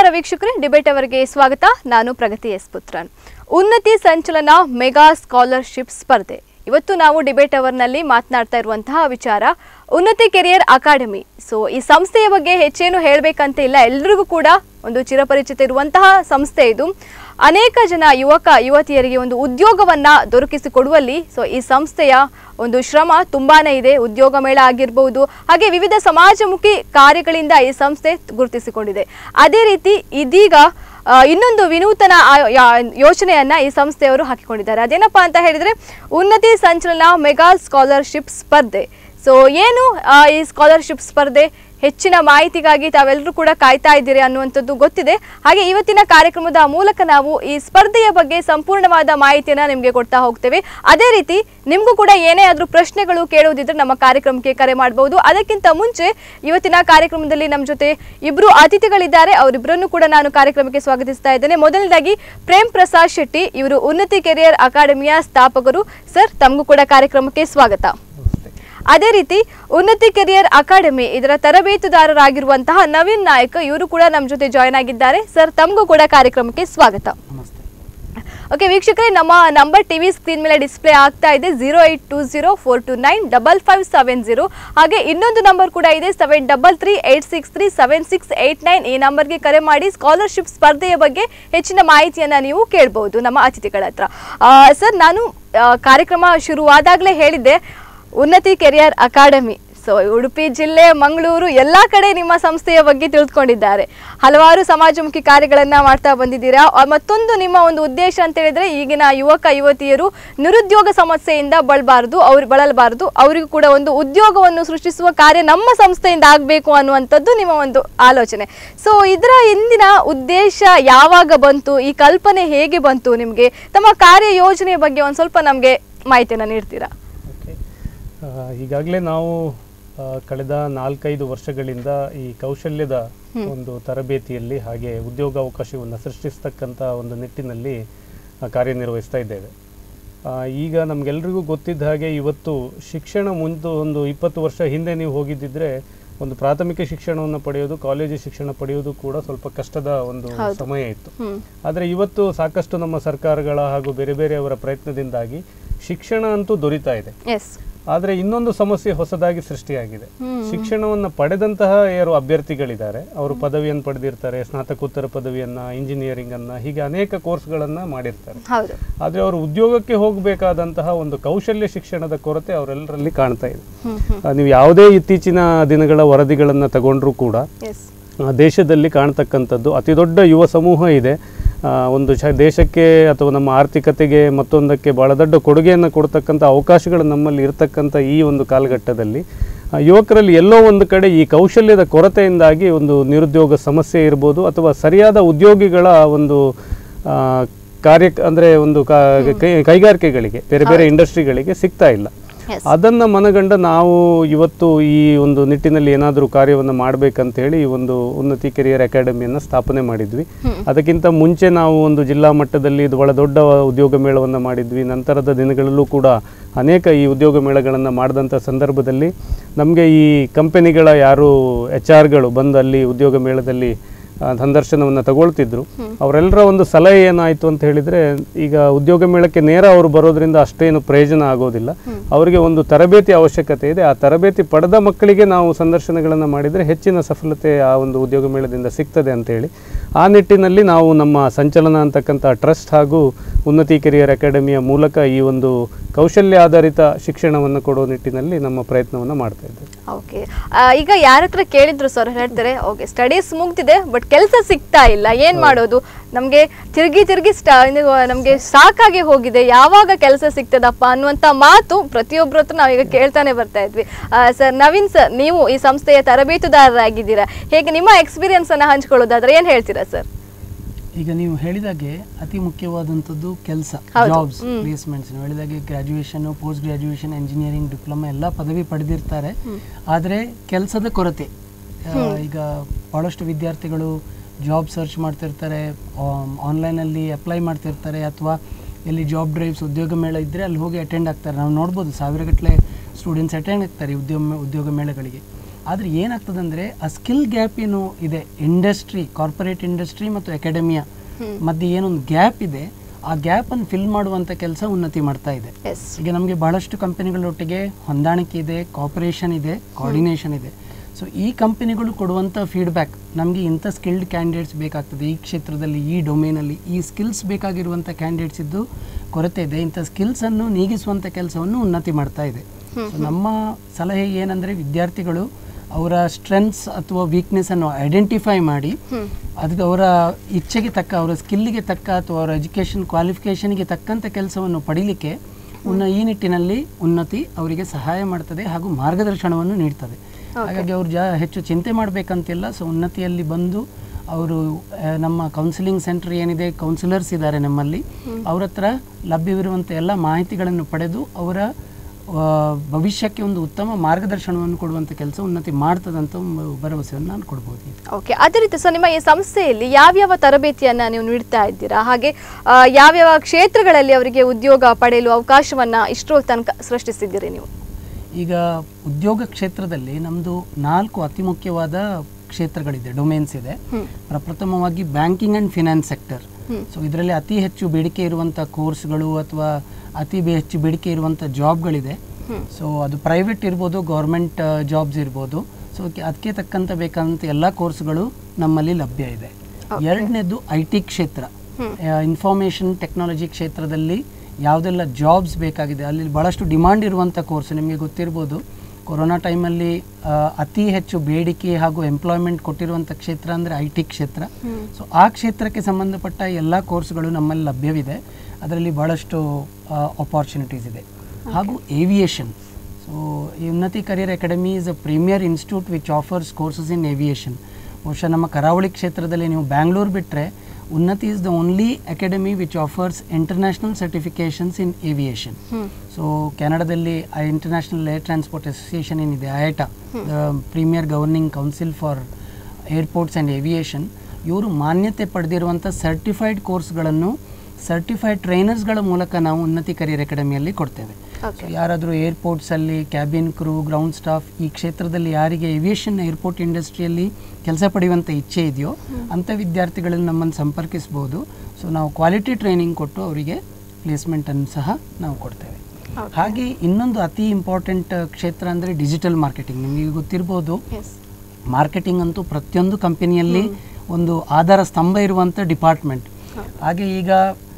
ನಮಸ್ಕಾರ ವೀಕ್ಷಕರೇ ಡಿಬೇಟ್ ಅವರಿಗೆ ಸ್ವಾಗತ ನಾನು ಪ್ರಗತಿ ಎಸ್ ಪುತ್ರನ್ ಉನ್ನತಿ ಸಂಚಲನ ಮೆಗಾ ಸ್ಕಾಲರ್ಶಿಪ್ ಸ್ಪರ್ಧೆ ಇವತ್ತು ನಾವು ಡಿಬೇಟ್ ಅವರ್ನಲ್ಲಿ ಮಾತನಾಡ್ತಾ ಇರುವಂತಹ ವಿಚಾರ ಉನ್ನತಿ ಕೆರಿಯರ್ ಅಕಾಡೆಮಿ ಸೊ ಈ ಸಂಸ್ಥೆಯ ಬಗ್ಗೆ ಹೆಚ್ಚೇನು ಹೇಳಬೇಕಂತ ಇಲ್ಲ ಎಲ್ರಿಗೂ ಕೂಡ ಒಂದು ಚಿರಪರಿಚಿತ ಇರುವಂತಹ ಸಂಸ್ಥೆ ಇದು ಅನೇಕ ಜನ ಯುವಕ ಯುವತಿಯರಿಗೆ ಒಂದು ಉದ್ಯೋಗವನ್ನ ದೊರಕಿಸಿಕೊಡುವಲ್ಲಿ ಸೊ ಈ ಸಂಸ್ಥೆಯ ಒಂದು ಶ್ರಮ ತುಂಬಾನೇ ಇದೆ ಉದ್ಯೋಗ ಮೇಳ ಆಗಿರಬಹುದು ಹಾಗೆ ವಿವಿಧ ಸಮಾಜಮುಖಿ ಕಾರ್ಯಗಳಿಂದ ಈ ಸಂಸ್ಥೆ ಗುರುತಿಸಿಕೊಂಡಿದೆ ಅದೇ ರೀತಿ ಇದೀಗ ಆ, ಇನ್ನೊಂದು ವಿನೂತನ ಆ- ಯಾ- ಯೋಚನೆಯನ್ನ ಈ ಸಂಸ್ಥೆಯವರು ಹಾಕಿಕೊಂಡಿದ್ದಾರೆ ಅದೇನಪ್ಪಾ ಅಂತ ಹೇಳಿದ್ರೆ ಉನ್ನತಿ ಸಂಚಲನ ಮೆಗಾ ಸ್ಕಾಲರ್ಶಿಪ್ ಸ್ಪರ್ಧೆ ಸೊ ಏನು ಆ, ಈ ಸ್ಕಾಲರ್ಶಿಪ್ ಸ್ಪರ್ಧೆ ಹೆಚ್ಚಿನ ಮಾಹಿತಿಗಾಗಿ ತಾವೆಲ್ಲರೂ ಕೂಡ ಕಾಯ್ತಾ ಇದ್ದೀರಿ ಅನ್ನುವಂಥದ್ದು ಗೊತ್ತಿದೆ ಹಾಗೆ ಇವತ್ತಿನ ಕಾರ್ಯಕ್ರಮದ ಮೂಲಕ ನಾವು ಈ ಸ್ಪರ್ಧೆಯ ಬಗ್ಗೆ ಸಂಪೂರ್ಣವಾದ ಮಾಹಿತಿಯನ್ನ ನಿಮಗೆ ಕೊಡ್ತಾ ಹೋಗ್ತೇವೆ ಅದೇ ರೀತಿ ನಿಮಗೂ ಕೂಡ ಏನೇ ಆದ್ರೂ ಪ್ರಶ್ನೆಗಳು ಕೇಳುವುದಿದ್ರೆ ನಮ್ಮ ಕಾರ್ಯಕ್ರಮಕ್ಕೆ ಕರೆ ಮಾಡಬಹುದು ಅದಕ್ಕಿಂತ ಮುಂಚೆ ಇವತ್ತಿನ ಕಾರ್ಯಕ್ರಮದಲ್ಲಿ ನಮ್ಮ ಜೊತೆ ಇಬ್ರು ಅತಿಥಿಗಳಿದ್ದಾರೆ ಅವರಿಬ್ಬರನ್ನು ಕೂಡ ನಾನು ಕಾರ್ಯಕ್ರಮಕ್ಕೆ ಸ್ವಾಗತಿಸ್ತಾ ಇದ್ದೇನೆ ಮೊದಲನೇದಾಗಿ ಪ್ರೇಮ್ ಪ್ರಸಾದ್ ಶೆಟ್ಟಿ ಇವರು ಉನ್ನತಿ ಕೆರಿಯರ್ ಅಕಾಡೆಮಿಯ ಸ್ಥಾಪಕರು ಸರ್ ತಮಗೂ ಕೂಡ ಕಾರ್ಯಕ್ರಮಕ್ಕೆ ಸ್ವಾಗತ ಅದೇ ರೀತಿ ಉನ್ನತಿ ಕೆರಿಯರ್ ಅಕಾಡೆಮಿ ಇದರ ತರಬೇತುದಾರರಾಗಿರುವಂತಹ ನವೀನ್ ನಾಯಕ್ ಇವರು ಕೂಡ ನಮ್ಮ ಜೊತೆ ಜಾಯ್ನ್ ಆಗಿದ್ದಾರೆ ಸರ್ ತಮಗೂ ಕೂಡ ಕಾರ್ಯಕ್ರಮಕ್ಕೆ ಸ್ವಾಗತ ನಮಸ್ತೆ ಓಕೆ ವೀಕ್ಷಕರೇ ನಮ್ಮ ನಂಬರ್ ಟಿವಿ ಸ್ಕ್ರೀನ್ ಮೇಲೆ ಡಿಸ್ಪ್ಲೇ ಆಗ್ತಾ ಇದೆ zero eight two zero four two nine double five seven zero ಹಾಗೆ ಇನ್ನೊಂದು ನಂಬರ್ ಕೂಡ ಇದೆ seven double three eight six three seven six eight nine ಈ ನಂಬರ್ಗೆ ಕರೆ ಮಾಡಿ ಸ್ಕಾಲರ್ಶಿಪ್ ಸ್ಪರ್ಧೆಯ ಬಗ್ಗೆ ಹೆಚ್ಚಿನ ಮಾಹಿತಿಯನ್ನ ನೀವು ಕೇಳಬಹುದು ನಮ್ಮ ಅತಿಥಿಗಳ ಹತ್ರ ಆ, ಸರ್ ನಾನು ಆ, ಕಾರ್ಯಕ್ರಮ ಶುರುವಾದಾಗಲೇ ಹೇಳಿದ್ದೆ ಉನ್ನತಿ ಕೆರಿಯರ್ ಅಕಾಡೆಮಿ ಸೊ ಉಡುಪಿ ಜಿಲ್ಲೆ ಮಂಗಳೂರು ಎಲ್ಲ ಕಡೆ ನಿಮ್ಮ ಸಂಸ್ಥೆಯ ಬಗ್ಗೆ ತಿಳಿದುಕೊಂಡಿದ್ದಾರೆ ಹಲವಾರು ಸಮಾಜಮುಖಿ ಕಾರ್ಯಗಳನ್ನ ಮಾಡ್ತಾ ಬಂದಿದ್ದೀರಾ ಆ, ಮತ್ತೊಂದು ನಿಮ್ಮ ಒಂದು ಉದ್ದೇಶ ಅಂತ ಹೇಳಿದ್ರೆ ಈಗಿನ ಯುವಕ ಯುವತಿಯರು ನಿರುದ್ಯೋಗ ಸಮಸ್ಯೆಯಿಂದ ಬಳಬಾರದು ಅವ್ರು ಬಳಲಬಾರದು ಅವರಿಗೂ ಕೂಡ ಒಂದು ಉದ್ಯೋಗವನ್ನು ಸೃಷ್ಟಿಸುವ ಕಾರ್ಯ ನಮ್ಮ ಸಂಸ್ಥೆಯಿಂದ ಆಗಬೇಕು ಅನ್ನುವಂಥದ್ದು ನಿಮ್ಮ ಒಂದು ಆಲೋಚನೆ ಸೊ ಇದರ ಹಿಂದಿನ ಉದ್ದೇಶ ಯಾವಾಗ ಬಂತು ಈ ಕಲ್ಪನೆ ಹೇಗೆ ಬಂತು ನಿಮಗೆ ತಮ್ಮ ಕಾರ್ಯ ಯೋಜನೆಯ ಬಗ್ಗೆ ಒಂದು ಸ್ವಲ್ಪ ನಮಗೆ ಮಾಹಿತಿಯನ್ನು ನೀಡ್ತೀರಾ ಓಕೆ ಈಗಾಗಲೇ ನಾವು ಆ, ಕಳೆದ ನಾಲ್ಕೈದು ವರ್ಷಗಳಿಂದ ಈ ಕೌಶಲ್ಯದ ಒಂದು ತರಬೇತಿಯಲ್ಲಿ ಹಾಗೆ ಉದ್ಯೋಗಾವಕಾಶವನ್ನು ಸೃಷ್ಟಿಸ್ತಕ್ಕಂಥ ಒಂದು ನಿಟ್ಟಿನಲ್ಲಿ ಆ, ಕಾರ್ಯನಿರ್ವಹಿಸ್ತಾ ಇದ್ದೇವೆ ಆ, ಈಗ ನಮಗೆಲ್ರಿಗೂ ಗೊತ್ತಿದ್ದ ಹಾಗೆ ಇವತ್ತು ಶಿಕ್ಷಣ ಮುಂದೆ ಒಂದು ಇಪ್ಪತ್ತು ವರ್ಷ ಹಿಂದೆ ನೀವು ಹೋಗಿದ್ದಿದ್ರೆ ಒಂದು ಪ್ರಾಥಮಿಕ ಶಿಕ್ಷಣವನ್ನು ಪಡೆಯೋದು ಕಾಲೇಜು ಶಿಕ್ಷಣ ಪಡೆಯೋದು ಕೂಡ ಸ್ವಲ್ಪ ಕಷ್ಟದ ಒಂದು ಹೌದು. ಸಮಯ ಇತ್ತು ಹ್ಮ್ ಆದರೆ ಇವತ್ತು ಸಾಕಷ್ಟು ನಮ್ಮ ಸರ್ಕಾರಗಳ ಹಾಗೂ ಬೇರೆ ಬೇರೆಯವರ ಪ್ರಯತ್ನದಿಂದಾಗಿ ಶಿಕ್ಷಣ ಅಂತೂ ದೊರೀತಾ ಇದೆ ಎಸ್ ಆದರೆ ಇನ್ನೊಂದು ಸಮಸ್ಯೆ ಹೊಸದಾಗಿ ಸೃಷ್ಟಿಯಾಗಿದೆ ಹ್ಮ್. ಶಿಕ್ಷಣವನ್ನು ಪಡೆದಂತಹ ಯಾರು ಅಭ್ಯರ್ಥಿಗಳಿದ್ದಾರೆ ಅವರು ಪದವಿಯನ್ನು ಪಡೆದಿರ್ತಾರೆ ಸ್ನಾತಕೋತ್ತರ ಪದವಿಯನ್ನ ಇಂಜಿನಿಯರಿಂಗ್ ಅನ್ನ ಹೀಗೆ ಅನೇಕ ಕೋರ್ಸ್ಗಳನ್ನ ಮಾಡಿರ್ತಾರೆ ಹೌದು ಆದರೆ ಅವರು ಉದ್ಯೋಗಕ್ಕೆ ಹೋಗಬೇಕಾದಂತಹ ಒಂದು ಕೌಶಲ್ಯ ಶಿಕ್ಷಣದ ಕೊರತೆ ಅವರೆಲ್ಲರಲ್ಲಿ ಕಾಣ್ತಾ ಇದೆ ಹ್ಮ್ ಹ್ಮ್ ಆ, ನೀವು ಯಾವುದೇ ಇತ್ತೀಚಿನ ದಿನಗಳ ವರದಿಗಳನ್ನು ತಗೊಂಡ್ರೂ ಕೂಡ ಎಸ್ ಆ, ದೇಶದಲ್ಲಿ ಕಾಣ್ತಕ್ಕಂಥದ್ದು ಅತಿ ದೊಡ್ಡ ಯುವ ಸಮೂಹ ಇದೆ ಆ, ಒಂದು ಚ ದೇಶಕ್ಕೆ ಅಥವಾ ನಮ್ಮ ಆರ್ಥಿಕತೆಗೆ ಮತ್ತೊಂದಕ್ಕೆ ಭಾಳ ದೊಡ್ಡ ಕೊಡುಗೆಯನ್ನು ಕೊಡ್ತಕ್ಕಂಥ ಅವಕಾಶಗಳು ನಮ್ಮಲ್ಲಿ ಇರತಕ್ಕಂಥ ಈ ಒಂದು ಕಾಲಘಟ್ಟದಲ್ಲಿ ಆ, ಯುವಕರಲ್ಲಿ ಎಲ್ಲೋ ಒಂದು ಕಡೆ ಈ ಕೌಶಲ್ಯದ ಕೊರತೆಯಿಂದಾಗಿ ಒಂದು ನಿರುದ್ಯೋಗ ಸಮಸ್ಯೆ ಇರ್ಬೋದು ಅಥವಾ ಸರಿಯಾದ ಉದ್ಯೋಗಿಗಳ ಒಂದು ಆ, ಕಾರ್ಯ ಅಂದರೆ ಒಂದು ಕಾ- ಕೈ- ಕೈಗಾರಿಕೆಗಳಿಗೆ ಬೇರೆ ಬೇರೆ ಇಂಡಸ್ಟ್ರಿಗಳಿಗೆ ಸಿಗ್ತಾ ಇಲ್ಲ ಎಸ್ ಅದನ್ನ ಮನಗಂಡ ನಾವು ಇವತ್ತು ಈ ಒಂದು ನಿಟ್ಟಿನಲ್ಲಿ ಏನಾದರೂ ಕಾರ್ಯವನ್ನು ಮಾಡಬೇಕಂತ ಹೇಳಿ ಈ ಒಂದು ಉನ್ನತಿ ಕೆರಿಯರ್ ಅಕಾಡೆಮಿಯನ್ನು ಸ್ಥಾಪನೆ ಮಾಡಿದ್ವಿ ಅದಕ್ಕಿಂತ ಮುಂಚೆ ನಾವು ಒಂದು ಜಿಲ್ಲಾ ಮಟ್ಟದಲ್ಲಿ ಇದು ಬಹಳ ದೊಡ್ಡ ಉದ್ಯೋಗ ಮೇಳವನ್ನು ಮಾಡಿದ್ವಿ ನಂತರದ ದಿನಗಳಲ್ಲೂ ಕೂಡ ಅನೇಕ ಈ ಉದ್ಯೋಗ ಮೇಳಗಳನ್ನು ಮಾಡಿದಂಥ ಸಂದರ್ಭದಲ್ಲಿ ನಮಗೆ ಈ ಕಂಪನಿಗಳ ಯಾರು ಎಚ್ ಆರ್ಗಳು ಬಂದು ಅಲ್ಲಿ ಉದ್ಯೋಗ ಮೇಳದಲ್ಲಿ ಆ, ಸಂದರ್ಶನವನ್ನು ತಗೊಳ್ತಿದ್ರು ಅವರೆಲ್ಲರ ಒಂದು ಸಲಹೆ ಏನಾಯಿತು ಅಂತ ಹೇಳಿದರೆ ಈಗ ಉದ್ಯೋಗ ಮೇಳಕ್ಕೆ ನೇರ ಅವರು ಬರೋದ್ರಿಂದ ಅಷ್ಟೇನು ಪ್ರಯೋಜನ ಆಗೋದಿಲ್ಲ ಅವರಿಗೆ ಒಂದು ತರಬೇತಿ ಅವಶ್ಯಕತೆ ಇದೆ ಆ ತರಬೇತಿ ಪಡೆದ ಮಕ್ಕಳಿಗೆ ನಾವು ಸಂದರ್ಶನಗಳನ್ನು ಮಾಡಿದರೆ ಹೆಚ್ಚಿನ ಸಫಲತೆ ಆ ಒಂದು ಉದ್ಯೋಗ ಮೇಳದಿಂದ ಸಿಗ್ತದೆ ಅಂತೇಳಿ ಆ ನಿಟ್ಟಿನಲ್ಲಿ ನಾವು ನಮ್ಮ ಸಂಚಲನ ಅಂತಕ್ಕಂಥ ಟ್ರಸ್ಟ್ ಹಾಗೂ ಉನ್ನತಿ ಕೆರಿಯರ್ ಅಕಾಡೆಮಿಯ ಮೂಲಕ ಈ ಒಂದು ಕೌಶಲ್ಯ ಆಧಾರಿತ ಶಿಕ್ಷಣವನ್ನು ಕೊಡೋ ನಿಟ್ಟಿನಲ್ಲಿ ನಮ್ಮ ಪ್ರಯತ್ನವನ್ನು ಮಾಡ್ತಾ ಇದ್ದೇವೆ ಓಕೆ ಈಗ ಯಾರ ಹತ್ರ ಕೇಳಿದ್ರು ಸರ್ ಹೇಳ್ತಾರೆ ಓಕೆ ಸ್ಟಡೀಸ್ ಮುಗ್ದಿದೆ ಬಟ್ ಕೆಲಸ ಸಿಗ್ತಾ ಇಲ್ಲ ಏನ್ ಮಾಡೋದು ನಮ್ಗೆ ತಿರುಗಿ ತಿರುಗಿ ನಮ್ಗೆ ಸಾಕಾಗಿ ಹೋಗಿದೆ ಯಾವಾಗ ಕೆಲಸ ಸಿಗ್ತದಪ್ಪ ಅನ್ನುವಂತ ಮಾತು ಪ್ರತಿಯೊಬ್ಬರ ಹತ್ರ ನಾವೀಗ ಕೇಳ್ತಾನೆ ಬರ್ತಾ ಇದ್ವಿ ಸರ್ ನವೀನ್ ಸರ್ ನೀವು ಈ ಸಂಸ್ಥೆಯ ತರಬೇತುದಾರರಾಗಿದ್ದೀರಾ ಹೇಗೆ ನಿಮ್ಮ ಎಕ್ಸ್ಪೀರಿಯನ್ಸ್ ಅನ್ನ ಹಂಚ್ಕೊಳ್ಳೋದಾದ್ರೆ ಏನ್ ಹೇಳ್ತೀರಾ ಸರ್ ಈಗ ನೀವು ಹೇಳಿದಾಗೆ ಅತಿ ಮುಖ್ಯವಾದಂಥದ್ದು ಕೆಲಸ ಹೌದು. ಜಾಬ್ಸ್ ಹ್ಮ್. ಪ್ಲೇಸ್ಮೆಂಟ್ಸ್ ನೀವು ಹೇಳಿದಾಗೆ graduation post graduation engineering diploma ಎಲ್ಲ ಪದವಿ ಪಡೆದಿರ್ತಾರೆ ಆದರೆ ಕೆಲಸದ ಕೊರತೆ ಆ, ಈಗ ಭಾಳಷ್ಟು ವಿದ್ಯಾರ್ಥಿಗಳು ಜಾಬ್ ಸರ್ಚ್ ಮಾಡ್ತಿರ್ತಾರೆ ಆನ್ಲೈನಲ್ಲಿ ಅಪ್ಲೈ ಮಾಡ್ತಿರ್ತಾರೆ ಅಥವಾ ಎಲ್ಲಿ ಜಾಬ್ ಡ್ರೈವ್ಸ್ ಉದ್ಯೋಗ ಮೇಳ ಇದ್ದರೆ ಅಲ್ಲಿ ಹೋಗಿ ಅಟೆಂಡ್ ಆಗ್ತಾರೆ ನಾವು ನೋಡ್ಬೋದು ಸಾವಿರಗಟ್ಟಲೆ ಸ್ಟೂಡೆಂಟ್ಸ್ ಅಟೆಂಡ್ ಆಗ್ತಾರೆ ಈ ಉದ್ಯೋಗ ಉದ್ಯೋಗ ಮೇಳಗಳಿಗೆ ಆದರೆ ಏನಾಗ್ತದೆ ಅಂದರೆ ಆ ಸ್ಕಿಲ್ ಗ್ಯಾಪ್ ಏನು ಇದೆ ಇಂಡಸ್ಟ್ರಿ ಕಾರ್ಪೊರೇಟ್ ಇಂಡಸ್ಟ್ರಿ ಮತ್ತು ಅಕಾಡೆಮಿಯಾ ಮಧ್ಯೆ ಏನೊಂದು ಗ್ಯಾಪ್ ಇದೆ ಆ ಗ್ಯಾಪನ್ನು ಫಿಲ್ ಮಾಡುವಂಥ ಕೆಲಸ ಉನ್ನತಿ ಮಾಡ್ತಾ ಇದೆ ಎಸ್ ಈಗ ನಮಗೆ ಬಹಳಷ್ಟು ಕಂಪನಿಗಳೊಟ್ಟಿಗೆ ಹೊಂದಾಣಿಕೆ ಇದೆ ಕಾಪರೇಷನ್ ಇದೆ ಕೋಆರ್ಡಿನೇಷನ್ ಇದೆ ಸೊ ಈ ಕಂಪನಿಗಳು ಕೊಡುವಂಥ ಫೀಡ್ಬ್ಯಾಕ್ ನಮಗೆ ಇಂಥ ಸ್ಕಿಲ್ಡ್ ಕ್ಯಾಂಡಿಡೇಟ್ಸ್ ಬೇಕಾಗ್ತದೆ ಈ ಕ್ಷೇತ್ರದಲ್ಲಿ ಈ ಡೊಮೇನಲ್ಲಿ ಈ ಸ್ಕಿಲ್ಸ್ ಬೇಕಾಗಿರುವಂಥ ಕ್ಯಾಂಡಿಡೇಟ್ಸ್ ಇದ್ದು ಕೊರತೆ ಇದೆ ಇಂಥ ಸ್ಕಿಲ್ಸನ್ನು ನೀಗಿಸುವಂಥ ಕೆಲಸವನ್ನು ಉನ್ನತಿ ಮಾಡ್ತಾ ಇದೆ ಸೊ ನಮ್ಮ ಸಲಹೆ ಏನಂದರೆ ವಿದ್ಯಾರ್ಥಿಗಳು ಅವರ ಸ್ಟ್ರೆಂತ್ಸ್ ಅಥವಾ ವೀಕ್ನೆಸ್ಸನ್ನು ಐಡೆಂಟಿಫೈ ಮಾಡಿ ಅದಕ್ಕೆ ಅವರ ಇಚ್ಛೆಗೆ ತಕ್ಕ ಅವರ ಸ್ಕಿಲ್ಲಿಗೆ ತಕ್ಕ ಅಥವಾ ಅವರ ಎಜುಕೇಷನ್ ಕ್ವಾಲಿಫಿಕೇಷನ್ಗೆ ತಕ್ಕಂಥ ಕೆಲಸವನ್ನು ಪಡೀಲಿಕ್ಕೆ ಉನ್ನ ಈ ನಿಟ್ಟಿನಲ್ಲಿ ಉನ್ನತಿ ಅವರಿಗೆ ಸಹಾಯ ಮಾಡ್ತದೆ ಹಾಗೂ ಮಾರ್ಗದರ್ಶನವನ್ನು ನೀಡ್ತದೆ ಹಾಗಾಗಿ ಅವ್ರು ಜಾ ಹೆಚ್ಚು ಚಿಂತೆ ಮಾಡಬೇಕಂತಿಲ್ಲ ಸೊ ಉನ್ನತಿಯಲ್ಲಿ ಬಂದು ಅವರು ಆ, ನಮ್ಮ ಕೌನ್ಸಿಲಿಂಗ್ ಸೆಂಟರ್ ಏನಿದೆ ಕೌನ್ಸಿಲರ್ಸ್ ಇದ್ದಾರೆ ನಮ್ಮಲ್ಲಿ ಅವ್ರ ಹತ್ರ ಲಭ್ಯವಿರುವಂಥ ಎಲ್ಲ ಮಾಹಿತಿಗಳನ್ನು ಪಡೆದು ಅವರ ಆ, ಭವಿಷ್ಯಕ್ಕೆ ಒಂದು ಉತ್ತಮ ಮಾರ್ಗದರ್ಶನವನ್ನು ಕೊಡುವಂಥ ಕೆಲಸ ಉನ್ನತಿ ಮಾಡ್ತದಂತ ಒಂದು ಭರವಸೆಯನ್ನು ನಾನು ಕೊಡ್ಬೋದು ಈಗ. ಓಕೆ ಅದೇ ರೀತಿ ಸರ್ ನಿಮ್ಮ ಈ ಸಂಸ್ಥೆಯಲ್ಲಿ ಯಾವ್ಯಾವ ತರಬೇತಿಯನ್ನ ನೀವು ನೀಡ್ತಾ ಇದ್ದೀರಾ ಹಾಗೆ ಆ, ಯಾವ್ಯಾವ ಕ್ಷೇತ್ರಗಳಲ್ಲಿ ಅವರಿಗೆ ಉದ್ಯೋಗ ಪಡೆಯಲು ಅವಕಾಶವನ್ನ ಇಷ್ಟರ ತನಕ ಸೃಷ್ಟಿಸಿದ್ದೀರಿ ನೀವು ಈಗ ಉದ್ಯೋಗ ಕ್ಷೇತ್ರದಲ್ಲಿ ನಮ್ಮದು ನಾಲ್ಕು ಅತಿ ಮುಖ್ಯವಾದ ಕ್ಷೇತ್ರಗಳಿದೆ ಡೊಮೇನ್ಸ್ ಇದೆ ಪ್ರಪ್ರಥಮವಾಗಿ banking and finance sector so ಇದರಲ್ಲಿ ಅತಿ ಹೆಚ್ಚು ಬೇಡಿಕೆ ಇರುವಂಥ ಕೋರ್ಸ್ಗಳು ಅಥವಾ ಅತಿ ಬೆ- ಹೆಚ್ಚು ಬೇಡಿಕೆ ಇರುವಂಥ ಜಾಬ್ಗಳಿದೆ ಸೊ ಅದು ಪ್ರೈವೇಟ್ ಇರ್ಬೋದು ಗೌರ್ಮೆಂಟ್ ಜಾಬ್ಸ್ ಇರ್ಬೋದು ಸೊ ಅದಕ್ಕೆ ತಕ್ಕಂಥ ಬೇಕಂತ ಎಲ್ಲ ಕೋರ್ಸ್ಗಳು ನಮ್ಮಲ್ಲಿ ಲಭ್ಯ ಇದೆ ಎರಡನೇದು ಐ ಟಿ ಕ್ಷೇತ್ರ ಇನ್ಫಾರ್ಮೇಷನ್ ಟೆಕ್ನಾಲಜಿ ಕ್ಷೇತ್ರದಲ್ಲಿ ಯಾವುದೆಲ್ಲ ಜಾಬ್ಸ್ ಬೇಕಾಗಿದೆ ಅಲ್ಲಿ ಭಾಳಷ್ಟು ಡಿಮಾಂಡ್ ಇರುವಂಥ ಕೋರ್ಸ್ ನಿಮಗೆ ಗೊತ್ತಿರ್ಬೋದು ಕೊರೋನಾ ಟೈಮಲ್ಲಿ ಆ, ಅತಿ ಹೆಚ್ಚು ಬೇಡಿಕೆ ಹಾಗೂ ಎಂಪ್ಲಾಯ್ಮೆಂಟ್ ಕೊಟ್ಟಿರುವಂಥ ಕ್ಷೇತ್ರ ಅಂದರೆ ಐ ಟಿ ಕ್ಷೇತ್ರ ಸೊ ಆ ಕ್ಷೇತ್ರಕ್ಕೆ ಸಂಬಂಧಪಟ್ಟ ಎಲ್ಲ ಕೋರ್ಸ್ಗಳು ನಮ್ಮಲ್ಲಿ ಲಭ್ಯವಿದೆ ಅದರಲ್ಲಿ ಭಾಳಷ್ಟು ಅಪಾರ್ಚುನಿಟೀಸ್ ಇದೆ ಹಾಗೂ ಏವಿಯೇಷನ್ ಸೊ ಈ Unnati career academy is a premier institute which offers courses in aviation ಬಹುಶಃ ನಮ್ಮ ಕರಾವಳಿ ಕ್ಷೇತ್ರದಲ್ಲಿ ನೀವು ಬ್ಯಾಂಗ್ಳೂರು ಬಿಟ್ಟರೆ Unnati is the only academy which offers international certifications in aviation so ಕೆನಡಾದಲ್ಲಿ ಇಂಟರ್ನ್ಯಾಷನಲ್ ಏರ್ ಟ್ರಾನ್ಸ್ಪೋರ್ಟ್ ಅಸೋಸಿಯೇಷನ್ ಏನಿದೆ IATA the premier governing council for airports and aviation ಇವರು ಮಾನ್ಯತೆ ಪಡೆದಿರುವಂಥ ಸರ್ಟಿಫೈಡ್ ಕೋರ್ಸ್ಗಳನ್ನು ಸರ್ಟಿಫೈಡ್ ಟ್ರೈನರ್ಸ್ಗಳ ಮೂಲಕ ನಾವು ಉನ್ನತಿ ಕರಿಯರ್ ಅಕಾಡೆಮಿಯಲ್ಲಿ ಕೊಡ್ತೇವೆ Okay. So, ಯಾರಾದರೂ ಏರ್ಪೋರ್ಟ್ಸಲ್ಲಿ ಕ್ಯಾಬಿನ್ ಕ್ರೂ ಗ್ರೌಂಡ್ ಸ್ಟಾಫ್ ಈ ಕ್ಷೇತ್ರದಲ್ಲಿ ಯಾರಿಗೆ ಏವಿಯೇಷನ್ ಏರ್ಪೋರ್ಟ್ ಇಂಡಸ್ಟ್ರಿಯಲ್ಲಿ ಕೆಲಸ ಪಡೆಯುವಂಥ ಇಚ್ಛೆ ಇದೆಯೋ ಅಂಥ ವಿದ್ಯಾರ್ಥಿಗಳನ್ನು ನಮ್ಮನ್ನು ಸಂಪರ್ಕಿಸ್ಬೋದು ಸೊ ನಾವು ಕ್ವಾಲಿಟಿ ಟ್ರೈನಿಂಗ್ ಕೊಟ್ಟು ಅವರಿಗೆ ಪ್ಲೇಸ್ಮೆಂಟನ್ನು ಸಹ ನಾವು ಕೊಡ್ತೇವೆ ಹಾಗೆ ಇನ್ನೊಂದು ಅತಿ ಇಂಪಾರ್ಟೆಂಟ್ ಕ್ಷೇತ್ರ ಅಂದರೆ ಡಿಜಿಟಲ್ ಮಾರ್ಕೆಟಿಂಗ್ ನಿಮಗೆ ಗೊತ್ತಿರ್ಬೋದು ಎಸ್ ಮಾರ್ಕೆಟಿಂಗ್ ಅಂತೂ ಪ್ರತಿಯೊಂದು ಕಂಪನಿಯಲ್ಲಿ ಒಂದು ಆಧಾರ ಸ್ತಂಭ ಇರುವಂಥ ಡಿಪಾರ್ಟ್ಮೆಂಟ್ ಹಾಗೆ ಈಗ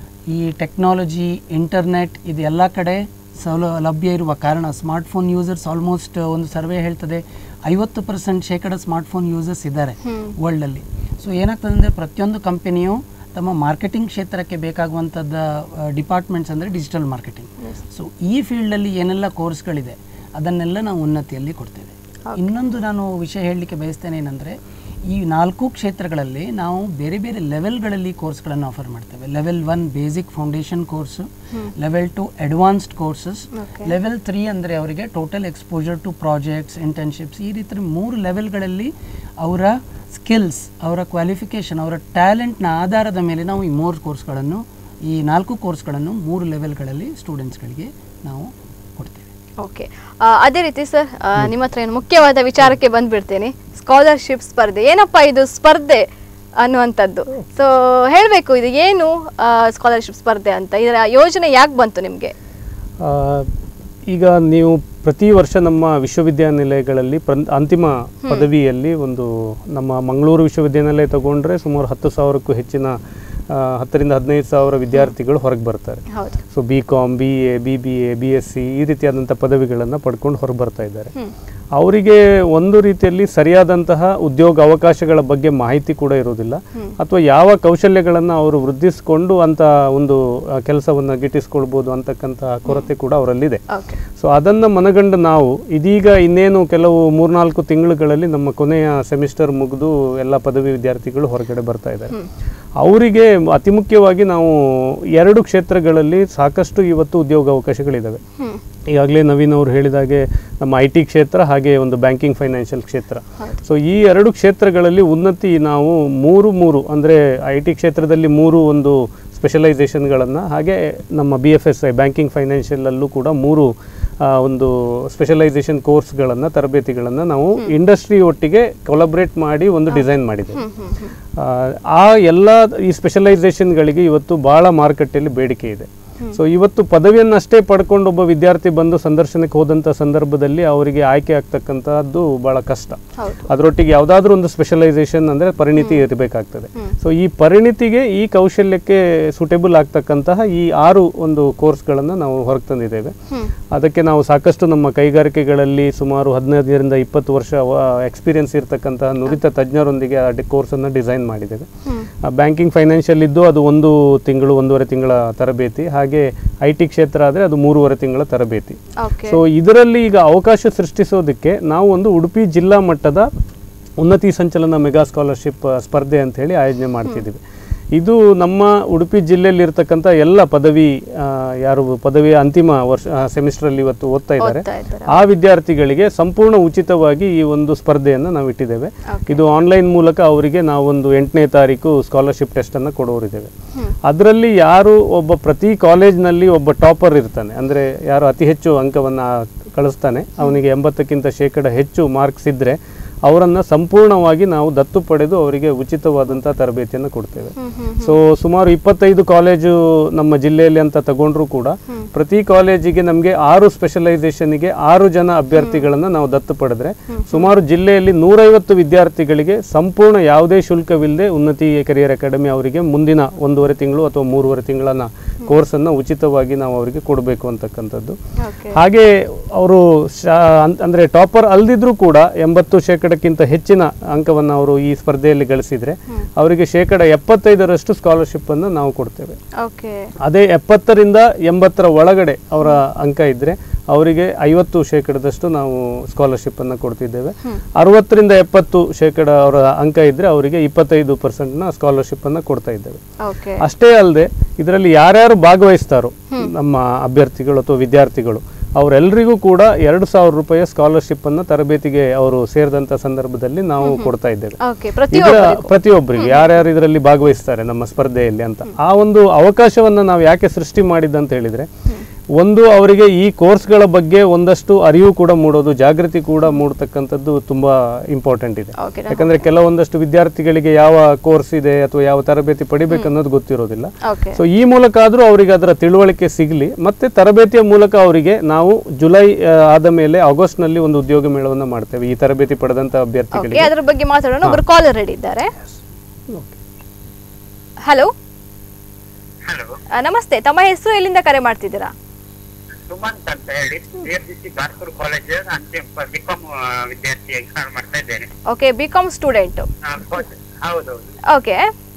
ಈ ಟೆಕ್ನಾಲಜಿ ಇಂಟರ್ನೆಟ್ ಇದು ಎಲ್ಲ ಕಡೆ ಸೌಲ ಲಭ್ಯ ಇರುವ ಕಾರಣ ಸ್ಮಾರ್ಟ್ಫೋನ್ ಯೂಸರ್ಸ್ ಆಲ್ಮೋಸ್ಟ್ ಒಂದು ಸರ್ವೆ ಹೇಳ್ತದೆ ಐವತ್ತು ಪರ್ಸೆಂಟ್ ಶೇಕಡ ಸ್ಮಾರ್ಟ್ಫೋನ್ ಯೂಸರ್ಸ್ ಇದ್ದಾರೆ ವರ್ಲ್ಡಲ್ಲಿ ಸೊ ಏನಾಗ್ತದೆ ಅಂದರೆ ಪ್ರತಿಯೊಂದು ಕಂಪನಿಯು ತಮ್ಮ ಮಾರ್ಕೆಟಿಂಗ್ ಕ್ಷೇತ್ರಕ್ಕೆ ಬೇಕಾಗುವಂಥದ್ದು ಡಿಪಾರ್ಟ್ಮೆಂಟ್ಸ್ ಅಂದರೆ ಡಿಜಿಟಲ್ ಮಾರ್ಕೆಟಿಂಗ್ ಸೊ ಈ ಫೀಲ್ಡಲ್ಲಿ ಏನೆಲ್ಲ ಕೋರ್ಸ್ಗಳಿದೆ ಅದನ್ನೆಲ್ಲ ನಾವು ಉನ್ನತಿಯಲ್ಲಿ ಕೊಡ್ತೇವೆ ಇನ್ನೊಂದು ನಾನು ವಿಷಯ ಹೇಳಲಿಕ್ಕೆ ಬಯಸ್ತೇನೆ ಏನಂದರೆ ಈ ನಾಲ್ಕು ಕ್ಷೇತ್ರಗಳಲ್ಲಿ ನಾವು ಬೇರೆ ಬೇರೆ ಲೆವೆಲ್ಗಳಲ್ಲಿ ಕೋರ್ಸ್ಗಳನ್ನು ಆಫರ್ ಮಾಡ್ತೇವೆ level one basic foundation course level two advanced courses level three ಅಂದರೆ ಅವರಿಗೆ total exposure to projects internships ಈ ರೀತಿ ಮೂರು ಲೆವೆಲ್ಗಳಲ್ಲಿ ಅವರ ಸ್ಕಿಲ್ಸ್ ಅವರ ಕ್ವಾಲಿಫಿಕೇಷನ್ ಅವರ ಟ್ಯಾಲೆಂಟ್ನ ಆಧಾರದ ಮೇಲೆ ನಾವು ಈ ಮೂರು ಕೋರ್ಸ್ಗಳನ್ನು ಈ ನಾಲ್ಕು ಕೋರ್ಸ್ಗಳನ್ನು ಮೂರು ಲೆವೆಲ್ಗಳಲ್ಲಿ ಸ್ಟೂಡೆಂಟ್ಸ್ಗಳಿಗೆ ನಾವು ಕೊಡ್ತೇವೆ ಓಕೆ ಅದೇ ರೀತಿ ಸರ್ ನಿಮ್ಮ ಹತ್ರ ಏನು ಮುಖ್ಯವಾದ ವಿಚಾರಕ್ಕೆ ಬಂದ್ಬಿಡ್ತೇನೆ ಸ್ಕಾಲರ್ಶಿಪ್ ಸ್ಪರ್ಧೆ ಏನಪ್ಪ ಇದು ಸ್ಪರ್ಧೆ ಅನ್ನುವಂಥದ್ದು ಸೊ ಹೇಳಬೇಕು ಇದು ಏನು ಸ್ಕಾಲರ್ಶಿಪ್ ಸ್ಪರ್ಧೆ ಅಂತ ಇದರ ಯೋಜನೆ ಯಾಕೆ ಬಂತು ನಿಮಗೆ ಆ, ಈಗ ನೀವು ಪ್ರತಿ ವರ್ಷ ನಮ್ಮ ವಿಶ್ವವಿದ್ಯಾನಿಲಯಗಳಲ್ಲಿ ಪ್ರ ಅಂತಿಮ ಪದವಿಯಲ್ಲಿ ಒಂದು ನಮ್ಮ ಮಂಗಳೂರು ವಿಶ್ವವಿದ್ಯಾನಿಲಯ ತಗೊಂಡ್ರೆ ಸುಮಾರು ಹತ್ತು ಸಾವಿರಕ್ಕೂ ಹೆಚ್ಚಿನ ಆ, ಹತ್ತರಿಂದ ಹದಿನೈದು ಸಾವಿರ ವಿದ್ಯಾರ್ಥಿಗಳು ಹೊರಗೆ ಬರ್ತಾರೆ ಹೌದು so B com B A B B A B S C ಈ ರೀತಿಯಾದಂಥ ಪದವಿಗಳನ್ನು ಪಡ್ಕೊಂಡು ಹೊರಗೆ ಬರ್ತಾ ಇದ್ದಾರೆ ಅವರಿಗೆ ಒಂದು ರೀತಿಯಲ್ಲಿ ಸರಿಯಾದಂತಹ ಉದ್ಯೋಗ ಅವಕಾಶಗಳ ಬಗ್ಗೆ ಮಾಹಿತಿ ಕೂಡ ಇರೋದಿಲ್ಲ ಅಥವಾ ಯಾವ ಕೌಶಲ್ಯಗಳನ್ನು ಅವರು ವೃದ್ಧಿಸಿಕೊಂಡು ಅಂತ ಒಂದು ಕೆಲಸವನ್ನು ಗಿಟ್ಟಿಸ್ಕೊಳ್ಬೋದು ಅಂತಕ್ಕಂತಹ ಕೊರತೆ ಕೂಡ ಅವರಲ್ಲಿದೆ ಓಕೆ ಸೊ ಅದನ್ನು ಮನಗಂಡು ನಾವು ಇದೀಗ ಇನ್ನೇನು ಕೆಲವು ಮೂರ್ನಾಲ್ಕು ತಿಂಗಳುಗಳಲ್ಲಿ ನಮ್ಮ ಕೊನೆಯ ಸೆಮಿಸ್ಟರ್ ಮುಗಿದು ಎಲ್ಲ ಪದವಿ ವಿದ್ಯಾರ್ಥಿಗಳು ಹೊರಗಡೆ ಬರ್ತಾ ಇದ್ದಾರೆ ಅವರಿಗೆ ಅತಿ ಮುಖ್ಯವಾಗಿ ನಾವು ಎರಡು ಕ್ಷೇತ್ರಗಳಲ್ಲಿ ಸಾಕಷ್ಟು ಇವತ್ತು ಉದ್ಯೋಗ ಅವಕಾಶಗಳಿದ್ದಾವೆ ಈಗಾಗಲೇ ನವೀನ್ ಅವರು ಹೇಳಿದಾಗೆ ನಮ್ಮ ಐ ಟಿ ಕ್ಷೇತ್ರ ಹಾಗೆ ಒಂದು ಬ್ಯಾಂಕಿಂಗ್ ಫೈನಾನ್ಷಿಯಲ್ ಕ್ಷೇತ್ರ ಸೊ ಈ ಎರಡು ಕ್ಷೇತ್ರಗಳಲ್ಲಿ ಉನ್ನತಿ ನಾವು ಮೂರು ಮೂರು ಅಂದರೆ ಐ ಟಿ ಕ್ಷೇತ್ರದಲ್ಲಿ ಮೂರು ಒಂದು ಸ್ಪೆಷಲೈಸೇಷನ್ಗಳನ್ನು ಹಾಗೆ ನಮ್ಮ B F S I banking ಫೈನಾನ್ಷಿಯಲಲ್ಲೂ ಕೂಡ ಮೂರು ಆ, ಒಂದು ಸ್ಪೆಷಲೈಸೇಷನ್ ಕೋರ್ಸ್ಗಳನ್ನು ತರಬೇತಿಗಳನ್ನು ನಾವು ಇಂಡಸ್ಟ್ರಿ ಒಟ್ಟಿಗೆ ಕೊಲಬ್ರೇಟ್ ಮಾಡಿ ಒಂದು ಡಿಸೈನ್ ಮಾಡಿದ್ದೇವೆ ಆ, ಆ ಎಲ್ಲ ಈ ಸ್ಪೆಷಲೈಸೇಷನ್ಗಳಿಗೆ ಇವತ್ತು ಭಾಳ ಮಾರುಕಟ್ಟೆಯಲ್ಲಿ ಬೇಡಿಕೆ ಇದೆ ಸೊ ಇವತ್ತು ಪದವಿಯನ್ನಷ್ಟೇ ಪಡ್ಕೊಂಡು ಒಬ್ಬ ವಿದ್ಯಾರ್ಥಿ ಬಂದು ಸಂದರ್ಶನಕ್ಕೆ ಹೋದಂಥ ಸಂದರ್ಭದಲ್ಲಿ ಅವರಿಗೆ ಆಯ್ಕೆ ಆಗ್ತಕ್ಕಂಥದ್ದು ಭಾಳ ಕಷ್ಟ ಹೌದು ಅದರೊಟ್ಟಿಗೆ ಯಾವುದಾದ್ರೂ ಒಂದು ಸ್ಪೆಷಲೈಸೇಷನ್ ಅಂದರೆ ಪರಿಣಿತಿ ಇರಬೇಕಾಗ್ತದೆ ಸೊ ಈ ಪರಿಣಿತಿಗೆ ಈ ಕೌಶಲ್ಯಕ್ಕೆ ಸೂಟೇಬಲ್ ಆಗ್ತಕ್ಕಂತಹ ಈ ಆರು ಒಂದು ಕೋರ್ಸ್ಗಳನ್ನು ನಾವು ಹೊರಗೆ ತಂದಿದ್ದೇವೆ ಅದಕ್ಕೆ ನಾವು ಸಾಕಷ್ಟು ನಮ್ಮ ಕೈಗಾರಿಕೆಗಳಲ್ಲಿ ಸುಮಾರು ಹದಿನೈದರಿಂದ ಇಪ್ಪತ್ತು ವರ್ಷ ಎಕ್ಸ್ಪೀರಿಯನ್ಸ್ ಇರತಕ್ಕಂತಹ ನುರಿತ ತಜ್ಞರೊಂದಿಗೆ ಆ ಕೋರ್ಸನ್ನು ಡಿಸೈನ್ ಮಾಡಿದ್ದೇವೆ ಬ್ಯಾಂಕಿಂಗ್ ಫೈನಾನ್ಷಿಯಲ್ ಇದ್ದು ಅದು ಒಂದು ತಿಂಗಳು ಒಂದೂವರೆ ತಿಂಗಳ ತರಬೇತಿ ಹಾಗೆ ಐ ಟಿ ಕ್ಷೇತ್ರ ಆದರೆ ಅದು ಮೂರುವರೆ ತಿಂಗಳ ತರಬೇತಿ ಓಕೆ ಸೊ ಇದರಲ್ಲಿ ಈಗ ಅವಕಾಶ ಸೃಷ್ಟಿಸೋದಕ್ಕೆ ನಾವು ಒಂದು ಉಡುಪಿ ಜಿಲ್ಲಾ ಮಟ್ಟದ ಉನ್ನತಿ ಸಂಚಲನ ಮೆಗಾ ಸ್ಕಾಲರ್ಶಿಪ್ ಸ್ಪರ್ಧೆ ಅಂತ ಹೇಳಿ ಆಯೋಜನೆ ಮಾಡ್ತಿದ್ದೀವಿ ಇದು ನಮ್ಮ ಉಡುಪಿ ಜಿಲ್ಲೆಯಲ್ಲಿರ್ತಕ್ಕಂಥ ಎಲ್ಲ ಪದವಿ ಆ, ಯಾರು ಪದವಿಯ ಅಂತಿಮ ವರ್ಷ ಸೆಮಿಸ್ಟ್ರಲ್ಲಿ ಇವತ್ತು ಓದ್ತಾ ಇದ್ದಾರೆ ಓದ್ತಾ ಇದ್ದಾರೆ ಆ ವಿದ್ಯಾರ್ಥಿಗಳಿಗೆ ಸಂಪೂರ್ಣ ಉಚಿತವಾಗಿ ಈ ಒಂದು ಸ್ಪರ್ಧೆಯನ್ನು ನಾವು ಇಟ್ಟಿದ್ದೇವೆ Okay. ಇದು ಆನ್ಲೈನ್ ಮೂಲಕ ಅವರಿಗೆ ನಾವೊಂದು ಎಂಟನೇ ತಾರೀಕು ಸ್ಕಾಲರ್ಶಿಪ್ ಟೆಸ್ಟನ್ನು ಕೊಡೋರಿದ್ದೇವೆ ಅದರಲ್ಲಿ ಯಾರು ಒಬ್ಬ ಪ್ರತಿ ಕಾಲೇಜ್ನಲ್ಲಿ ಒಬ್ಬ ಟಾಪರ್ ಇರ್ತಾನೆ ಅಂದರೆ ಯಾರು ಅತಿ ಹೆಚ್ಚು ಅಂಕವನ್ನು ಕಳಿಸ್ತಾನೆ ಅವನಿಗೆ ಎಂಬತ್ತಕ್ಕಿಂತ ಶೇಕಡ ಹೆಚ್ಚು ಮಾರ್ಕ್ಸ್ ಇದ್ದರೆ ಅವರನ್ನು ಸಂಪೂರ್ಣವಾಗಿ ನಾವು ದತ್ತು ಪಡೆದು ಅವರಿಗೆ ಉಚಿತವಾದಂಥ ತರಬೇತಿಯನ್ನು ಕೊಡ್ತೇವೆ ಸೊ ಸುಮಾರು ಇಪ್ಪತ್ತೈದು ಕಾಲೇಜು ನಮ್ಮ ಜಿಲ್ಲೆಯಲ್ಲಿ ಅಂತ ತಗೊಂಡ್ರೂ ಕೂಡ ಪ್ರತಿ ಕಾಲೇಜಿಗೆ ನಮಗೆ ಆರು ಸ್ಪೆಷಲೈಸೇಷನ್ಗೆ ಆರು ಜನ ಅಭ್ಯರ್ಥಿಗಳನ್ನು ನಾವು ದತ್ತು ಪಡೆದ್ರೆ ಸುಮಾರು ಜಿಲ್ಲೆಯಲ್ಲಿ ನೂರೈವತ್ತು ವಿದ್ಯಾರ್ಥಿಗಳಿಗೆ ಸಂಪೂರ್ಣ ಯಾವುದೇ ಶುಲ್ಕವಿಲ್ಲದೆ ಉನ್ನತಿ ಕೆರಿಯರ್ ಅಕಾಡೆಮಿ ಅವರಿಗೆ ಮುಂದಿನ ಒಂದೂವರೆ ತಿಂಗಳು ಅಥವಾ ಮೂರುವರೆ ತಿಂಗಳನ್ನ ಕೋರ್ಸನ್ನು ಉಚಿತವಾಗಿ ನಾವು ಅವರಿಗೆ ಕೊಡಬೇಕು ಅಂತಕ್ಕಂಥದ್ದು ಓಕೆ ಹಾಗೆ ಅವರು ಅಂದರೆ ಟಾಪರ್ ಅಲ್ದಿದ್ರೂ ಕೂಡ ಎಂಬತ್ತು ಶೇಕಡಕ್ಕಿಂತ ಹೆಚ್ಚಿನ ಅಂಕವನ್ನು ಅವರು ಈ ಸ್ಪರ್ಧೆಯಲ್ಲಿ ಗಳಿಸಿದರೆ ಅವರಿಗೆ ಶೇಕಡ ಎಪ್ಪತ್ತೈದರಷ್ಟು ಸ್ಕಾಲರ್ಶಿಪ್ಪನ್ನು ನಾವು ಕೊಡ್ತೇವೆ ಓಕೆ ಅದೇ ಎಪ್ಪತ್ತರಿಂದ ಎಂಬತ್ತರ ಒಳಗಡೆ ಅವರ ಅಂಕ ಇದ್ದರೆ ಅವರಿಗೆ ಐವತ್ತು ಶೇಕಡದಷ್ಟು ನಾವು ಸ್ಕಾಲರ್ಶಿಪ್ಪನ್ನು ಕೊಡ್ತಿದ್ದೇವೆ ಅರವತ್ತರಿಂದ ಎಪ್ಪತ್ತು ಶೇಕಡ ಅವರ ಅಂಕ ಇದ್ದರೆ ಅವರಿಗೆ ಇಪ್ಪತ್ತೈದು ಪರ್ಸೆಂಟ್ನ ಸ್ಕಾಲರ್ಶಿಪ್ಪನ್ನು ಕೊಡ್ತಾ ಇದ್ದೇವೆ ಓಕೆ ಅಷ್ಟೇ ಅಲ್ಲದೆ ಇದರಲ್ಲಿ ಯಾರ್ಯಾರು ಭಾಗವಹಿಸ್ತಾರೋ ನಮ್ಮ ಅಭ್ಯರ್ಥಿಗಳು ಅಥವಾ ವಿದ್ಯಾರ್ಥಿಗಳು ಅವರೆಲ್ಲರಿಗೂ ಕೂಡ ಎರಡು ಸಾವಿರ ರೂಪಾಯಿಯ ಸ್ಕಾಲರ್ಶಿಪ್ ಅನ್ನು ತರಬೇತಿಗೆ ಅವರು ಸೇರಿದಂತ ಸಂದರ್ಭದಲ್ಲಿ ನಾವು ಕೊಡ್ತಾ ಇದ್ದೇವೆ ಓಕೆ ಇದರ ಪ್ರತಿಯೊಬ್ಬರಿಗೂ ಪ್ರತಿಯೊಬ್ಬರಿಗೆ ಯಾರ್ಯಾರು ಇದರಲ್ಲಿ ಭಾಗವಹಿಸ್ತಾರೆ ನಮ್ಮ ಸ್ಪರ್ಧೆಯಲ್ಲಿ ಅಂತ ಆ ಒಂದು ಅವಕಾಶವನ್ನ ನಾವು ಯಾಕೆ ಸೃಷ್ಟಿ ಮಾಡಿದ್ದಂತ ಹೇಳಿದ್ರೆ ಒಂದು ಅವರಿಗೆ ಈ ಕೋರ್ಸ್ಗಳ ಬಗ್ಗೆ ಒಂದಷ್ಟು ಅರಿವು ಕೂಡ ಮೂಡೋದು ಜಾಗೃತಿ ಕೂಡ ಮೂಡತಕ್ಕಂಥದ್ದು ತುಂಬಾ ಇಂಪಾರ್ಟೆಂಟ್ ಇದೆ ಓಕೆ ಯಾಕಂದ್ರೆ ಕೆಲವೊಂದಷ್ಟು ವಿದ್ಯಾರ್ಥಿಗಳಿಗೆ ಯಾವ ಕೋರ್ಸ್ ಇದೆ ಅಥವಾ ಯಾವ ತರಬೇತಿ ಪಡಿಬೇಕು ಅನ್ನೋದು ಗೊತ್ತಿರೋದಿಲ್ಲ ಓಕೆ ಸೊ ಈ ಮೂಲಕ ಆದರೂ ಅವರಿಗೆ ಅದರ ತಿಳುವಳಿಕೆ ಸಿಗಲಿ ಮತ್ತೆ ತರಬೇತಿಯ ಮೂಲಕ ಅವರಿಗೆ ನಾವು ಜುಲೈ ಆ, ಆದ ಮೇಲೆ ಆಗಸ್ಟ್ನಲ್ಲಿ ಒಂದು ಉದ್ಯೋಗ ಮೇಳವನ್ನು ಮಾಡ್ತೇವೆ ಈ ತರಬೇತಿ ಪಡೆದಂತ ಓಕೆ ಅಭ್ಯರ್ಥಿಗಳಿಗೆ ಅದ್ರ ಬಗ್ಗೆ ಮಾತಾಡೋಣ ಒಬ್ರು ಕಾಲರ್ ರೆಡಿ ಇದ್ದಾರೆ ಹಲೋ ಹಲೋ ನಮಸ್ತೆ ತಮ್ಮ ಹೆಸರು ಎಲ್ಲಿಂದ ಕರೆ ಮಾಡ್ತಿದ್ದೀರಾ ಸುಮಂತ್ ಅಂತ ಹೇಳಿ B S C Barkur college ಅಂತಿಮ ಬಿಕಾಮ್ ವಿದ್ಯಾರ್ಥಿಯಾಗಿ ನಾನು ಮಾಡ್ತಾ ಇದ್ದೇನೆ ಓಕೆ ಬಿ ಕಾಮ್ ಸ್ಟೂಡೆಂಟು ಆ, course- ಹೌದೌದು ಓಕೆ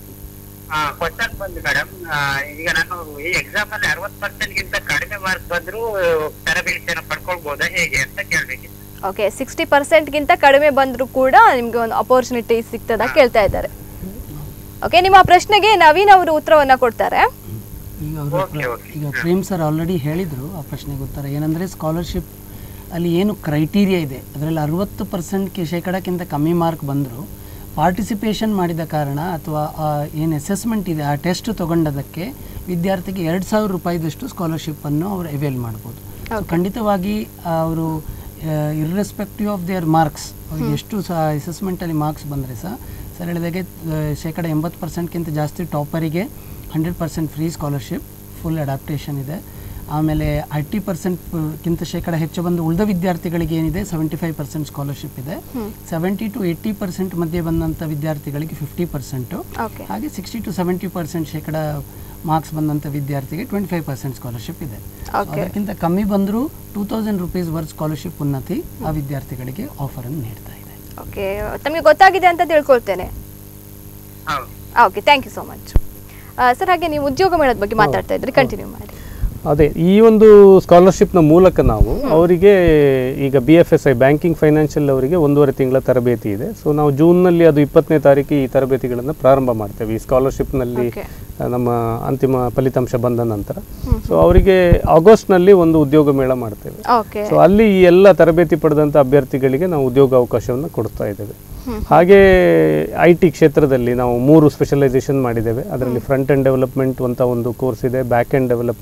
ಕ್ವಶನ್ ಬಂದು ಮೇಡಮ್ ಈಗ ನಾನು ಈ ಎಕ್ಸಾಮ್ ಅಲ್ಲಿ ಅರವತ್ ಪರ್ಸೆಂಟ್ ಗಿಂತ ಕಡಿಮೆ ಮಾರ್ಕ್ಸ್ ಬಂದ್ರು ತರಬೇತಿಯನ್ನು ಪಡ್ಕೊಳ್ಬಹುದಾ ಹೇಗೆ ಅಂತ ಕೇಳ್ಬೇಕಿತ್ತು ಓಕೆ ಸಿಕ್ಸ್ಟಿ ಪರ್ಸೆಂಟ್ಗಿಂತ ಕಡಿಮೆ ಬಂದರೂ ಕೂಡ ನಿಮಗೆ ಒಂದು ಅಪರ್ಚುನಿಟಿ ಸಿಗ್ತದ ಕೇಳ್ತಾ ಇದ್ದಾರೆ ಓಕೆ ನಿಮ್ಮ ಪ್ರಶ್ನೆಗೆ ನವೀನ್ ಅವರು ಉತ್ತರವನ್ನ ಕೊಡ್ತಾರೆ ಈಗ ಅವರು Okay, okay. ಈಗ ಪ್ರೇಮ್ ಸರ್ ಆಲ್ರೆಡಿ ಹೇಳಿದರು ಆ ಪ್ರಶ್ನೆಗೆ ಉತ್ತರ ಏನಂದರೆ ಸ್ಕಾಲರ್ಶಿಪ್ ಅಲ್ಲಿ ಏನು ಕ್ರೈಟೀರಿಯಾ ಇದೆ ಅದರಲ್ಲಿ ಅರುವತ್ತು ಪರ್ಸೆಂಟ್ಗೆ ಶೇಕಡಕ್ಕಿಂತ ಕಮ್ಮಿ ಮಾರ್ಕ್ ಬಂದರೂ ಪಾರ್ಟಿಸಿಪೇಷನ್ ಮಾಡಿದ ಕಾರಣ ಅಥವಾ ಏನು ಅಸೆಸ್ಮೆಂಟ್ ಇದೆ ಆ ಟೆಸ್ಟ್ ತೊಗೊಂಡದಕ್ಕೆ ವಿದ್ಯಾರ್ಥಿಗೆ ಎರಡು ಸಾವಿರ ರೂಪಾಯಿದಷ್ಟು ಸ್ಕಾಲರ್ಶಿಪ್ಪನ್ನು ಅವರು ಅವೈಲ್ ಮಾಡ್ಬೋದು ಸೊ ಖಂಡಿತವಾಗಿ ಅವರು ಇರ್ರೆಸ್ಪೆಕ್ಟಿವ್ ಆಫ್ ದೇರ್ ಮಾರ್ಕ್ಸ್ ಅವ್ರಿಗೆ ಎಷ್ಟು ಸಹ ಅಸೆಸ್ಮೆಂಟಲ್ಲಿ ಮಾರ್ಕ್ಸ್ ಬಂದರೆ ಸಹ ಸರ್ ಹೇಳಿದಾಗೆ ಆ, ಶೇಕಡ ಎಂಬತ್ತು ಪರ್ಸೆಂಟ್ಗಿಂತ ಜಾಸ್ತಿ ಟಾಪರಿಗೆ hundred percent free scholarship full adaptation ಇದೆ ಆಮೇಲೆ ಐಟಿ ಪರ್ಸೆಂಟ್ಗಿಂತ ಶೇಕಡ ಹೆಚ್ಚು ಬಂದು ಉಳಿದ ವಿದ್ಯಾರ್ಥಿಗಳಿಗೆ ಏನಿದೆ ಸೆವೆಂಟಿ ಫೈವ್ ಪರ್ಸೆಂಟ್ ಸ್ಕಾಲರ್ಶಿಪ್ ಇದೆ ಸೆವೆಂಟಿ ಟು ಏಯ್ಟಿ ಪರ್ಸೆಂಟ್ ಮಧ್ಯೆ ಬಂದಂಥ ವಿದ್ಯಾರ್ಥಿಗಳಿಗೆ ಫಿಫ್ಟಿ ಪರ್ಸೆಂಟು ಓಕೆ ಹಾಗೆ ಸಿಕ್ಸ್ಟಿ ಟು ಸೆವೆಂಟಿ ಪರ್ಸೆಂಟ್ ಶೇಕಡ ಮಾರ್ಕ್ಸ್ ಬಂದಂಥ ವಿದ್ಯಾರ್ಥಿಗೆ ಟ್ವೆಂಟಿ ಫೈವ್ ಪರ್ಸೆಂಟ್ ಸ್ಕಾಲರ್ಶಿಪ್ ಇದೆ So Okay. ಅದಕ್ಕಿಂತ ಕಮ್ಮಿ ಬಂದರೂ two thousand rupees worth scholarship Unnati ಆ ವಿದ್ಯಾರ್ಥಿಗಳಿಗೆ ಆಫರನ್ನು ನೀಡ್ತಾ ಇದೆ ಓಕೆ ತಮಗೆ ಗೊತ್ತಾಗಿದೆ ಅಂತ ತಿಳ್ಕೊಳ್ತೇನೆ ಹೌದು okay thank you so much sir ಹಾಗೆ ನೀವು ಉದ್ಯೋಗ ಮೇಳದ ಬಗ್ಗೆ ಮಾತಾಡ್ತಾ ಇದ್ರಿ ಕಂಟಿನ್ಯೂ ಮಾಡಿ ಅದೇ ಈ ಒಂದು ಸ್ಕಾಲರ್ಶಿಪ್ನ ಮೂಲಕ ನಾವು ಅವರಿಗೆ ಈಗ B F S I banking financial ಅವರಿಗೆ ಒಂದೂವರೆ ತಿಂಗಳ ತರಬೇತಿ ಇದೆ ಸೊ ನಾವು ಜೂನ್ನಲ್ಲಿ ಅದು ಇಪ್ಪತ್ತನೇ ತಾರೀಕು ಈ ತರಬೇತಿಗಳನ್ನು ಪ್ರಾರಂಭ ಮಾಡ್ತೇವೆ ಈ ಸ್ಕಾಲರ್ಶಿಪ್ನಲ್ಲಿ Okay. ನಮ್ಮ ಅಂತಿಮ ಫಲಿತಾಂಶ ಬಂದ ನಂತರ ಸೊ ಅವರಿಗೆ ಆಗಸ್ಟ್ನಲ್ಲಿ ಒಂದು ಉದ್ಯೋಗ ಮೇಳ ಮಾಡ್ತೇವೆ ಓಕೆ ಸೊ ಅಲ್ಲಿ ಈ ಎಲ್ಲ ತರಬೇತಿ ಪಡೆದಂಥ ಅಭ್ಯರ್ಥಿಗಳಿಗೆ ನಾವು ಉದ್ಯೋಗ ಅವಕಾಶವನ್ನು ಕೊಡ್ತಾ ಇದ್ದೇವೆ ಹಾಗೆ ಐ ಟಿ ಕ್ಷೇತ್ರದಲ್ಲಿ ನಾವು ಮೂರು ಸ್ಪೆಷಲೈಸೇಷನ್ ಮಾಡಿದ್ದೇವೆ ಅದರಲ್ಲಿ ಫ್ರಂಟ್ ಎಂಡ್ ಡೆವಲಪ್ಮೆಂಟ್ ಅಂತ ಒಂದು ಕೋರ್ಸ್ ಇದೆ ಬ್ಯಾಕ್ ಎಂಡ್ ಡೆವಲಪ್ಮೆಂಟ್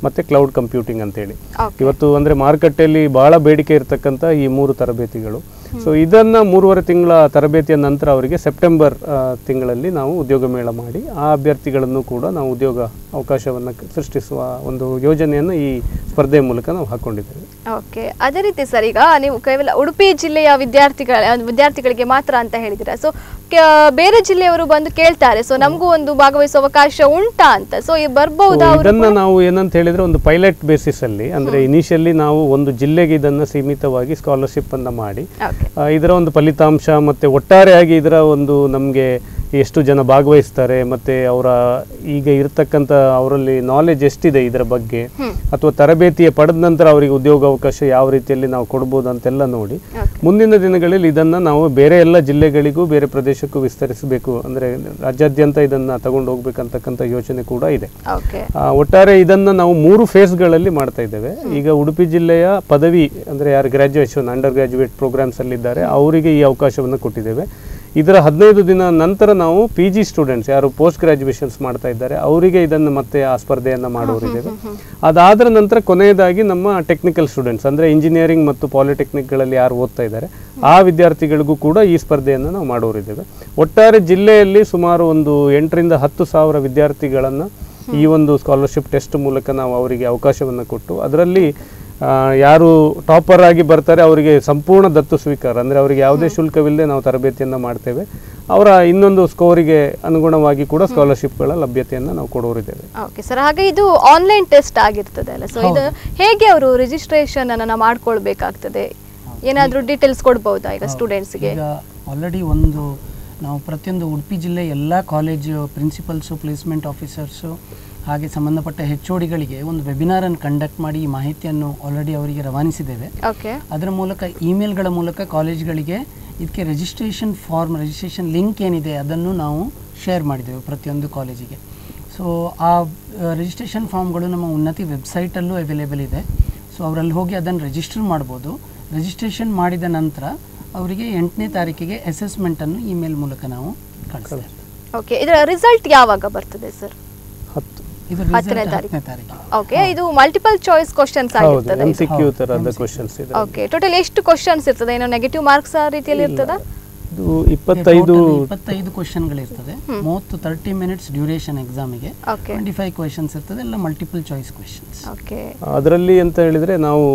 ಮತ್ತು ಕ್ಲೌಡ್ ಕಂಪ್ಯೂಟಿಂಗ್ ಅಂತೇಳಿ ಓಕೆ ಇವತ್ತು ಅಂದರೆ ಮಾರುಕಟ್ಟೆಯಲ್ಲಿ ಬಹಳ ಬೇಡಿಕೆ ಇರತಕ್ಕಂಥ ಈ ಮೂರು ತರಬೇತಿಗಳು ಸೊ ಇದನ್ನು ಮೂರುವರೆ ತಿಂಗಳ ತರಬೇತಿಯ ನಂತರ ಅವರಿಗೆ ಸೆಪ್ಟೆಂಬರ್ ಆ, ತಿಂಗಳಲ್ಲಿ ನಾವು ಉದ್ಯೋಗ ಮೇಳ ಮಾಡಿ ಆ ಅಭ್ಯರ್ಥಿಗಳನ್ನು ಕೂಡ ನಾವು ಉದ್ಯೋಗ ಅವಕಾಶವನ್ನು ಸೃಷ್ಟಿಸುವ ಒಂದು ಯೋಜನೆಯನ್ನು ಈ ಸ್ಪರ್ಧೆ ಮೂಲಕ ನಾವು ಹಾಕ್ಕೊಂಡಿದ್ದೇವೆ ಓಕೆ ಅದೇ ರೀತಿ ಸರ್ ಈಗ ನೀವು ಕೇವಲ ಉಡುಪಿ ಜಿಲ್ಲೆಯ ವಿದ್ಯಾರ್ಥಿಗಳ ವಿದ್ಯಾರ್ಥಿಗಳಿಗೆ ಮಾತ್ರ ಅಂತ ಹೇಳಿದ್ದೀರಾ ಸೊ ಬೇರೆ ಜಿಲ್ಲೆಯವರು ಬಂದು ಕೇಳ್ತಾರೆ ಸೊ ನಮಗೂ ಒಂದು ಭಾಗವಹಿಸುವ ಅವಕಾಶ ಉಂಟಾ ಅಂತ ಸೊ ಬರ್ಬಹುದಾ So, ಅವರು ಇದನ್ನ ನಾವು ಏನಂತ ಹೇಳಿದ್ರೆ ಒಂದು ಪೈಲಟ್ ಬೇಸಿಸ್ ಅಲ್ಲಿ ಅಂದ್ರೆ ಇನಿಷಿಯಲಿ ನಾವು ಒಂದು ಜಿಲ್ಲೆಗೆ ಇದನ್ನ ಸೀಮಿತವಾಗಿ ಸ್ಕಾಲರ್ಶಿಪ್ ಅನ್ನ ಮಾಡಿ ಓಕೆ ಆ, ಇದರ ಒಂದು ಫಲಿತಾಂಶ ಮತ್ತೆ ಒಟ್ಟಾರೆಯಾಗಿ ಇದರ ಒಂದು ನಮಗೆ ಎಷ್ಟು ಜನ ಭಾಗವಹಿಸ್ತಾರೆ ಮತ್ತೆ ಅವರ ಈಗ ಇರತಕ್ಕಂಥ ಅವರಲ್ಲಿ ನಾಲೆಜ್ ಎಷ್ಟಿದೆ ಇದರ ಬಗ್ಗೆ ಅಥವಾ ತರಬೇತಿಯ ಪಡೆದ ನಂತರ ಅವರಿಗೆ ಉದ್ಯೋಗ ಅವಕಾಶ ಯಾವ ರೀತಿಯಲ್ಲಿ ನಾವು ಕೊಡ್ಬೋದು ಅಂತೆಲ್ಲ ನೋಡಿ ಓಕೆ ಮುಂದಿನ ದಿನಗಳಲ್ಲಿ ಇದನ್ನ ನಾವು ಬೇರೆ ಎಲ್ಲ ಜಿಲ್ಲೆಗಳಿಗೂ ಬೇರೆ ಪ್ರದೇಶಕ್ಕೂ ವಿಸ್ತರಿಸಬೇಕು ಅಂದ್ರೆ ರಾಜ್ಯಾದ್ಯಂತ ಇದನ್ನ ತಗೊಂಡು ಹೋಗ್ಬೇಕಂತಕ್ಕಂಥ ಯೋಚನೆ ಕೂಡ ಇದೆ ಓಕೆ ಆ, ಒಟ್ಟಾರೆ ಇದನ್ನ ನಾವು ಮೂರು ಫೇಸ್ಗಳಲ್ಲಿ ಮಾಡ್ತಾ ಇದ್ದೇವೆ ಈಗ ಉಡುಪಿ ಜಿಲ್ಲೆಯ ಪದವಿ ಅಂದ್ರೆ ಯಾರು ಗ್ರಾಜ್ಯುಯೇಷನ್ ಅಂಡರ್ ಗ್ರಾಜ್ಯುಯೇಟ್ ಪ್ರೋಗ್ರಾಮ್ಸ್ ಅಲ್ಲಿ ಇದ್ದಾರೆ ಅವರಿಗೆ ಈ ಅವಕಾಶವನ್ನು ಕೊಟ್ಟಿದ್ದೇವೆ ಇದರ ಹದಿನೈದು ದಿನ ನಂತರ ನಾವು ಪಿ ಜಿ ಸ್ಟೂಡೆಂಟ್ಸ್ ಯಾರು ಪೋಸ್ಟ್ ಗ್ರಾಜ್ಯುಯೇಷನ್ಸ್ ಮಾಡ್ತಾ ಇದ್ದಾರೆ ಅವರಿಗೆ ಇದನ್ನು ಮತ್ತೆ ಆ ಸ್ಪರ್ಧೆಯನ್ನು ಮಾಡೋರಿದ್ದೇವೆ ಅದಾದ ನಂತರ ಕೊನೆಯದಾಗಿ ನಮ್ಮ ಟೆಕ್ನಿಕಲ್ ಸ್ಟೂಡೆಂಟ್ಸ್ ಅಂದ್ರೆ ಇಂಜಿನಿಯರಿಂಗ್ ಮತ್ತು ಪಾಲಿಟೆಕ್ನಿಕ್ಗಳಲ್ಲಿ ಯಾರು ಓದ್ತಾ ಇದ್ದಾರೆ ಆ ವಿದ್ಯಾರ್ಥಿಗಳಿಗೂ ಕೂಡ ಈ ಸ್ಪರ್ಧೆಯನ್ನು ನಾವು ಮಾಡೋರಿದ್ದೇವೆ ಒಟ್ಟಾರೆ ಜಿಲ್ಲೆಯಲ್ಲಿ ಸುಮಾರು ಒಂದು ಎಂಟರಿಂದ ಹತ್ತು ಸಾವಿರ ವಿದ್ಯಾರ್ಥಿಗಳನ್ನು ಈ ಒಂದು ಸ್ಕಾಲರ್ಶಿಪ್ ಟೆಸ್ಟ್ ಮೂಲಕ ನಾವು ಅವರಿಗೆ ಅವಕಾಶವನ್ನು ಕೊಟ್ಟು ಅದರಲ್ಲಿ ಆ, ಯಾರು ಟಾಪರ್ ಆಗಿ ಬರ್ತಾರೆ ಅವರಿಗೆ ಸಂಪೂರ್ಣ ದತ್ತು ಸ್ವೀಕಾರ ಅಂದರೆ ಅವರಿಗೆ ಯಾವುದೇ ಶುಲ್ಕವಿಲ್ಲದೆ ನಾವು ತರಬೇತಿಯನ್ನು ಮಾಡ್ತೇವೆ ಅವರ ಇನ್ನೊಂದು ಸ್ಕೋರಿಗೆ ಅನುಗುಣವಾಗಿ ಕೂಡ ಸ್ಕಾಲರ್ಶಿಪ್ಗಳ ಲಭ್ಯತೆಯನ್ನು ನಾವು ಕೊಡೋರಿದ್ದೇವೆ ಓಕೆ ಸರ್ ಹಾಗೆ ಇದು ಆನ್ಲೈನ್ ಟೆಸ್ಟ್ ಆಗಿರ್ತದೆ ಅಲ್ಲ ಸೊ ಇದು ಹೇಗೆ ಅವರು ರಿಜಿಸ್ಟ್ರೇಷನ್ ಅನ್ನ ಮಾಡ್ಕೊಳ್ಬೇಕಾಗ್ತದೆ ಏನಾದರೂ ಡೀಟೇಲ್ಸ್ ಕೊಡ್ಬೋದಾ ಈಗ ಸ್ಟೂಡೆಂಟ್ಸ್ಗೆ ಈಗ ಆಲ್ರೆಡಿ ಒಂದು ನಾವು ಪ್ರತಿಯೊಂದು ಉಡುಪಿ ಜಿಲ್ಲೆ ಎಲ್ಲ ಕಾಲೇಜು ಪ್ರಿನ್ಸಿಪಲ್ಸು ಪ್ಲೇಸ್ಮೆಂಟ್ ಆಫೀಸರ್ಸು ಹಾಗೆ ಸಂಬಂಧಪಟ್ಟ ಹೆಚ್ ಗಳಿಗೆ ಒಂದು ವೆಬಿನಾರನ್ನು ಕಂಡಕ್ಟ್ ಮಾಡಿ ಈ ಮಾಹಿತಿಯನ್ನು ಆಲ್ರೆಡಿ ಅವರಿಗೆ ರವಾನಿಸಿದ್ದೇವೆ ಓಕೆ ಅದರ ಮೂಲಕ ಇಮೇಲ್ಗಳ ಮೂಲಕ ಕಾಲೇಜ್ಗಳಿಗೆ ಇದಕ್ಕೆ ರಿಜಿಸ್ಟ್ರೇಷನ್ ಫಾರ್ಮ್ ರಿಜಿಸ್ಟ್ರೇಷನ್ ಲಿಂಕ್ ಏನಿದೆ ಅದನ್ನು ನಾವು ಶೇರ್ ಮಾಡಿದ್ದೇವೆ ಪ್ರತಿಯೊಂದು ಕಾಲೇಜಿಗೆ ಸೊ ಆ ರಿಜಿಸ್ಟ್ರೇಷನ್ ಫಾರ್ಮ್ಗಳು ನಮ್ಮ ಉನ್ನತಿ ವೆಬ್ಸೈಟಲ್ಲೂ ಅವೈಲೇಬಲ್ ಇದೆ ಸೊ ಅವರಲ್ಲಿ ಹೋಗಿ ಅದನ್ನು ರಿಜಿಸ್ಟರ್ ಮಾಡ್ಬೋದು ರಿಜಿಸ್ಟ್ರೇಷನ್ ಮಾಡಿದ ನಂತರ ಅವರಿಗೆ ಎಂಟನೇ ತಾರೀಕಿಗೆ ಅಸೆಸ್ಮೆಂಟನ್ನು ಇಮೇಲ್ ಮೂಲಕ ನಾವು ಕಳಿಸ್ತೇವೆ ಓಕೆ ಇದರ ರಿಸಲ್ಟ್ ಯಾವಾಗ ಬರ್ತದೆ ಸರ್ ಹತ್ತು ಇದು ಹತ್ತನೇ ರಿಸಲ್ಟ್ ತಾರೀಕು. ಹತ್ತನೇ ತಾರೀಕಿಗೆ ಓಕೆ ಇದು ಮಲ್ಟಿಪಲ್ ಚಾಯ್ಸ್ ಕ್ವಶನ್ಸ್ ಹೌದು ಆಗಿರ್ತದೆ ಎಮ್ ಸಿ ಕ್ಯೂ ಥರದ ಕ್ವಶನ್ಸ್ ಇದೆ ಓಕೆ ಟೋಟಲ್ ಎಷ್ಟು ಕ್ವಶನ್ಸ್ ಇರ್ತದೆ ಏನೋ ನೆಗೆಟಿವ್ ಮಾರ್ಕ್ಸ್ ಆ ರೀತಿಯಲ್ಲಿ ಇರ್ತದ ಇದು ಇಪ್ಪತ್ತೈದು Total ಇಪ್ಪತ್ತೈದು ಕ್ವಶನ್ಗಳಿರ್ತದೆ ಮೂವತ್ತು ತರ್ಟಿ ಮಿನಿಟ್ಸ್ ಡ್ಯೂರೇಷನ್ ಎಕ್ಸಾಮಿಗೆ ಓಕೆ ಟ್ವೆಂಟಿ ಫೈವ್ ಕ್ವಶನ್ಸ್ ಇರ್ತದೆ ಎಲ್ಲ ಮಲ್ಟಿಪಲ್ ಚಾಯ್ಸ್ ಕ್ವಶನ್ಸ್ ಓಕೆ ಅದರಲ್ಲಿ ಅಂತ ಹೇಳಿದರೆ ನಾವು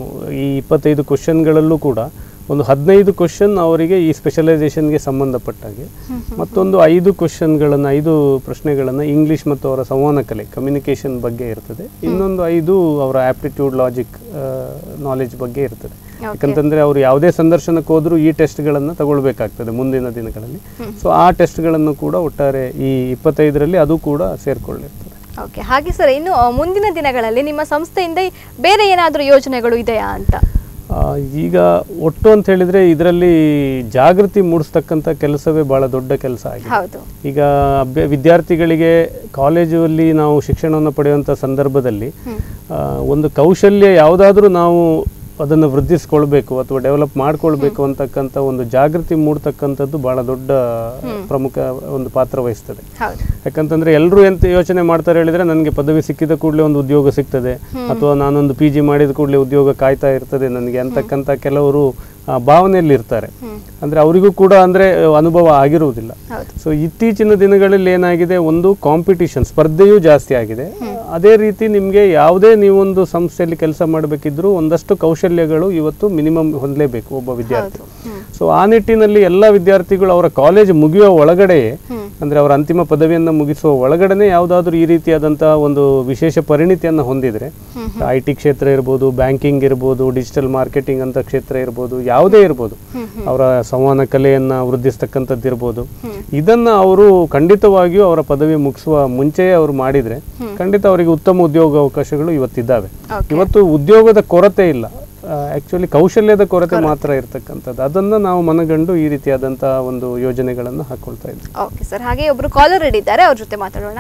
ಈ ಇಪ್ಪತ್ತೈದು ಕ್ವಶನ್ಗಳಲ್ಲೂ ಕೂಡ ಒಂದು ಹದಿನೈದು ಕ್ವಶನ್ ಅವರಿಗೆ ಈ ಸ್ಪೆಷಲೈಸೇಷನ್ಗೆ ಸಂಬಂಧಪಟ್ಟಾಗೆ ಮತ್ತೊಂದು ಐದು ಕ್ವಶನ್ಗಳನ್ನು ಐದು ಪ್ರಶ್ನೆಗಳನ್ನು ಇಂಗ್ಲೀಷ್ ಮತ್ತು ಅವರ ಸಂವಹನ ಕಲೆ ಕಮ್ಯುನಿಕೇಷನ್ ಬಗ್ಗೆ ಇರ್ತದೆ ಇನ್ನೊಂದು ಐದು ಅವರ ಆಪ್ಟಿಟ್ಯೂಡ್ ಲಾಜಿಕ್ ನಾಲೆಜ್ ಬಗ್ಗೆ ಇರ್ತದೆ ಯಾಕಂತಂದರೆ ಅವರು ಯಾವುದೇ ಸಂದರ್ಶನಕ್ಕೆ ಹೋದರೂ ಈ ಟೆಸ್ಟ್ಗಳನ್ನು ತಗೊಳ್ಬೇಕಾಗ್ತದೆ ಮುಂದಿನ ದಿನಗಳಲ್ಲಿ ಸೊ ಆ ಟೆಸ್ಟ್ಗಳನ್ನು ಕೂಡ ಒಟ್ಟಾರೆ ಈ ಇಪ್ಪತ್ತೈದರಲ್ಲಿ ಅದು ಕೂಡ ಸೇರಿಕೊಳ್ಳಿರ್ತದೆ ಓಕೆ ಹಾಗೆ ಸರ್ ಇನ್ನು ಆ, ಮುಂದಿನ ದಿನಗಳಲ್ಲಿ ನಿಮ್ಮ ಸಂಸ್ಥೆಯಿಂದ ಬೇರೆ ಏನಾದರೂ ಯೋಜನೆಗಳು ಇದೆಯಾ ಅಂತ ಆ, ಈಗ ಒಟ್ಟು ಅಂತ ಹೇಳಿದ್ರೆ ಇದರಲ್ಲಿ ಜಾಗೃತಿ ಮೂಡಿಸ್ತಕ್ಕಂಥ ಕೆಲಸವೇ ಬಹಳ ದೊಡ್ಡ ಕೆಲಸ ಆಗಿದೆ ಹೌದು ಈಗ ಅಭ್ಯ ವಿದ್ಯಾರ್ಥಿಗಳಿಗೆ ಕಾಲೇಜಲ್ಲಿ ನಾವು ಶಿಕ್ಷಣವನ್ನು ಪಡೆಯುವಂಥ ಸಂದರ್ಭದಲ್ಲಿ ಆ, ಒಂದು ಕೌಶಲ್ಯ ಯಾವುದಾದ್ರೂ ನಾವು ಅದನ್ನು ವೃದ್ಧಿಸ್ಕೊಳ್ಬೇಕು ಅಥವಾ ಡೆವಲಪ್ ಮಾಡ್ಕೊಳ್ಬೇಕು ಅಂತಕ್ಕಂಥ ಒಂದು ಜಾಗೃತಿ ಮೂಡ್ತಕ್ಕಂಥದ್ದು ಬಹಳ ದೊಡ್ಡ ಪ್ರಮುಖ ಒಂದು ಪಾತ್ರ ವಹಿಸ್ತದೆ ಹೌದು ಯಾಕಂತಂದ್ರೆ ಎಲ್ಲರೂ ಎಂತ ಯೋಚನೆ ಮಾಡ್ತಾರೆ ಹೇಳಿದ್ರೆ ನನಗೆ ಪದವಿ ಸಿಕ್ಕಿದ ಕೂಡಲೇ ಒಂದು ಉದ್ಯೋಗ ಸಿಗ್ತದೆ ಅಥವಾ ನಾನೊಂದು ಪಿ ಜಿ ಮಾಡಿದ ಕೂಡಲೇ ಉದ್ಯೋಗ ಕಾಯ್ತಾ ಇರ್ತದೆ ನನಗೆ ಅಂತಕ್ಕಂಥ ಕೆಲವರು ಆ, ಭಾವನೆಯಲ್ಲಿ ಇರ್ತಾರೆ ಅಂದ್ರೆ ಅವರಿಗೂ ಕೂಡ ಅಂದ್ರೆ ಅನುಭವ ಆಗಿರುವುದಿಲ್ಲ ಹೌದು ಸೊ ಇತ್ತೀಚಿನ ದಿನಗಳಲ್ಲಿ ಏನಾಗಿದೆ ಒಂದು ಕಾಂಪಿಟಿಷನ್ ಸ್ಪರ್ಧೆಯೂ ಜಾಸ್ತಿ ಆಗಿದೆ ಅದೇ ರೀತಿ ನಿಮಗೆ ಯಾವುದೇ ನೀವೊಂದು ಸಂಸ್ಥೆಯಲ್ಲಿ ಕೆಲಸ ಮಾಡಬೇಕಿದ್ರೂ ಒಂದಷ್ಟು ಕೌಶಲ್ಯಗಳು ಇವತ್ತು ಮಿನಿಮಮ್ ಹೊಂದಲೇಬೇಕು ಒಬ್ಬ ವಿದ್ಯಾರ್ಥಿ ಸೊ ಆ ನಿಟ್ಟಿನಲ್ಲಿ ಎಲ್ಲ ವಿದ್ಯಾರ್ಥಿಗಳು ಅವರ ಕಾಲೇಜ್ ಮುಗಿಯುವ ಒಳಗಡೆಯೇ ಅಂದ್ರೆ ಅವರ ಅಂತಿಮ ಪದವಿಯನ್ನು ಮುಗಿಸುವ ಒಳಗಡೆನೆ ಯಾವುದಾದ್ರೂ ಈ ರೀತಿಯಾದಂತಹ ಒಂದು ವಿಶೇಷ ಪರಿಣಿತಿಯನ್ನು ಹೊಂದಿದ್ರೆ ಐ ಟಿ ಕ್ಷೇತ್ರ ಇರ್ಬೋದು ಬ್ಯಾಂಕಿಂಗ್ ಇರ್ಬೋದು ಡಿಜಿಟಲ್ ಮಾರ್ಕೆಟಿಂಗ್ ಅಂತ ಕ್ಷೇತ್ರ ಇರ್ಬೋದು ಯಾವುದೇ ಇರ್ಬೋದು ಅವರ ಸಂವಹನ ಕಲೆಯನ್ನ ವೃದ್ಧಿಸ್ತಕ್ಕಂಥದ್ದು ಇರ್ಬೋದು ಇದನ್ನ ಅವರು ಖಂಡಿತವಾಗಿಯೂ ಅವರ ಪದವಿ ಮುಗಿಸುವ ಮುಂಚೆಯೇ ಅವರು ಮಾಡಿದ್ರೆ ಖಂಡಿತ ಅವರಿಗೆ ಉತ್ತಮ ಉದ್ಯೋಗ ಅವಕಾಶಗಳು ಇವತ್ತಿದ್ದಾವೆ ಇವತ್ತು ಉದ್ಯೋಗದ ಕೊರತೆ ಇಲ್ಲ ಆಕ್ಚುಲಿ ಕೌಶಲ್ಯದ ಕೊರತೆ ಮಾತ್ರ ಇರತಕ್ಕಂಥದ್ದು ಅದನ್ನ ನಾವು ಮನಗಂಡು ಈ ರೀತಿಯಾದಂತಹ ಒಂದು ಯೋಜನೆಗಳನ್ನು ಹಾಕೊಳ್ತಾ ಇದ್ದೀವಿ ಓಕೆ ಸರ್ ಹಾಗೆ ಒಬ್ರು ಕಾಲರ್ ರೆಡಿ ಇದ್ದಾರೆ ಅವ್ರ ಜೊತೆ ಮಾತಾಡೋಣ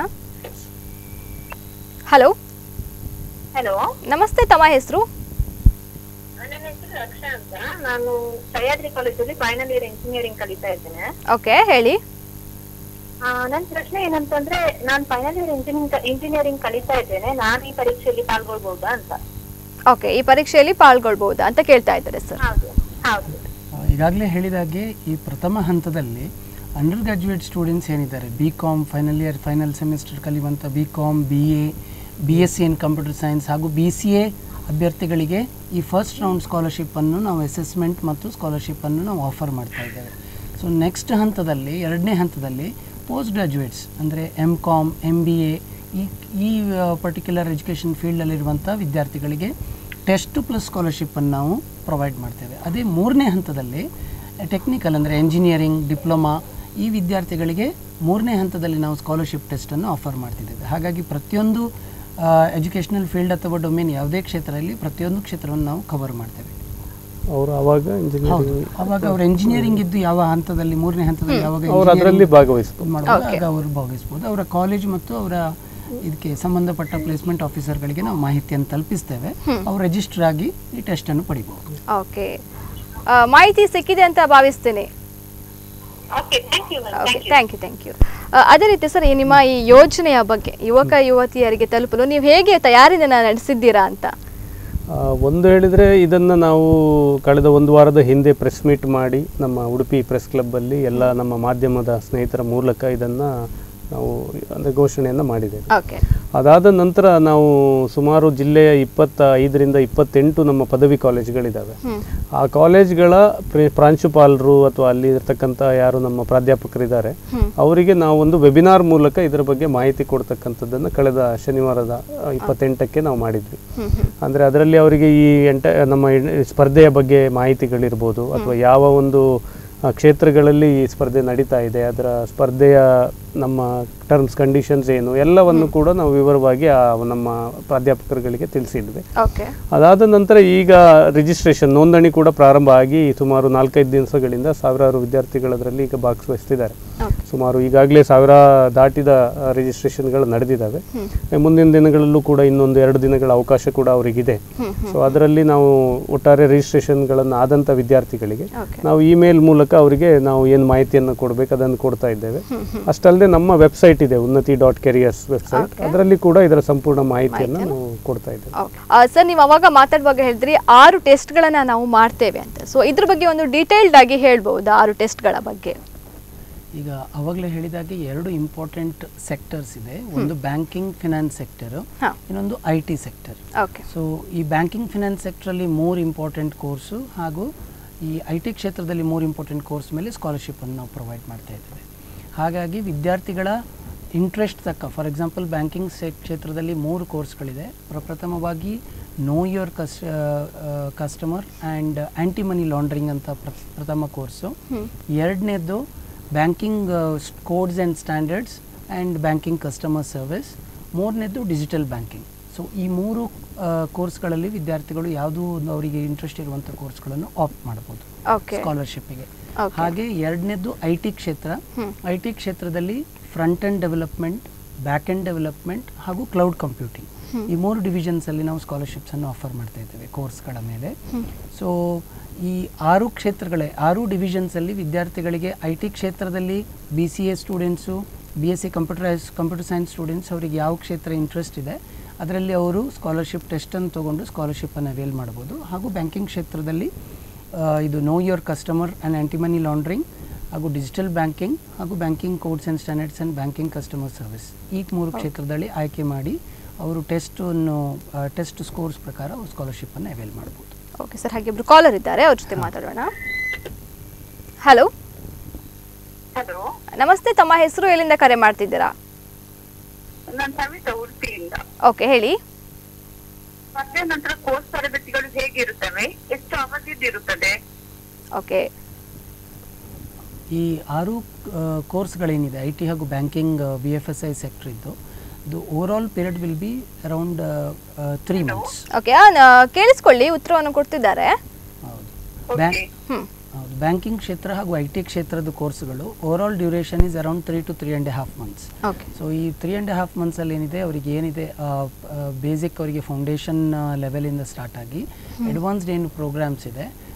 ಹಲೋ ಹಲೋ ನಮಸ್ತೆ ತಮ್ಮ ಹೆಸರು ನನ್ನ ಹೆಸರು ರಕ್ಷಾ ಅಂತ ನಾನು ಸಹ್ಯಾದ್ರಿ ಕಾಲೇಜಲ್ಲಿ ಫೈನಲ್ ಇಯರ್ ಇಂಜಿನಿಯರಿಂಗ್ ಕಲಿತಾ ಇದ್ದೇನೆ ಓಕೆ ಹೇಳಿ ಆ, ನನ್ ಪ್ರಶ್ನೆ ಏನಂತಂದ್ರೆ ನಾನ್ ಫೈನಲ್ ಇಯರ್ ಇಂಜಿನಿಯರಿಂಗ್ ಇಂಜಿನಿಯರಿಂಗ್ ಕಲಿತಾ ಇದ್ದೇನೆ ನಾನು ಈ ಪರೀಕ್ಷೆಯಲ್ಲಿ ಪಾಲ್ಗೊಳ್ಬಹುದಾ ಅಂತ ಓಕೆ ಈ ಪರೀಕ್ಷೆಯಲ್ಲಿ ಪಾಲ್ಗೊಳ್ಬಹುದಾ ಅಂತ ಕೇಳ್ತಾ ಇದ್ದಾರೆ ಸರ್ ಹೌದು ಹೌದು ಈಗಾಗಲೇ ಹೇಳಿದಾಗೆ ಈ ಪ್ರಥಮ ಹಂತದಲ್ಲಿ ಅಂಡರ್ ಗ್ರಾಜ್ಯುಯೇಟ್ ಸ್ಟೂಡೆಂಟ್ಸ್ ಏನಿದ್ದಾರೆ B com final year final semester ಕಲಿಯುವಂಥ B com B A B S C in computer science ಹಾಗೂ ಬಿ ಸಿ ಎ ಅಭ್ಯರ್ಥಿಗಳಿಗೆ ಈ ಫಸ್ಟ್ ರೌಂಡ್ ಸ್ಕಾಲರ್ಶಿಪ್ಪನ್ನು ನಾವು ಅಸೆಸ್ಮೆಂಟ್ ಮತ್ತು ಸ್ಕಾಲರ್ಶಿಪ್ಪನ್ನು ನಾವು ಆಫರ್ ಮಾಡ್ತಾ ಇದ್ದೇವೆ ಸೊ ನೆಕ್ಸ್ಟ್ ಹಂತದಲ್ಲಿ ಎರಡನೇ ಹಂತದಲ್ಲಿ ಪೋಸ್ಟ್ ಗ್ರಾಜ್ಯುಯೇಟ್ಸ್ ಅಂದರೆ M com M B A ಈ ಈ ಪರ್ಟಿಕ್ಯುಲರ್ ಎಜುಕೇಷನ್ ಫೀಲ್ಡಲ್ಲಿರುವಂಥ ವಿದ್ಯಾರ್ಥಿಗಳಿಗೆ ಟೆಸ್ಟ್ ಪ್ಲಸ್ ಸ್ಕಾಲರ್ಶಿಪ್ಪನ್ನು ನಾವು ಪ್ರೊವೈಡ್ ಮಾಡ್ತೇವೆ ಅದೇ ಮೂರನೇ ಹಂತದಲ್ಲಿ ಟೆಕ್ನಿಕಲ್ ಅಂದರೆ ಎಂಜಿನಿಯರಿಂಗ್ ಡಿಪ್ಲೊಮಾ ಈ ವಿದ್ಯಾರ್ಥಿಗಳಿಗೆ ಮೂರನೇ ಹಂತದಲ್ಲಿ ನಾವು ಸ್ಕಾಲರ್ಶಿಪ್ ಟೆಸ್ಟನ್ನು ಆಫರ್ ಮಾಡ್ತಿದ್ದೇವೆ ಹಾಗಾಗಿ ಪ್ರತಿಯೊಂದು ಎಜುಕೇಷನಲ್ ಫೀಲ್ಡ್ ಅಥವಾ ಡೊಮೇನ್ ಯಾವುದೇ ಕ್ಷೇತ್ರದಲ್ಲಿ ಪ್ರತಿಯೊಂದು ಕ್ಷೇತ್ರವನ್ನು ನಾವು ಕವರ್ ಮಾಡ್ತೇವೆ ಅವರು ಅವಾಗ ಹೌದು ಇಂಜಿನಿಯರಿಂಗ್ ಅವಾಗ ಅವ್ರು ಎಂಜಿನಿಯರಿಂಗ್ ಇದ್ದು ಯಾವ ಹಂತದಲ್ಲಿ ಮೂರನೇ ಹಂತದಲ್ಲಿ ಯಾವಾಗ ಅವ್ರು ಅದರಲ್ಲಿ engineering ಭಾಗವಹಿಸ್ಬೋದು ಮಾಡುವಾಗ ಆಗ ಅವರು ಭಾಗವಹಿಸ್ಬೋದು ಅವರ ಕಾಲೇಜ್ ಮತ್ತು ಅವರ ಇದಕ್ಕೆ ಸಂಬಂಧಪಟ್ಟ ಪ್ಲೇಸ್ಮೆಂಟ್ ಆಫೀಸರ್ಗಳಿಗೆ ನಾವು ಮಾಹಿತಿಯನ್ನು ತಲುಪಿಸ್ತೇವೆ ಅವ್ರು ರಿಜಿಸ್ಟರ್ ಆಗಿ ಈ ಟೆಸ್ಟನ್ನು ಪಡಿಬಹುದು ಓಕೆ ಮಾಹಿತಿ ಸಿಕ್ಕಿದೆ ಅಂತ ಭಾವಿಸ್ತೇನೆ okay thank you ma'am okay thank you thank you ಅದೇ ರೀತಿ ಸರ್ ಈ ನಿಮ್ಮ ಈ ಯೋಜನೆಯ ಬಗ್ಗೆ ಯುವಕ ಯುವತಿಯರಿಗೆ ತಲುಪಲು ನೀವು ಹೇಗೆ ತಯಾರಿನ ನಡೆಸಿದ್ದೀರಾ ಅಂತ ಆ, ಒಂದು ಹೇಳಿದರೆ ಇದನ್ನು ನಾವು ಕಳೆದ ಒಂದು ವಾರದ ಹಿಂದೆ ಪ್ರೆಸ್ ಮೀಟ್ ಮಾಡಿ ನಮ್ಮ ಉಡುಪಿ ಪ್ರೆಸ್ ಕ್ಲಬ್ಬಲ್ಲಿ ಎಲ್ಲ ನಮ್ಮ ಮಾಧ್ಯಮದ ಸ್ನೇಹಿತರ ಮೂಲಕ ಇದನ್ನು ನಾವು ಅಂದರೆ ಘೋಷಣೆಯನ್ನು ಮಾಡಿದ್ದೇವೆ ಓಕೆ ಅದಾದ ನಂತರ ನಾವು ಸುಮಾರು ಜಿಲ್ಲೆಯ ಇಪ್ಪತ್ತ ಐದರಿಂದ ಇಪ್ಪತ್ತೆಂಟು ನಮ್ಮ ಪದವಿ ಕಾಲೇಜುಗಳಿದ್ದಾವೆ ಆ ಕಾಲೇಜ್ಗಳ ಪ್ರಿ- ಪ್ರಾಂಶುಪಾಲರು ಅಥವಾ ಅಲ್ಲಿ ಇರ್ತಕ್ಕಂಥ ಯಾರು ನಮ್ಮ ಪ್ರಾಧ್ಯಾಪಕರಿದ್ದಾರೆ ಅವರಿಗೆ ನಾವು ಒಂದು ವೆಬಿನಾರ್ ಮೂಲಕ ಇದರ ಬಗ್ಗೆ ಮಾಹಿತಿ ಕೊಡ್ತಕ್ಕಂಥದ್ದನ್ನು ಕಳೆದ ಶನಿವಾರದ ಆ, ಇಪ್ಪತ್ತೆಂಟಕ್ಕೆ ನಾವು ಮಾಡಿದ್ವಿ ಅಂದರೆ ಅದರಲ್ಲಿ ಅವರಿಗೆ ಈ ಎಂಟ ನಮ್ಮ ಇಡ್- ಸ್ಪರ್ಧೆಯ ಬಗ್ಗೆ ಮಾಹಿತಿಗಳಿರ್ಬೋದು ಅಥವಾ ಯಾವ ಒಂದು ಆ, ಕ್ಷೇತ್ರಗಳಲ್ಲಿ ಈ ಸ್ಪರ್ಧೆ ನಡೀತಾ ಇದೆ ಅದರ ಸ್ಪರ್ಧೆಯ ನಮ್ಮ ಟರ್ಮ್ಸ್ ಕಂಡೀಷನ್ಸ್ ಏನು ಎಲ್ಲವನ್ನು ಕೂಡ ನಾವು ವಿವರವಾಗಿ ಆ ನಮ್ಮ ಪ್ರಾಧ್ಯಾಪಕರುಗಳಿಗೆ ತಿಳಿಸಿದ್ವಿ ಓಕೆ ಅದಾದ ನಂತರ ಈಗ ರಿಜಿಸ್ಟ್ರೇಷನ್ ನೋಂದಣಿ ಕೂಡ ಪ್ರಾರಂಭ ಆಗಿ ಸುಮಾರು ನಾಲ್ಕೈದು ದಿವಸಗಳಿಂದ ಸಾವಿರಾರು ವಿದ್ಯಾರ್ಥಿಗಳು ಅದರಲ್ಲಿ ಈಗ ಭಾಗವಹಿಸ್ತಿದ್ದಾರೆ ಓಕೆ ಸುಮಾರು ಈಗಾಗಲೇ ಸಾವಿರ ದಾಟಿದ ರಿಜಿಸ್ಟ್ರೇಷನ್ಗಳು ನಡೆದಿದ್ದಾವೆ ಮುಂದಿನ ದಿನಗಳಲ್ಲೂ ಕೂಡ ಇನ್ನೊಂದು ಎರಡು ದಿನಗಳ ಅವಕಾಶ ಕೂಡ ಅವರಿಗಿದೆ ಸೊ ಅದರಲ್ಲಿ ನಾವು ಒಟ್ಟಾರೆ ರಿಜಿಸ್ಟ್ರೇಷನ್ಗಳನ್ನು ಆದಂಥ ವಿದ್ಯಾರ್ಥಿಗಳಿಗೆ ಓಕೆ ನಾವು ಇಮೇಲ್ ಮೂಲಕ ಅವರಿಗೆ ನಾವು ಏನು ಮಾಹಿತಿಯನ್ನು ಕೊಡಬೇಕು ಅದನ್ನು ಕೊಡ್ತಾ ಇದ್ದೇವೆ ಅಷ್ಟಲ್ಲದೆ ನಮ್ಮ ವೆಬ್ಸೈಟ್ ಇದೆ ಉನ್ನತಿ ಡಾಟ್ ಕೆರಿಯರ್ಸ್ ವೆಬ್ಸೈಟ್ ಅದರಲ್ಲಿ ಕೂಡ ಇದರ ಸಂಪೂರ್ಣ ಮಾಹಿತಿಯನ್ನು ನಾವು ಕೊಡ್ತಾ ಇದ್ದೇವೆ ಓಕೆ ಸರ್ ನೀವು ಅವಾಗ ಮಾತಾಡುವಾಗ ಹೇಳಿದ್ರಿ ಆರು ಟೆಸ್ಟ್ಗಳನ್ನ ನಾವು ಮಾಡ್ತೇವೆ ಅಂತ ಸೊ ಇದ್ರ ಬಗ್ಗೆ ಒಂದು ಡೀಟೇಲ್ಡ್ ಆಗಿ ಹೇಳ್ಬಹುದಾ ಆರು ಟೆಸ್ಟ್ಗಳ ಬಗ್ಗೆ ಈಗ ಅವಾಗಲೇ ಹೇಳಿದಾಗೆ ಎರಡು ಇಂಪಾರ್ಟೆಂಟ್ ಸೆಕ್ಟರ್ಸ್ ಇದೆ ಒಂದು ಬ್ಯಾಂಕಿಂಗ್ ಫಿನಾನ್ಸ್ ಸೆಕ್ಟರ್ ಹಾ. ಇನ್ನೊಂದು I T sector okay so ಈ ಬ್ಯಾಂಕಿಂಗ್ ಫಿನಾನ್ಸ್ ಸೆಕ್ಟ್ರಲ್ಲಿ ಮೂರು ಇಂಪಾರ್ಟೆಂಟ್ ಕೋರ್ಸು ಹಾಗೂ ಈ ಐ ಟಿ ಕ್ಷೇತ್ರದಲ್ಲಿ ಮೂರು ಇಂಪಾರ್ಟೆಂಟ್ ಕೋರ್ಸ್ ಮೇಲೆ ಸ್ಕಾಲರ್ಶಿಪ್ಪನ್ನು ನಾವು ಪ್ರೊವೈಡ್ ಮಾಡ್ತಾ ಇದ್ದೇವೆ ಹಾಗಾಗಿ ವಿದ್ಯಾರ್ಥಿಗಳ ಇಂಟ್ರೆಸ್ಟ್ ತಕ್ಕ ಫಾರ್ ಎಕ್ಸಾಂಪಲ್ ಬ್ಯಾಂಕಿಂಗ್ ಸೆ ಕ್ಷೇತ್ರದಲ್ಲಿ ಮೂರು ಕೋರ್ಸ್ಗಳಿದೆ ಪ್ರಪ್ರಥಮವಾಗಿ know your cus customer and anti money laundering ಅಂತ ಪ್ರ- ಪ್ರಥಮ ಕೋರ್ಸು ಎರಡನೇದು banking codes and standards and banking customer service ಮೂರನೇದು ಡಿಜಿಟಲ್ ಬ್ಯಾಂಕಿಂಗ್ ಸೊ ಈ ಮೂರು ಕೋರ್ಸ್ಗಳಲ್ಲಿ ವಿದ್ಯಾರ್ಥಿಗಳು ಯಾವುದು ಅವರಿಗೆ ಇಂಟ್ರೆಸ್ಟ್ ಇರುವಂಥ ಕೋರ್ಸ್ಗಳನ್ನು ಆಪ್ಟ್ ಮಾಡ್ಬೋದು ಓಕೆ ಸ್ಕಾಲರ್ಶಿಪ್ಪಿಗೆ Okay. ಹಾಗೆ ಎರಡನೇದು ಐ ಟಿ ಕ್ಷೇತ್ರ ಐ ಟಿ ಕ್ಷೇತ್ರದಲ್ಲಿ front end development back end development ಹಾಗೂ ಕ್ಲೌಡ್ ಕಂಪ್ಯೂಟಿಂಗ್ ಈ ಮೂರು divisions ಅಲ್ಲಿ ನಾವು ಸ್ಕಾಲರ್ಶಿಪ್ಸನ್ನು ಆಫರ್ ಮಾಡ್ತಾ ಇದ್ದೇವೆ ಕೋರ್ಸ್ಗಳ ಮೇಲೆ ಸೊ ಈ ಆರು ಕ್ಷೇತ್ರಗಳೇ ಆರು ಡಿವಿಷನ್ಸಲ್ಲಿ ವಿದ್ಯಾರ್ಥಿಗಳಿಗೆ ಐ ಟಿ ಕ್ಷೇತ್ರದಲ್ಲಿ B C A students B S C computer computer science students ಅವರಿಗೆ ಯಾವ ಕ್ಷೇತ್ರ ಇಂಟ್ರೆಸ್ಟ್ ಇದೆ ಅದರಲ್ಲಿ ಅವರು ಸ್ಕಾಲರ್ಶಿಪ್ ಟೆಸ್ಟನ್ನು ತೊಗೊಂಡು ಸ್ಕಾಲರ್ಶಿಪ್ಪನ್ನು ಅವೈಲ್ ಮಾಡ್ಬೋದು ಹಾಗೂ ಬ್ಯಾಂಕಿಂಗ್ ಕ್ಷೇತ್ರದಲ್ಲಿ ಆ, ಇದು know your customer and anti money laundering ಹಾಗೂ ಡಿಜಿಟಲ್ ಬ್ಯಾಂಕಿಂಗ್ ಹಾಗೂ banking codes and standards and banking customer service ಈ ಮೂರು ಕ್ಷೇತ್ರದಲ್ಲಿ ಆಯ್ಕೆ ಮಾಡಿ ಅವರು ಟೆಸ್ಟನ್ನು ಟೆಸ್ಟ್ ಸ್ಕೋರ್ಸ್ ಪ್ರಕಾರ ಅವರು ಸ್ಕಾಲರ್ಶಿಪ್ಪನ್ನು ಅವೈಲ್ ಮಾಡ್ಬೋದು ಓಕೆ ಸರ್ ಹಾಗೆ ಇಬ್ರು ಕಾಲರ್ ಇದ್ದಾರೆ ಅವ್ರ ಜೊತೆ ಮಾತಾಡೋಣ ಹಲೋ ಹಲೋ ನಮಸ್ತೆ ತಮ್ಮ ಹೆಸರು ಎಲ್ಲಿಂದ ಕರೆ ಮಾಡ್ತಿದ್ದೀರಾ ನಾನು ಸವಿತಾ ಉಡುಪಿಯಿಂದ ಓಕೆ ಹೇಳಿ ಮತ್ತೆ ನಂತರ ಕೋರ್ಸ್ ತರಬೇತಿಗಳು ಹೇಗಿರುತ್ತವೆ ಎಷ್ಟು ಅವಧಿದಿರುತ್ತದೆ ಓಕೆ ಈ ಆರು ಕೋರ್ಸ್ಗಳೇನಿದೆ ಐ ಟಿ ಹಾಗೂ banking B F S I sector ಇದ್ದು ಇದು overall period will be around three months okay ಕೇಳಿಸ್ಕೊಳ್ಳಿ ಉತ್ತರವನ್ನು ಕೊಡ್ತಿದ್ದಾರೆ ಹೌದು ಬ್ಯಾಂಕ್ ಓಕೆ ಹ್ಮ್ ಹೌದು ಬ್ಯಾಂಕಿಂಗ್ ಕ್ಷೇತ್ರ ಹಾಗೂ ಐ ಟಿ ಕ್ಷೇತ್ರದ ಕೋರ್ಸ್ಗಳು overall duration is around three to three and half months okay so ಈ ತ್ರೀ ಆ್ಯಂಡ್ ಹಾಫ್ ಮಂತ್ಸಲ್ಲಿ ಏನಿದೆ ಅವರಿಗೆ ಏನಿದೆ ಬೇಸಿಕ್ ಅವರಿಗೆ ಫೌಂಡೇಶನ್ ಲೆವೆಲಿಂದ ಸ್ಟಾರ್ಟ್ ಆಗಿ ಅಡ್ವಾನ್ಸ್ಡ್ ಏನು ಪ್ರೋಗ್ರಾಮ್ಸ್ ಇದೆ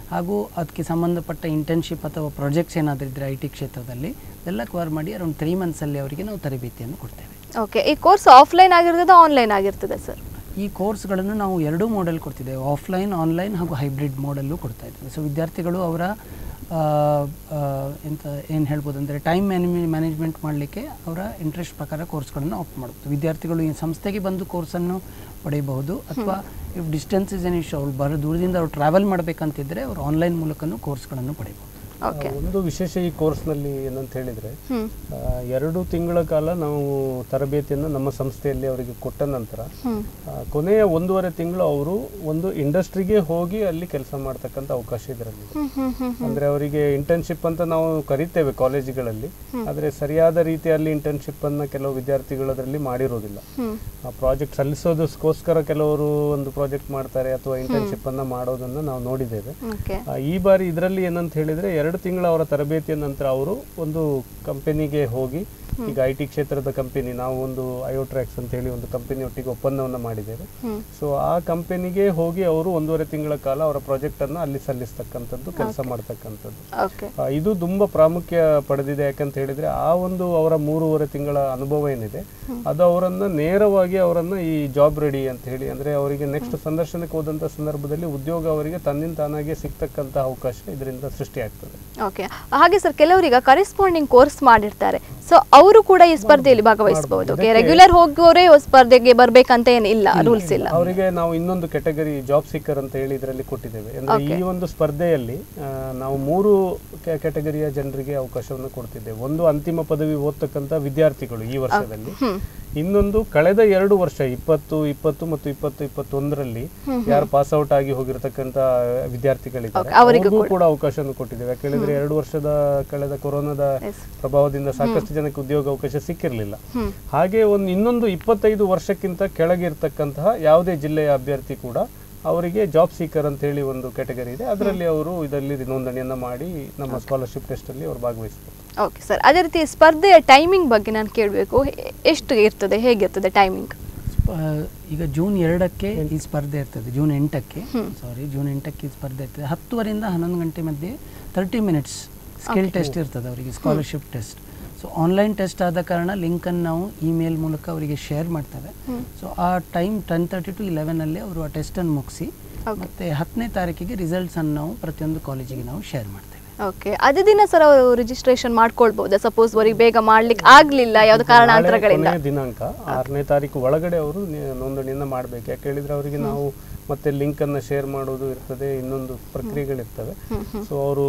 ಹಾಗೂ ಅದಕ್ಕೆ ಸಂಬಂಧಪಟ್ಟ ಇಂಟರ್ನ್ಶಿಪ್ ಅಥವಾ ಪ್ರಾಜೆಕ್ಟ್ಸ್ ಏನಾದರೂ ಇದ್ದರೆ ಐ ಟಿ ಕ್ಷೇತ್ರದಲ್ಲಿ ಎಲ್ಲ ಕವರ್ ಮಾಡಿ ಅರೌಂಡ್ ತ್ರೀ ಮಂತ್ಸಲ್ಲಿ ಅವರಿಗೆ ನಾವು ತರಬೇತಿಯನ್ನು ಕೊಡ್ತೇವೆ ಓಕೆ ಈ ಕೋರ್ಸ್ ಆಫ್ಲೈನ್ ಆಗಿರ್ತದೆ ಆನ್ಲೈನ್ ಆಗಿರ್ತದೆ ಸರ್ ಈ ಕೋರ್ಸ್ಗಳನ್ನು ನಾವು ಎರಡೂ ಮಾಡೆಲ್ ಕೊಡ್ತಿದ್ದೇವೆ ಆಫ್ಲೈನ್ ಆನ್ಲೈನ್ ಹಾಗೂ ಹೈಬ್ರಿಡ್ ಮೋಡಲ್ಲೂ ಕೊಡ್ತಾ ಇದ್ದೇವೆ ಸೊ ವಿದ್ಯಾರ್ಥಿಗಳು ಅವರ ಆ, ಆ, ಎಂತ ಏನು ಹೇಳ್ಬೋದು ಅಂದರೆ ಟೈಮ್ ಮ್ಯಾನೇಜ್ಮೆಂಟ್ ಮಾಡಲಿಕ್ಕೆ ಅವರ ಇಂಟ್ರೆಸ್ಟ್ ಪ್ರಕಾರ ಕೋರ್ಸ್ಗಳನ್ನು ಆಪ್ಟ್ ಮಾಡ್ಬೋದು ವಿದ್ಯಾರ್ಥಿಗಳು ಈ ಸಂಸ್ಥೆಗೆ ಬಂದು ಕೋರ್ಸನ್ನು ಪಡೆಯಬಹುದು ಅಥವಾ if distance is an issue ಅವ್ರು ಬರೋ ದೂರದಿಂದ ಅವ್ರು ಟ್ರಾವೆಲ್ ಮಾಡಬೇಕಂತಿದ್ದರೆ ಅವರು ಆನ್ಲೈನ್ ಮೂಲಕನೂ ಕೋರ್ಸ್ಗಳನ್ನು ಪಡಿಬೋದು ಓಕೆ ಒಂದು ವಿಶೇಷ ಈ ಕೋರ್ಸ್ನಲ್ಲಿ ಏನಂತ ಹೇಳಿದರೆ ಹ್ಮ್ ಎರಡು ತಿಂಗಳ ಕಾಲ ನಾವು ತರಬೇತಿಯನ್ನು ನಮ್ಮ ಸಂಸ್ಥೆಯಲ್ಲಿ ಅವರಿಗೆ ಕೊಟ್ಟ ನಂತರ ಹ್ಮ್ ಆ, ಕೊನೆಯ ಒಂದೂವರೆ ತಿಂಗಳು ಅವರು ಒಂದು ಇಂಡಸ್ಟ್ರಿಗೆ ಹೋಗಿ ಅಲ್ಲಿ ಕೆಲಸ ಮಾಡ್ತಕ್ಕಂಥ ಅವಕಾಶ ಇದರಲ್ಲಿ ಹ್ಮ್ ಹ್ಮ್ ಹ್ಮ್ ಅಂದ್ರೆ ಅವರಿಗೆ ಇಂಟರ್ನ್ಶಿಪ್ ಅಂತ ನಾವು ಕರಿತೇವೆ ಕಾಲೇಜುಗಳಲ್ಲಿ ಆದರೆ ಸರಿಯಾದ ರೀತಿಯಲ್ಲಿ ಇಂಟರ್ನ್ಶಿಪ್ ಅನ್ನ ಕೆಲವು ವಿದ್ಯಾರ್ಥಿಗಳು ಅದರಲ್ಲಿ ಮಾಡಿರೋದಿಲ್ಲ ಹ್ಮ್ ಆ ಪ್ರಾಜೆಕ್ಟ್ ಸಲ್ಲಿಸೋದಕ್ಕೋಸ್ಕರ ಕೆಲವರು ಒಂದು ಪ್ರಾಜೆಕ್ಟ್ ಮಾಡ್ತಾರೆ ಅಥವಾ ಇಂಟರ್ನ್ಶಿಪ್ ಅನ್ನ ಮಾಡೋದನ್ನ ನಾವು ನೋಡಿದ್ದೇವೆ ಓಕೆ ಆ, ಈ ಬಾರಿ ಇದರಲ್ಲಿ ಏನಂತ ಹೇಳಿದ್ರೆ ಎರಡು ತಿಂಗಳ ಅವರ ತರಬೇತಿಯ ನಂತರ ಅವರು ಒಂದು ಕಂಪನಿಗೆ ಹೋಗಿ ಈಗ ಐ ಟಿ ಕ್ಷೇತ್ರದ ಕಂಪನಿ ನಾವು ಒಂದು ಐಯೋಟ್ರಾಕ್ಸ್ ಅಂತ ಹೇಳಿ ಒಂದು ಕಂಪನಿ ಒಟ್ಟಿಗೆ ಒಪ್ಪಂದವನ್ನು ಮಾಡಿದ್ದೇವೆ ಹ್ಮ್ ಸೊ ಆ ಕಂಪನಿಗೆ ಹೋಗಿ ಅವರು ಒಂದೂವರೆ ತಿಂಗಳ ಕಾಲ ಅವರ ಪ್ರಾಜೆಕ್ಟ್ ಅನ್ನು ಅಲ್ಲಿ ಸಲ್ಲಿಸ್ತಕ್ಕಂಥದ್ದು ಕೆಲಸ ಮಾಡ್ತಕ್ಕಂಥದ್ದು ಓಕೆ ಆ, ಇದು ತುಂಬಾ ಪ್ರಾಮುಖ್ಯ ಪಡೆದಿದೆ ಯಾಕಂತ ಹೇಳಿದ್ರೆ ಆ ಒಂದು ಅವರ ಮೂರುವರೆ ತಿಂಗಳ ಅನುಭವ ಏನಿದೆ ಅದು ಅವರನ್ನ ನೇರವಾಗಿ ಅವರನ್ನ ಈ ಜಾಬ್ ರೆಡಿ ಅಂತ ಹೇಳಿ ಅಂದ್ರೆ ಅವರಿಗೆ ನೆಕ್ಸ್ಟ್ ಸಂದರ್ಶನಕ್ಕೆ ಹೋದಂತ ಸಂದರ್ಭದಲ್ಲಿ ಉದ್ಯೋಗ ಅವರಿಗೆ ತನ್ನಿಂದ ತಾನಾಗೆ ಸಿಗ್ತಕ್ಕಂತ ಅವಕಾಶ ಇದರಿಂದ ಸೃಷ್ಟಿಯಾಗ್ತದೆ ಓಕೆ ಹಾಗೆ ಸರ್ ಕೆಲವರೀಗ ಕರೆಸ್ಪಾಂಡಿಂಗ್ ಕೋರ್ಸ್ ಮಾಡಿರ್ತಾರೆ ಸೊ ಅವರು ಕೂಡ ಈ ಸ್ಪರ್ಧೆಯಲ್ಲಿ ಭಾಗವಹಿಸಬಹುದು ಓಕೆ ರೆಗ್ಯುಲರ್ ಹೋಗುವವರೇ ಸ್ಪರ್ಧೆಗೆ ಬರ್ಬೇಕಂತ ಏನಿಲ್ಲ ರೂಲ್ಸ್ ಇಲ್ಲ ಅವರಿಗೆ ನಾವು ಇನ್ನೊಂದು ಕೆಟಗರಿ ಜಾಬ್ ಸೀಕರ್ ಅಂತ ಹೇಳಿ ಇದರಲ್ಲಿ ಕೊಟ್ಟಿದ್ದೇವೆ ಅಂದ್ರೆ ಈ ಒಂದು ಸ್ಪರ್ಧೆಯಲ್ಲಿ ಆ, ನಾವು ಮೂರು ಕೆಟಗರಿಯ ಜನರಿಗೆ ಅವಕಾಶವನ್ನು ಕೊಡ್ತಿದ್ದೇವೆ ಒಂದು ಅಂತಿಮ ಪದವಿ ಓದ್ತಕ್ಕಂಥ ವಿದ್ಯಾರ್ಥಿಗಳು ಈ ವರ್ಷದಲ್ಲಿ ಇನ್ನೊಂದು ಕಳೆದ ಎರಡು ವರ್ಷ ಇಪ್ಪತ್ತು ಇಪ್ಪತ್ತು ಮತ್ತು ಇಪ್ಪತ್ತು ಇಪ್ಪತ್ತೊಂದರಲ್ಲಿ ಯಾರು ಪಾಸ್ ಔಟ್ ಆಗಿ ಹೋಗಿರತಕ್ಕಂತ ವಿದ್ಯಾರ್ಥಿಗಳಿದ್ದಾರೆ ಅವರಿಗೂ ಕೂಡ ಅವಕಾಶವನ್ನು ಕೊಟ್ಟಿದ್ದೇವೆ ಯಾಕೆ ಹೇಳಿದ್ರೆ ಎರಡು ವರ್ಷದ ಕಳೆದ ಕೊರೋನಾದ ಪ್ರಭಾವದಿಂದ ಸಾಕಷ್ಟು ಜನಕ್ಕೆ ಉದ್ಯೋಗ ಅವಕಾಶ ಸಿಕ್ಕಿರಲಿಲ್ಲ ಹಾಗೆ ಒಂದು ಇನ್ನೊಂದು ಇಪ್ಪತ್ತೈದು ವರ್ಷಕ್ಕಿಂತ ಕೆಳಗೆ ಇರ್ತಕ್ಕಂತಹ ಯಾವುದೇ ಜಿಲ್ಲೆಯ ಅಭ್ಯರ್ಥಿ ಕೂಡ ಅವರಿಗೆ ಜಾಬ್ ಸೀಕರ್ ಅಂತ ಹೇಳಿ ಒಂದು ಕೆಟಗರಿ ಇದೆ ಅದರಲ್ಲಿ ಅವರು ಇದರಲ್ಲಿ ನೋಂದಣಿಯನ್ನ ಮಾಡಿ ನಮ್ಮ ಸ್ಕಾಲರ್ಶಿಪ್ ಟೆಸ್ಟ್ ಅಲ್ಲಿ ಅವರು ಭಾಗವಹಿಸಬಹುದು ಓಕೆ ಸರ್ ಅದೇ ರೀತಿ ಸ್ಪರ್ಧೆಯ ಟೈಮಿಂಗ್ ಬಗ್ಗೆ ನಾನು ಕೇಳಬೇಕು ಎಷ್ಟು ಇರ್ತದೆ ಹೇಗಿರ್ತದೆ ಟೈಮಿಂಗ್ ಸ್ಪ- ಈಗ ಜೂನ್ ಎರಡಕ್ಕೆ ಈ ಸ್ಪರ್ಧೆ ಇರ್ತದೆ ಜೂನ್ ಎಂಟಕ್ಕೆ ಸಾರಿ ಜೂನ್ ಎಂಟಕ್ಕೆ ಈ ಸ್ಪರ್ಧೆ ಇರ್ತದೆ ಹತ್ತುವರಿಂದ ಹನ್ನೊಂದು ಗಂಟೆ ಮಧ್ಯೆ ತರ್ಟಿ ಮಿನಿಟ್ಸ್ ಸ್ಕಿಲ್ ಟೆಸ್ಟ್ ಇರ್ತದೆ ಅವರಿಗೆ scholarship test so online test ಆದ ಕಾರಣ ಲಿಂಕನ್ನು ನಾವು ಇಮೇಲ್ ಮೂಲಕ ಅವರಿಗೆ ಶೇರ್ ಮಾಡ್ತೇವೆ ಸೊ ಆ ಟೈಮ್ ಟೆನ್ ತರ್ಟಿ ಟು ಇಲೆವೆನಲ್ಲಿ ಅವರು ಆ ಟೆಸ್ಟನ್ನು ಮುಗಿಸಿ ಮತ್ತು ಹತ್ತನೇ ತಾರೀಕಿಗೆ ರಿಸಲ್ಟ್ಸನ್ನು ನಾವು ಪ್ರತಿಯೊಂದು ಕಾಲೇಜಿಗೆ ನಾವು ಶೇರ್ ಮಾಡ್ತೇವೆ ಓಕೆ ಅದೇ ದಿನ ಸರ್ ಅವರು ರಿಜಿಸ್ಟ್ರೇಷನ್ ಮಾಡ್ಕೊಳ್ಬಹುದಾ ಸಪೋಸ್ ಅವರಿಗೆ ಬೇಗ ಮಾಡ್ಲಿಕ್ಕೆ ಆಗ್ಲಿಲ್ಲ ಯಾವ್ದು ಕಾರಣಾಂತರಗಳಿಂದ ಕೊನೆಯ ದಿನಾಂಕ ಆರನೇ ತಾರೀಕು ಒಳಗಡೆ ಅವರು ನಿ- ನೋಂದಣಿಯನ್ನ ಮಾಡಬೇಕು ಯಾಕೆ ಹೇಳಿದ್ರೆ ಅವರಿಗೆ ನಾವು ಮತ್ತೆ ಲಿಂಕ್ ಅನ್ನ ಶೇರ್ ಮಾಡೋದು ಇರ್ತದೆ ಇನ್ನೊಂದು ಪ್ರಕ್ರಿಯೆಗಳಿರ್ತವೆ ಸೊ ಅವರು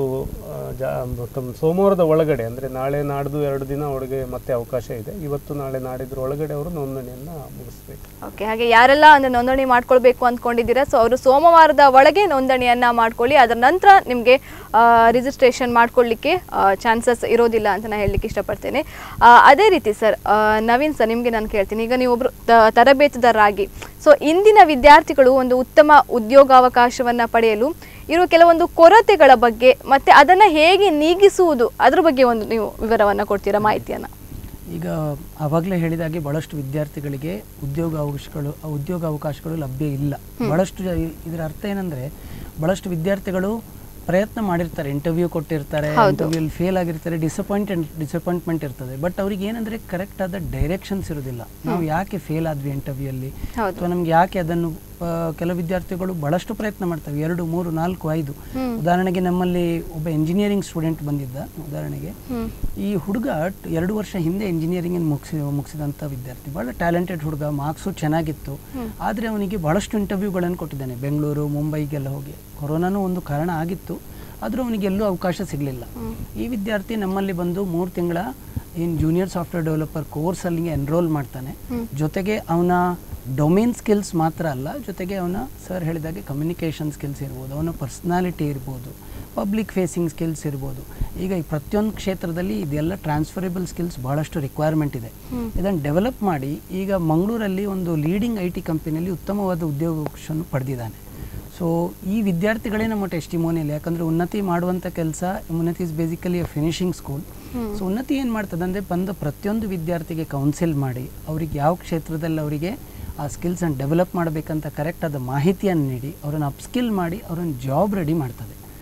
ಸೋಮವಾರದ ಒಳಗಡೆ ಅಂದ್ರೆ ನಾಳೆ ನಾಡ್ದು ಎರಡು ದಿನ ಅವರಿಗೆ ಮತ್ತೆ ಅವಕಾಶ ಇದೆ ಇವತ್ತು ನಾಳೆ ನಾಡಿದ್ರ ಒಳಗಡೆ ಅವರು ನೋಂದಣಿಯನ್ನ ಮುಗಿಸ್ಬೇಕು ಓಕೆ ಹಾಗೆ ಯಾರೆಲ್ಲ ಅಂದ್ರೆ ನೋಂದಣಿ ಮಾಡ್ಕೊಳ್ಬೇಕು ಅಂದ್ಕೊಂಡಿದ್ದೀರಾ ಸೊ ಅವರು ಸೋಮವಾರದ ಒಳಗೆ ನೋಂದಣಿಯನ್ನ ಮಾಡ್ಕೊಳ್ಳಿ ಅದರ ನಂತರ ನಿಮಗೆ ರಿಜಿಸ್ಟ್ರೇಷನ್ ಮಾಡ್ಕೊಳ್ಳಿಕ್ಕೆ ಚಾನ್ಸಸ್ ಇರೋದಿಲ್ಲ ಅಂತ ನಾನು ಹೇಳಲಿಕ್ಕೆ ಇಷ್ಟಪಡ್ತೇನೆ ಆ, ಅದೇ ರೀತಿ ಸರ್ ನವೀನ್ ಸರ್ ನಿಮಗೆ ನಾನು ಕೇಳ್ತೀನಿ ಈಗ ನೀವು ಒಬ್ರು ತ- ತರಬೇತುದಾರರಾಗಿ ಸೊ ಇಂದಿನ ವಿದ್ಯಾರ್ಥಿಗಳು ಒಂದು ಉತ್ತಮ ಉದ್ಯೋಗಾವಕಾಶವನ್ನ ಪಡೆಯಲು ಇರುವ ಕೆಲವೊಂದು ಕೊರತೆಗಳ ಬಗ್ಗೆ ಮತ್ತೆ ಅದನ್ನ ಹೇಗೆ ನೀಗಿಸುವುದು ಅದ್ರ ಬಗ್ಗೆ ಒಂದು ನೀವು ವಿವರವನ್ನ ಕೊಡ್ತೀರಾ ಮಾಹಿತಿಯನ್ನ ಈಗ ಆವಾಗಲೇ ಹೇಳಿದಾಗೆ ಬಹಳಷ್ಟು ವಿದ್ಯಾರ್ಥಿಗಳಿಗೆ ಉದ್ಯೋಗ ಅವಕಾಶಗಳು ಉದ್ಯೋಗ ಅವಕಾಶಗಳು ಲಭ್ಯ ಇಲ್ಲ ಬಹಳಷ್ಟು ಜ- ಇದರ ಅರ್ಥ ಏನಂದ್ರೆ ಬಹಳಷ್ಟು ವಿದ್ಯಾರ್ಥಿಗಳು ಪ್ರಯತ್ನ ಮಾಡಿರ್ತಾರೆ ಇಂಟರ್ವ್ಯೂ ಕೊಟ್ಟಿರ್ತಾರೆ ಇಂಟರ್ವ್ಯೂ ಫೇಲ್ ಆಗಿರ್ತಾರೆ ಡಿಸಪಾಯಿಂಟೆಂಟ್ ಡಿಸಪಾಯಿಂಟ್ಮೆಂಟ್ ಇರ್ತದೆ ಬಟ್ ಅವ್ರಿಗೆ ಏನಂದ್ರೆ ಕರೆಕ್ಟ್ ಆದ ಡೈರೆಕ್ಷನ್ಸ್ ಇರೋದಿಲ್ಲ ನಾವು ಯಾಕೆ ಫೇಲ್ ಆದ್ವಿ ಇಂಟರ್ವ್ಯೂ ಅಲ್ಲಿ ಅಥವಾ ನಮ್ಗೆ ಯಾಕೆ ಅದನ್ನು ಆ, ಕೆಲವು ವಿದ್ಯಾರ್ಥಿಗಳು ಬಹಳಷ್ಟು ಪ್ರಯತ್ನ ಮಾಡ್ತವೆ ಎರಡು ಮೂರು ನಾಲ್ಕು ಐದು ಉದಾಹರಣೆಗೆ ನಮ್ಮಲ್ಲಿ ಒಬ್ಬ ಇಂಜಿನಿಯರಿಂಗ್ ಸ್ಟೂಡೆಂಟ್ ಬಂದಿದ್ದ ಉದಾಹರಣೆಗೆ ಈ ಹುಡುಗ ಟ್- ಎರಡು ವರ್ಷ ಹಿಂದೆ ಇಂಜಿನಿಯರಿಂಗ್ ಮುಗಿಸಿ ಮುಗಿಸಿದಂಥ ವಿದ್ಯಾರ್ಥಿ ಬಹಳ ಟ್ಯಾಲೆಂಟೆಡ್ ಹುಡುಗ ಮಾರ್ಕ್ಸು ಚೆನ್ನಾಗಿತ್ತು ಆದರೆ ಅವನಿಗೆ ಬಹಳಷ್ಟು ಇಂಟರ್ವ್ಯೂಗಳನ್ನು ಕೊಟ್ಟಿದ್ದಾನೆ ಬೆಂಗಳೂರು ಮುಂಬೈಗೆಲ್ಲ ಹೋಗಿ ಕೊರೋನಾನು ಒಂದು ಕಾರಣ ಆಗಿತ್ತು ಆದರೂ ಅವನಿಗೆ ಎಲ್ಲೂ ಅವಕಾಶ ಸಿಗಲಿಲ್ಲ ಈ ವಿದ್ಯಾರ್ಥಿ ನಮ್ಮಲ್ಲಿ ಬಂದು ಮೂರು ತಿಂಗಳ ಇನ್ ಜೂನಿಯರ್ ಸಾಫ್ಟ್ವೇರ್ ಡೆವಲಪರ್ ಕೋರ್ಸಲ್ಲಿ ಎನ್ರೋಲ್ ಮಾಡ್ತಾನೆ ಜೊತೆಗೆ ಅವನ ಡೊಮೇನ್ ಸ್ಕಿಲ್ಸ್ ಮಾತ್ರ ಅಲ್ಲ ಜೊತೆಗೆ ಅವನ ಸರ್ ಹೇಳಿದಾಗೆ ಕಮ್ಯುನಿಕೇಷನ್ ಸ್ಕಿಲ್ಸ್ ಇರ್ಬೋದು ಅವನ ಪರ್ಸ್ನಾಲಿಟಿ ಇರ್ಬೋದು ಪಬ್ಲಿಕ್ ಫೇಸಿಂಗ್ ಸ್ಕಿಲ್ಸ್ ಇರ್ಬೋದು ಈಗ ಈ ಪ್ರತಿಯೊಂದು ಕ್ಷೇತ್ರದಲ್ಲಿ ಇದೆಲ್ಲ ಟ್ರಾನ್ಸ್ಫರಬಲ್ ಸ್ಕಿಲ್ಸ್ ಬಹಳಷ್ಟು ರಿಕ್ವೈರ್ಮೆಂಟ್ ಇದೆ ಇದನ್ನು ಡೆವಲಪ್ ಮಾಡಿ ಈಗ ಮಂಗಳೂರಲ್ಲಿ ಒಂದು ಲೀಡಿಂಗ್ ಐ ಟಿ ಕಂಪನಿಯಲ್ಲಿ ಉತ್ತಮವಾದ ಉದ್ಯೋಗಾವಕಾಶವನ್ನು ಪಡೆದಿದ್ದಾನೆ ಸೊ ಈ ವಿದ್ಯಾರ್ಥಿಗಳೇ ನಮ್ಮ ಟೆಸ್ಟಿಮೋನಿಯಲ್ ಯಾಕಂದರೆ ಉನ್ನತಿ ಮಾಡುವಂಥ ಕೆಲಸ Unnati is basically a finishing school so Unnati ಏನು ಮಾಡ್ತದೆ ಅಂದರೆ ಬಂದ ಪ್ರತಿಯೊಂದು ವಿದ್ಯಾರ್ಥಿಗೆ ಕೌನ್ಸಿಲ್ ಮಾಡಿ ಅವ್ರಿಗೆ ಯಾವ ಕ್ಷೇತ್ರದಲ್ಲಿ ಅವರಿಗೆ ಆ ಸ್ಕಿಲ್ಸನ್ನು ಡೆವಲಪ್ ಮಾಡಬೇಕಂತ ಕರೆಕ್ಟ್ ಆದ ಮಾಹಿತಿಯನ್ನು ನೀಡಿ ಅವರನ್ನು ಅಪ್ಸ್ಕಿಲ್ ಮಾಡಿ ಅವರನ್ನು ಜಾಬ್ ರೆಡಿ ಮಾಡ್ತದೆ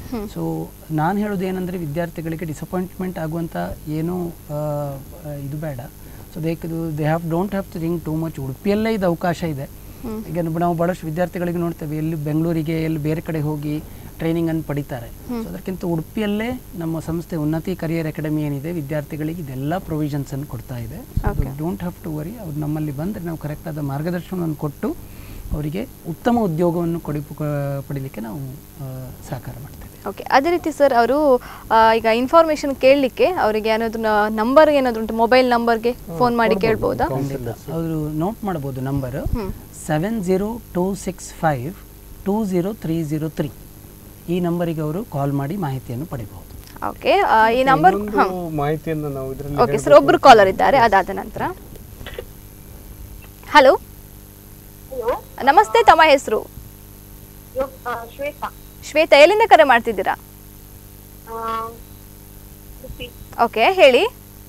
ಸೊ ನಾನು ಹೇಳೋದು ಏನಂದರೆ ವಿದ್ಯಾರ್ಥಿಗಳಿಗೆ ಡಿಸಪಾಯಿಂಟ್ಮೆಂಟ್ ಆಗುವಂಥ ಏನೂ ಆ, ಆ, ಇದು ಬೇಡ so they they have don't have to think too much ಉಡುಪಿಯಲ್ಲೇ ಇದು ಅವಕಾಶ ಇದೆ ಈಗ ನಾವು ಭಾಳಷ್ಟು ವಿದ್ಯಾರ್ಥಿಗಳಿಗೆ ನೋಡ್ತೇವೆ ಎಲ್ಲಿ ಬೆಂಗಳೂರಿಗೆ ಎಲ್ಲಿ ಬೇರೆ ಕಡೆ ಹೋಗಿ ಟ್ರೈನಿಂಗನ್ನು ಪಡಿತಾರೆ ಸೊ ಅದಕ್ಕಿಂತ ಉಡುಪಿಯಲ್ಲೇ ನಮ್ಮ ಸಂಸ್ಥೆ ಉನ್ನತಿ ಕರಿಯರ್ ಅಕಾಡೆಮಿ ಏನಿದೆ ವಿದ್ಯಾರ್ಥಿಗಳಿಗೆ ಇದೆಲ್ಲ ಪ್ರೊವಿಷನ್ಸನ್ನು ಕೊಡ್ತಾ ಇದೆ ಡೋಂಟ್ ಹ್ಯಾವ್ ಟು ವರಿ ಅವ್ರು ನಮ್ಮಲ್ಲಿ ಬಂದರೆ ನಾವು ಕರೆಕ್ಟಾದ ಮಾರ್ಗದರ್ಶನವನ್ನು ಕೊಟ್ಟು ಅವರಿಗೆ ಉತ್ತಮ ಉದ್ಯೋಗವನ್ನು ಕೊಡಿ ಪಡಿಲಿಕ್ಕೆ ನಾವು ಆ, ಸಹಕಾರ ಮಾಡ್ತೇವೆ ಓಕೆ ಅದೇ ರೀತಿ ಸರ್ ಅವರು ಈಗ ಇನ್ಫಾರ್ಮೇಶನ್ ಕೇಳಲಿಕ್ಕೆ ಅವರಿಗೆ ಏನಾದ್ರು ನಂಬರ್ ಏನಾದ್ರು ಉಂಟು ಮೊಬೈಲ್ ನಂಬರ್ಗೆ ಫೋನ್ ಮಾಡಿ ಕೇಳ್ಬೋದಾ ಅವರು ನೋಟ್ ಮಾಡ್ಬೋದು number seven zero two six five two zero three zero three ಈ ನಂಬರಿಗೆ ಅವರು ಕಾಲ್ ಮಾಡಿ ಮಾಹಿತಿಯನ್ನು ಪಡಿಬಹುದು ಓಕೆ ಈ ನಂಬರ್ ಇನ್ನೊಂದು ಮಾಹಿತಿಯನ್ನು ನಾವು ಇದರಲ್ಲಿ ಓಕೆ ಸರ್ ಒಬ್ಬರು ಕಾಲರ್ ಇದ್ದಾರೆ ಅದಾದ ನಂತರ ಹಲೋ ಹಲೋ ನಮಸ್ತೆ ತಮ್ಮ ಹೆಸರು ಶ್ವೇತಾ ಶ್ವೇತಾ ಎಲ್ಲಿಂದ ಕರೆ ಮಾಡ್ತಿದ್ದೀರಾ ಆ, ಉಡುಪಿ ಓಕೆ ಹೇಳಿ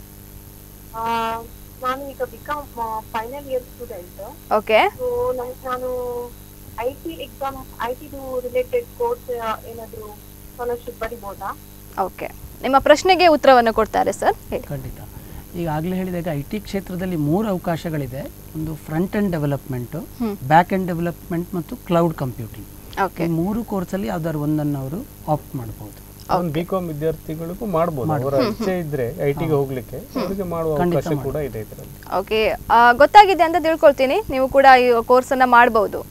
ಆ, ನಾನು ಈಗ B com final year student okay so ನಾನು ಐ ಟಿ ಎಕ್ಸಾಮ್ ಐ ಟಿದು ರಿಲೇಟೆಡ್ ಕೋರ್ಸ್ ಏನಾದರೂ ಸ್ಕಾಲರ್ಶಿಪ್ ಬರಿಬೋದಾ ಓಕೆ ನಿಮ್ಮ ಪ್ರಶ್ನೆಗೆ ಉತ್ತರವನ್ನು ಕೊಡ್ತಾರೆ ಸರ್ ಹೇಳಿ ಖಂಡಿತ ಈಗಾಗಲೇ ಹೇಳಿದಾಗ ಐ ಟಿ ಕ್ಷೇತ್ರದಲ್ಲಿ ಮೂರು ಅವಕಾಶಗಳಿದೆ ಒಂದು front end development back end development ಮತ್ತು ಕ್ಲೌಡ್ ಕಂಪ್ಯೂಟಿಂಗ್ ಓಕೆ ಈ ಮೂರು ಕೋರ್ಸಲ್ಲಿ ಯಾವ್ದಾದ್ರು ಒಂದನ್ನು ಅವರು ಆಪ್ಟ್ ಮಾಡ್ಬೋದು ಒಂದು ಬಿ ಕಾಮ್ ವಿದ್ಯಾರ್ಥಿಗಳಿಗೂ ಮಾಡ್ಬೋದು ಅವರ ಇಚ್ಛೆ ಇದ್ರೆ ಐ ಟಿಗೆ ಹೋಗ್ಲಿಕ್ಕೆ ಅವರಿಗೆ ಮಾಡುವ ಅವಕಾಶ ಕೂಡ ಇದೆ ಇದರಲ್ಲಿ ಓಕೆ ಗೊತ್ತಾಗಿದೆ ಅಂತ ತಿಳ್ಕೊಳ್ತೀನಿ ನೀವು ಕೂಡ ಈ ಕೋರ್ಸನ್ನು ಮಾಡ್ಬೋದು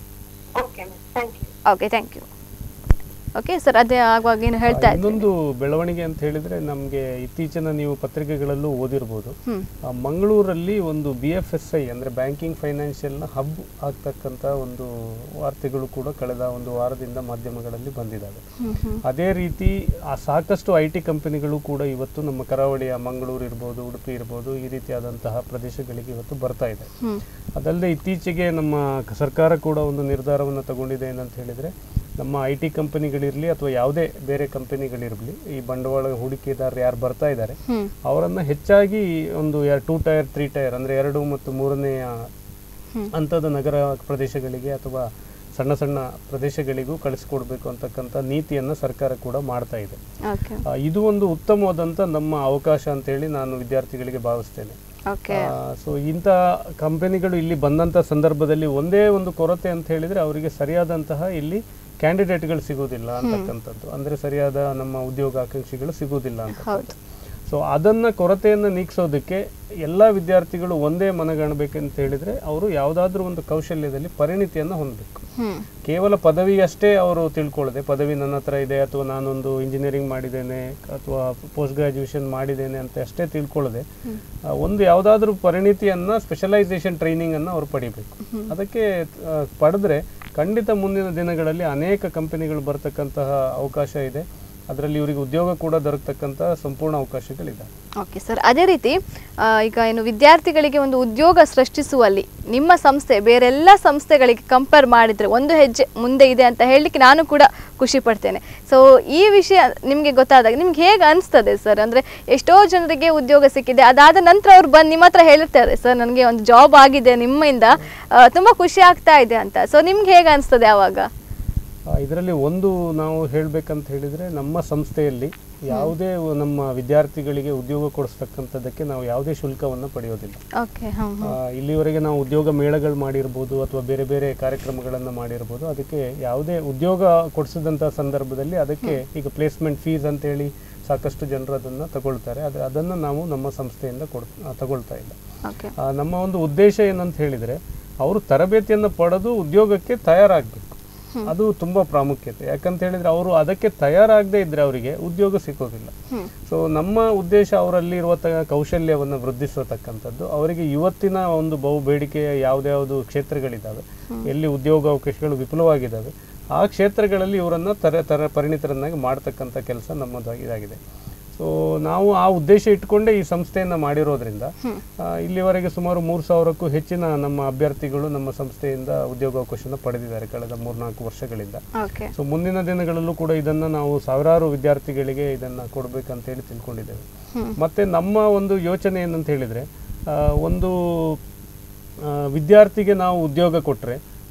okay ma'am thank you okay thank you okay sir ಅದೇ ಆಗುವಾಗ ಏನು ಹೇಳ್ತಾ ಇದ್ದೀನಿ ಇನ್ನೊಂದು ಬೆಳವಣಿಗೆ ಅಂತ ಹೇಳಿದ್ರೆ ನಮಗೆ ಇತ್ತೀಚಿನ ನೀವು ಪತ್ರಿಕೆಗಳಲ್ಲೂ ಓದಿರ್ಬೋದು ಆ, ಮಂಗಳೂರಲ್ಲಿ ಒಂದು ಬಿ ಎಫ್ ಎಸ್ ಐ ಅಂದರೆ ಬ್ಯಾಂಕಿಂಗ್ ಫೈನಾನ್ಷಿಯಲ್ನ ಹಬ್ ಆಗ್ತಕ್ಕಂಥ ಒಂದು ವಾರ್ತೆಗಳು ಕೂಡ ಕಳೆದ ಒಂದು ವಾರದಿಂದ ಮಾಧ್ಯಮಗಳಲ್ಲಿ ಬಂದಿದ್ದಾವೆ ಅದೇ ರೀತಿ ಆ ಸಾಕಷ್ಟು ಐ ಟಿ ಕಂಪನಿಗಳು ಕೂಡ ಇವತ್ತು ನಮ್ಮ ಕರಾವಳಿಯ ಮಂಗಳೂರು ಇರ್ಬೋದು ಉಡುಪಿ ಇರ್ಬೋದು ಈ ರೀತಿಯಾದಂತಹ ಪ್ರದೇಶಗಳಿಗೆ ಇವತ್ತು ಬರ್ತಾ ಇದೆ ಅದಲ್ಲದೆ ಇತ್ತೀಚೆಗೆ ನಮ್ಮ ಕ- ಸರ್ಕಾರ ಕೂಡ ಒಂದು ನಿರ್ಧಾರವನ್ನು ತಗೊಂಡಿದೆ ಏನಂತ ಹೇಳಿದರೆ ನಮ್ಮ ಐ ಟಿ ಕಂಪನಿಗಳಿರಲಿ ಅಥವಾ ಯಾವುದೇ ಬೇರೆ ಕಂಪನಿಗಳಿರಲಿ ಈ ಬಂಡವಾಳ ಹೂಡಿಕೆದಾರರು ಯಾರು ಬರ್ತಾ ಇದ್ದಾರೆ ಅವರನ್ನು ಹೆಚ್ಚಾಗಿ ಒಂದು ಟೂ ಟೈರ್ ತ್ರೀ ಟೈರ್ ಅಂದರೆ ಎರಡು ಮತ್ತು ಮೂರನೆಯ ಹಂತದ ನಗರ ಪ್ರದೇಶಗಳಿಗೆ ಅಥವಾ ಸಣ್ಣ ಸಣ್ಣ ಪ್ರದೇಶಗಳಿಗೂ ಕಳಿಸ್ಕೊಡ್ಬೇಕು ಅಂತಕ್ಕಂಥ ನೀತಿಯನ್ನು ಸರ್ಕಾರ ಕೂಡ ಮಾಡ್ತಾ ಇದೆ ಓಕೆ ಆ, ಇದು ಒಂದು ಉತ್ತಮವಾದಂಥ ನಮ್ಮ ಅವಕಾಶ ಅಂತೇಳಿ ನಾನು ವಿದ್ಯಾರ್ಥಿಗಳಿಗೆ ಭಾವಿಸ್ತೇನೆ ಓಕೆ ಸೊ ಇಂಥ ಕಂಪನಿಗಳು ಇಲ್ಲಿ ಬಂದಂಥ ಸಂದರ್ಭದಲ್ಲಿ ಒಂದೇ ಒಂದು ಕೊರತೆ ಅಂತ ಹೇಳಿದರೆ ಅವರಿಗೆ ಸರಿಯಾದಂತಹ ಇಲ್ಲಿ ಕ್ಯಾಂಡಿಡೇಟ್ಗಳು ಸಿಗೋದಿಲ್ಲ ಅಂತಕ್ಕಂಥದ್ದು ಅಂದರೆ ಸರಿಯಾದ ನಮ್ಮ ಉದ್ಯೋಗಾಕಾಂಕ್ಷಿಗಳು ಸಿಗೋದಿಲ್ಲ ಅಂತ ಹೌದು ಸೊ ಅದನ್ನು ಕೊರತೆಯನ್ನು ನೀಗಿಸೋದಕ್ಕೆ ಎಲ್ಲ ವಿದ್ಯಾರ್ಥಿಗಳು ಒಂದೇ ಮನಗಾಣಬೇಕಂತ ಹೇಳಿದರೆ ಅವರು ಯಾವುದಾದ್ರೂ ಒಂದು ಕೌಶಲ್ಯದಲ್ಲಿ ಪರಿಣಿತಿಯನ್ನು ಹೊಂದಬೇಕು ಹ್ಮ್ ಕೇವಲ ಪದವಿ ಅಷ್ಟೇ ಅವರು ತಿಳ್ಕೊಳ್ಳದೆ ಪದವಿ ನನ್ನ ಹತ್ರ ಇದೆ ಅಥವಾ ನಾನೊಂದು ಇಂಜಿನಿಯರಿಂಗ್ ಮಾಡಿದ್ದೇನೆ ಅಥವಾ ಪೋಸ್ಟ್ ಗ್ರಾಜ್ಯುಯೇಷನ್ ಮಾಡಿದ್ದೇನೆ ಅಂತ ಅಷ್ಟೇ ತಿಳ್ಕೊಳ್ಳದೆ ಆ, ಒಂದು ಯಾವುದಾದ್ರೂ ಪರಿಣಿತಿಯನ್ನು ಸ್ಪೆಷಲೈಸೇಷನ್ ಟ್ರೈನಿಂಗನ್ನು ಅವರು ಪಡಿಬೇಕು ಅದಕ್ಕೆ ಆ, ಪಡೆದ್ರೆ ಖಂಡಿತ ಮುಂದಿನ ದಿನಗಳಲ್ಲಿ ಅನೇಕ ಕಂಪನಿಗಳು ಬರ್ತಕ್ಕಂತಹ ಅವಕಾಶ ಇದೆ ಅದರಲ್ಲಿ ಇವರಿಗೆ ಉದ್ಯೋಗ ಕೂಡ ದೊರಕತಕ್ಕಂಥ ಸಂಪೂರ್ಣ ಅವಕಾಶಗಳಿದ್ದಾವೆ ಓಕೆ ಸರ್ ಅದೇ ರೀತಿ ಆ, ಈಗ ಏನು ವಿದ್ಯಾರ್ಥಿಗಳಿಗೆ ಒಂದು ಉದ್ಯೋಗ ಸೃಷ್ಟಿಸುವಲ್ಲಿ ನಿಮ್ಮ ಸಂಸ್ಥೆ ಬೇರೆಲ್ಲ ಸಂಸ್ಥೆಗಳಿಗೆ ಕಂಪೇರ್ ಮಾಡಿದರೆ ಒಂದು ಹೆಜ್ಜೆ ಮುಂದೆ ಇದೆ ಅಂತ ಹೇಳಲಿಕ್ಕೆ ನಾನು ಕೂಡ ಖುಷಿ ಪಡ್ತೇನೆ ಸೊ ಈ ವಿಷಯ ನಿಮಗೆ ಗೊತ್ತಾದಾಗ ನಿಮ್ಗೆ ಹೇಗೆ ಅನಿಸ್ತದೆ ಸರ್ ಅಂದರೆ ಎಷ್ಟೋ ಜನರಿಗೆ ಉದ್ಯೋಗ ಸಿಕ್ಕಿದೆ ಅದಾದ ನಂತರ ಅವ್ರು ಬಂದು ನಿಮ್ಮ ಹತ್ರ ಹೇಳ್ತಾರೆ ಸರ್ ನನಗೆ ಒಂದು ಜಾಬ್ ಆಗಿದೆ ನಿಮ್ಮಿಂದ ಆ, ತುಂಬ ಖುಷಿ ಆಗ್ತಾ ಇದೆ ಅಂತ ಸೊ ನಿಮ್ಗೆ ಹೇಗೆ ಅನಿಸ್ತದೆ ಆವಾಗ ಇದರಲ್ಲಿ ಒಂದು ನಾವು ಹೇಳಬೇಕಂತ ಹೇಳಿದರೆ ನಮ್ಮ ಸಂಸ್ಥೆಯಲ್ಲಿ ಯಾವುದೇ ಒ- ನಮ್ಮ ವಿದ್ಯಾರ್ಥಿಗಳಿಗೆ ಉದ್ಯೋಗ ಕೊಡಿಸ್ತಕ್ಕಂಥದ್ದಕ್ಕೆ ನಾವು ಯಾವುದೇ ಶುಲ್ಕವನ್ನು ಪಡೆಯೋದಿಲ್ಲ ಓಕೆ ಹಾಂ ಆ, ಇಲ್ಲಿವರೆಗೆ ನಾವು ಉದ್ಯೋಗ ಮೇಳಗಳು ಮಾಡಿರ್ಬೋದು ಅಥವಾ ಬೇರೆ ಬೇರೆ ಕಾರ್ಯಕ್ರಮಗಳನ್ನು ಮಾಡಿರ್ಬೋದು ಅದಕ್ಕೆ ಯಾವುದೇ ಉದ್ಯೋಗ ಕೊಡಿಸಿದಂಥ ಸಂದರ್ಭದಲ್ಲಿ ಅದಕ್ಕೆ ಈಗ ಪ್ಲೇಸ್ಮೆಂಟ್ ಫೀಸ್ ಅಂತೇಳಿ ಸಾಕಷ್ಟು ಜನರು ಅದನ್ನು ತಗೊಳ್ತಾರೆ ಅದು ಅದನ್ನು ನಾವು ನಮ್ಮ ಸಂಸ್ಥೆಯಿಂದ ಕೊಡ್ ಆ, ತಗೊಳ್ತಾ ಇಲ್ಲ ಓಕೆ ಆ, ನಮ್ಮ ಒಂದು ಉದ್ದೇಶ ಏನಂತ ಹೇಳಿದರೆ ಅವರು ತರಬೇತಿಯನ್ನು ಪಡೆದು ಉದ್ಯೋಗಕ್ಕೆ ತಯಾರಾಗಬೇಕು ಅದು ತುಂಬ ಪ್ರಾಮುಖ್ಯತೆ ಯಾಕಂತ ಹೇಳಿದರೆ ಅವರು ಅದಕ್ಕೆ ತಯಾರಾಗದೇ ಇದ್ದರೆ ಅವರಿಗೆ ಉದ್ಯೋಗ ಸಿಗೋದಿಲ್ಲ ಸೊ ನಮ್ಮ ಉದ್ದೇಶ ಅವರಲ್ಲಿ ಇರುವ ತ- ಕೌಶಲ್ಯವನ್ನು ವೃದ್ಧಿಸತಕ್ಕಂಥದ್ದು ಅವರಿಗೆ ಇವತ್ತಿನ ಒಂದು ಬಹು ಬೇಡಿಕೆಯ ಯಾವುದ್ಯಾವುದು ಕ್ಷೇತ್ರಗಳಿದ್ದಾವೆ ಎಲ್ಲಿ ಉದ್ಯೋಗ ಅವಕಾಶಗಳು ವಿಪುಲವಾಗಿದ್ದಾವೆ ಆ ಕ್ಷೇತ್ರಗಳಲ್ಲಿ ಇವರನ್ನು ತರ ತರ ಪರಿಣಿತರನ್ನಾಗಿ ಮಾಡ್ತಕ್ಕಂಥ ಕೆಲಸ ನಮ್ಮದು ಇದಾಗಿದೆ ಸೊ ನಾವು ಆ ಉದ್ದೇಶ ಇಟ್ಕೊಂಡೇ ಈ ಸಂಸ್ಥೆಯನ್ನು ಮಾಡಿರೋದ್ರಿಂದ ಆ, ಇಲ್ಲಿವರೆಗೆ ಸುಮಾರು ಮೂರು ಸಾವಿರಕ್ಕೂ ಹೆಚ್ಚಿನ ನಮ್ಮ ಅಭ್ಯರ್ಥಿಗಳು ನಮ್ಮ ಸಂಸ್ಥೆಯಿಂದ ಉದ್ಯೋಗಾವಕಾಶನ ಪಡೆದಿದ್ದಾರೆ ಕಳೆದ ಮೂರ್ನಾಲ್ಕು ವರ್ಷಗಳಿಂದ ಓಕೆ ಸೊ ಮುಂದಿನ ದಿನಗಳಲ್ಲೂ ಕೂಡ ಇದನ್ನು ನಾವು ಸಾವಿರಾರು ವಿದ್ಯಾರ್ಥಿಗಳಿಗೆ ಇದನ್ನು ಕೊಡಬೇಕಂತೇಳಿ ತಿಳ್ಕೊಂಡಿದ್ದೇವೆ ಮತ್ತು ನಮ್ಮ ಒಂದು ಯೋಚನೆ ಏನಂತ ಹೇಳಿದರೆ ಒಂದು ಆ, ವಿದ್ಯಾರ್ಥಿಗೆ ನಾವು ಉದ್ಯೋಗ ಕೊಟ್ಟರೆ